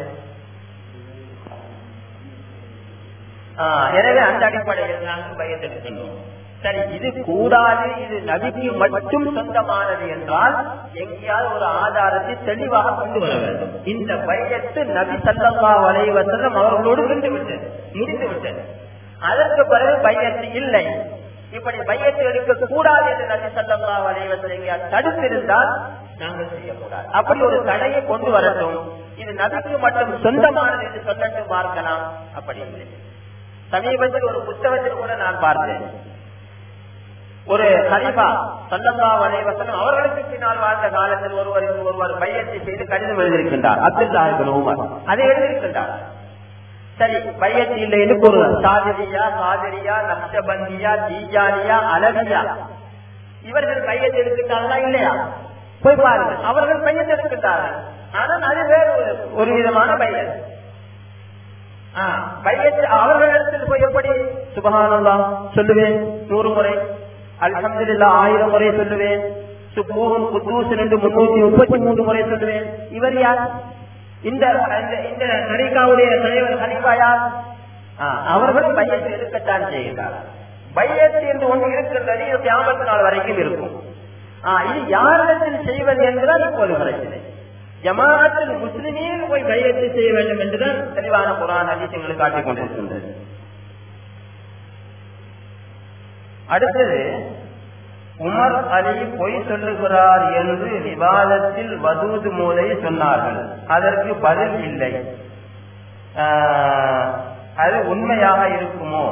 ஆ, எனவே அந்த அடிப்படையில் நாங்கள் பயத்தெடுக்கின்றோம் சரி இது கூடாது இது நபிக்கு மட்டும் சொந்தமானது என்றால் எங்கேயாவது ஒரு ஆதாரத்தை தெளிவாக கொண்டு வர வேண்டும் இந்த பையத்து நபி சல்லல்லா வலைவசனம் அவர்களோடு நின்று விட்டது முடிந்து விட்டது அதற்கு பிறகு பையத்து இல்லை இப்படி பையத்து எடுக்க கூடாது என்று நபி சல்லல்லா வலைவசனம் எங்கேயாவது தடுத்திருந்தால் நாங்கள் செய்யக்கூடாது அப்படி ஒரு தடையை கொண்டு வரட்டும் இது நபிக்கு மட்டும் சொந்தமானது என்று சொல்லட்டும் பார்க்கலாம் அப்படி இல்லை சமீபத்தில் ஒரு புத்தகத்தில் கூட நான் பார்த்தேன் ஒரு ஹரிபா சல்லல்லா வலைவசனம் அவர்களுக்கு பின்னால் வாழ்ந்த காலத்தில் ஒருவருக்கு ஒருவர் பையத்தை செய்து கடிதம் எழுதியிருக்கின்றார் அப்துல்லா இப்னு உமர் அதை எழுதியிருக்கின்றார் சரி பையத்து இல்லை என்று கூறுவார் சாதிரியா சாதிரியா நக்ஷபந்தியா தீஜானியா அலவியா இவர்கள் பையத்தை எடுக்கின்றார்களா இல்லையா போய் பாருங்கள் அவர்கள் பையத்தை எடுக்கின்றார்கள் ஆனால் அது வேறு ஒரு ஒரு விதமான பையன் பையத்து அவர்களிடத்தில் போய் எப்படி சுபகானந்தா சொல்லுவேன் நூறு முறை அல்ஹம்துலில்லா ஆயிரம் முறை சொல்லுவேன் சுப்பூரும் குத்தூசன் என்று முன்னூத்தி முப்பத்தி மூன்று முறை சொல்லுவேன் இவர் யார் இந்த இந்த- இந்த நரிகாவுடைய தலைவர் ஹனிஃபா யார் ஆ, அவர்கள் பையத்தை எடுக்கத்தான் செய்கிறார் பையத்து என்று ஒன்று இருக்கின்றது இது கியாமத்து நாள் வரைக்கும் இருக்கும் ஆ, இது யாரிடத்தில் செய்வது என்றுதான் இப்போது பிரச்சனை ஜமாஅத்தில் முஸ்லிமீன் போய் பையத்தை செய்ய வேண்டும் என்றுதான் தெளிவான குரான் அதிசயங்களை காட்டிக் கொண்டிருக்கின்றது அடுத்தது உமர் அலி பொய் சொல்லுகிறார் என்று விவாதத்தில் வதூது மூலை சொன்னார்கள் அதற்கு பதில் இல்லை ஆஹ், அது உண்மையாக இருக்குமோ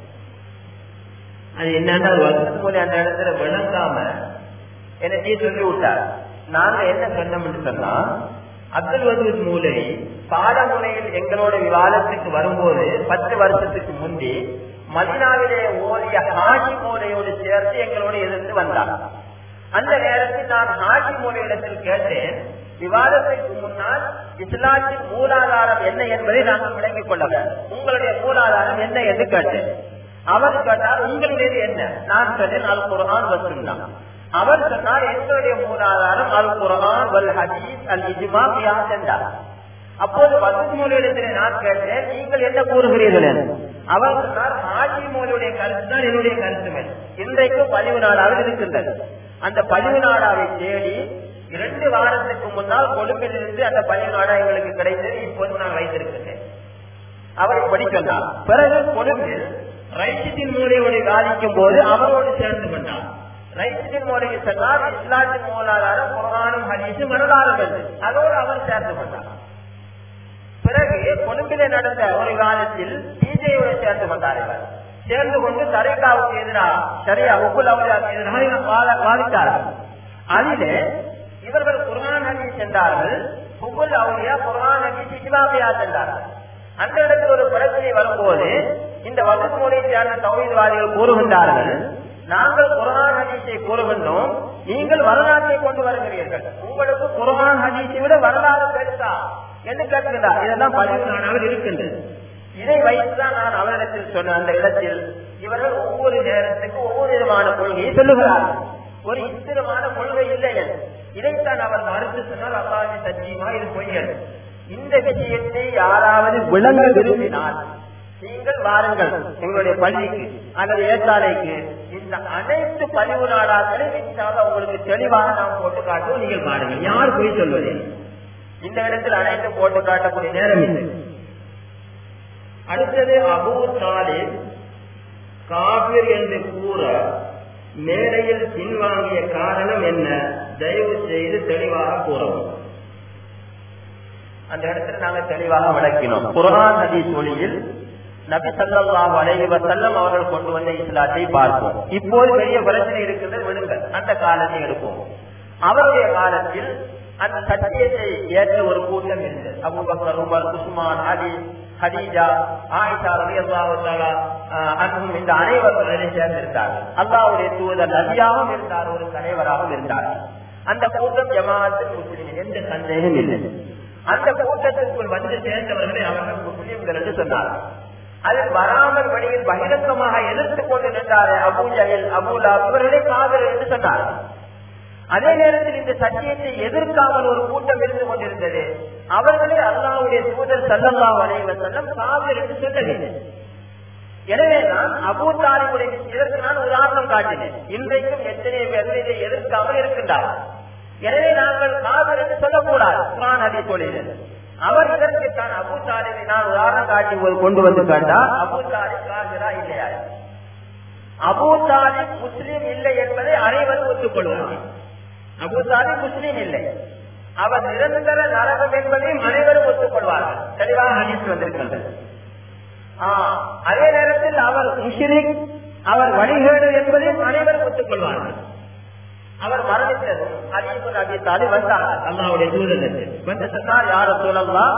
அது என்னன்னா ஒரு வதூது மூலை அந்த இடத்துல விளங்காம எனக்கு சொல்லி விட்டார் நாங்க என்ன சொன்னோம் என்று சொன்னா அப்துல் வதூத் மூலை பாடமுறையில் எங்களோட விவாதத்துக்கு வரும்போது பத்து வருஷத்துக்கு முந்தி மதினாவிலே ஓதிய ஹாஜி மூலையோடு சேர்த்து எங்களோட எதிர்த்து வந்தார் அந்த நேரத்தில் நான் ஹாஜி மூலையிடத்தில் கேட்டேன் விவாதத்துக்கு முன்னால் இஸ்லாத்தின் மூலாதாரம் என்ன என்பதை நாங்கள் விளங்கிக் கொள்ள வேண்டும் உங்களுடைய மூலாதாரம் என்ன என்று கேட்டேன் அவர் கேட்டார் உங்களுடையது என்ன நான் சொன்னேன் அல் குரான் வசூல்லாம் அவர் சொன்னார் எங்களுடைய மூலாதாரம் அல் குரான் வல் ஹதீஸ் அல் இஜ்மா கியாஸ் என்றார் அப்போது வசூத் மூலையிடத்தில் நான் கேட்டேன் நீங்கள் என்ன கூறுகிறீர்கள் என்று. அவர் சொன்னார் ஹாஜி மூலையுடைய கருத்து தான் என்னுடைய கருத்துமே இன்றைக்கு பதிவு நாளாவில் இருக்கின்றது அந்த பதிவு நாளாவை தேடி இரண்டு வாரத்துக்கு முன்னால் கொழும்பிலிருந்து அந்த பதிவு நாடா எங்களுக்கு கிடைத்தது இப்போது நான் வைத்திருக்கின்றேன் அவர் இப்படி சொன்னார் பிறகு கொழும்பில் ரைசித்தின் மூலையோடு வாதிக்கும் போது அவரோடு சேர்ந்து கொண்டார் ரைசித்தின் மூலைக்கு சொன்னார் இஸ்லாத்தின் மூலாதாரம் குரானும் ஹதீஸும் வரலாறு என்று அதோடு அவர் சேர்ந்து கொண்டார் பிறகு கொழும்பிலே நடந்த ஒரு காலத்தில் பிஜேயோடு சேர்ந்து கொண்டார் இவர் சேர்ந்து கொண்டு தரைக்காவுக்கு எதிராக சரியா உப்புல் அவர்களுக்கு எதிராக இவர் வாத- வாதித்தார்கள் அதிலே இவர்கள் குர்ஆன் ஹதீஸ் சென்றார்கள் உப்புல் அவுலியா குர்ஆன் ஹதீஸ் இஜ்மாபியா சென்றார்கள் அந்த இடத்தில் ஒரு பிரச்சனை வரும்போது இந்த வகுப்பு மொழியை சேர்ந்த தௌஹீத்வாதிகள் கூறுகின்றார்கள் நாங்கள் குர்ஆன் ஹதீஸை கூறுகின்றோம் நீங்கள் வரலாற்றை கொண்டு வருகிறீர்கள் உங்களுக்கு குர்ஆன் ஹதீஸை விட வரலாறு பெருசா என்று கேட்கிறார் இதெல்லாம் பதிவு நானாவில் இருக்கின்றது இதை வைத்துதான் நான் அவரிடத்தில் சொன்ன அந்த இடத்தில் இவர்கள் ஒவ்வொரு நேரத்துக்கு ஒவ்வொரு விதமான கொள்கையை சொல்லுகிறார்கள் ஒரு இத்திரமான கொள்கை இல்லை என்று. இதைத்தான் அவர் மறுத்து சொன்னால் அல்லாஹ் சத்தியமா இது பொய்யல் இந்த விஷயத்தை யாராவது விளங்க விரும்பினால் நீங்கள் வாருங்கள் எங்களுடைய பள்ளிக்கு அல்லது ஏற்றாலைக்கு இந்த அனைத்து பதிவு நாடாக்களும் இன்ஷால்லா உங்களுக்கு தெளிவாக நாம் போட்டு காட்டுவோம் நீங்கள் பாருங்கள் யார் போய் சொல்வது இந்த இடத்தில் அனைத்து போட்டு காட்டக்கூடிய நேரம் இல்லை அடுத்தது அபூ தாலிப் காபிர் என்று கூற மேடையில் பின்வாங்கிய காரணம் என்ன தயவு செய்து தெளிவாக கூறவும் அந்த இடத்துல நாங்க தெளிவாக விளக்கினோம் குர்ஆன் ஹதீஸ் ஒளியில் நபி ஸல்லல்லாஹு அலைஹி வஸல்லம் அவர்கள் கொண்டு வந்த இஸ்லாத்தை பார்ப்போம் இப்போது பெரிய பிரச்சனை இருக்கிறது விடுங்கள் அந்த காலத்தை எடுப்போம் அவருடைய காலத்தில் அந்த சத்தியத்தை ஏற்ற ஒரு கூட்டம் இருந்தது Abu Bakr Umar Usman Ali Khadija Aisha ரலியல்லாஹு தஆலா அன்ஹும் இந்த அனைவரும் சேர்ந்திருந்தார்கள் அல்லாஹ்வுடைய தூதர் நபியாகவும் இருந்தார் ஒரு தலைவராகவும் இருந்தார் அந்த கூட்டம் ஜமாஅத்தில் முஸ்லிம் எந்த சந்தேகம் இல்லை அந்த கூட்டத்திற்குள் வந்து சேர்ந்தவர்களை அவர்கள் முஸ்லிம்கள் என்று சொன்னார்கள் அதில் வராமல் வழியில் பகிரங்கமாக எதிர்த்துக் கொண்டு நின்றாரே அபு ஜஹில் அபுலா இவர்களே காதல் என்று சொன்னார்கள் அதே நேரத்தில் இந்த சத்தியத்தை எதிர்க்காமல் ஒரு கூட்டம் இருந்து கொண்டிருந்தது அவர்களே அல்லாவுடைய தூதர் சல்லல்லா வலைவ செல்லம் காதல் என்று சொல்லவில்லை எனவே நான் அபூ தாலிபுடைய இதற்கு நான் உதாரணம் காட்டினேன் இன்றைக்கும் எத்தனை பேர் இதை எதிர்க்காமல் இருக்கின்றார்கள் எனவே நாங்கள் காதல் என்று சொல்லக்கூடாது குரான் அதை சொல்லினது அவர் இதற்கு தான் அபு தாலிபை நான் உதாரணம் காட்டி கொண்டு வந்து கண்டால் அபு தாலிப் காதிரா இல்லையா அபு தாலிப் முஸ்லீம் இல்லை என்பதை அனைவரும் ஒத்துக்கொள்வார்கள் அபு தாலிப் முஸ்லீம் இல்லை அவர் நிரந்தர நரகம் என்பதையும் அனைவரும் ஒத்துக்கொள்வார்கள் தெளிவாக அணித்து வந்திருக்கின்றது அதே நேரத்தில் அவர் முஷிரிக் அவர் வழிகேடு என்பதையும் அனைவரும் ஒத்துக்கொள்வார்கள் அவர் மரணித்ததும் அலிபுல் அபி தாலி வந்தார் அல்லாவுடைய தூதர் வந்து சொன்னார் யார சொல்லலாம்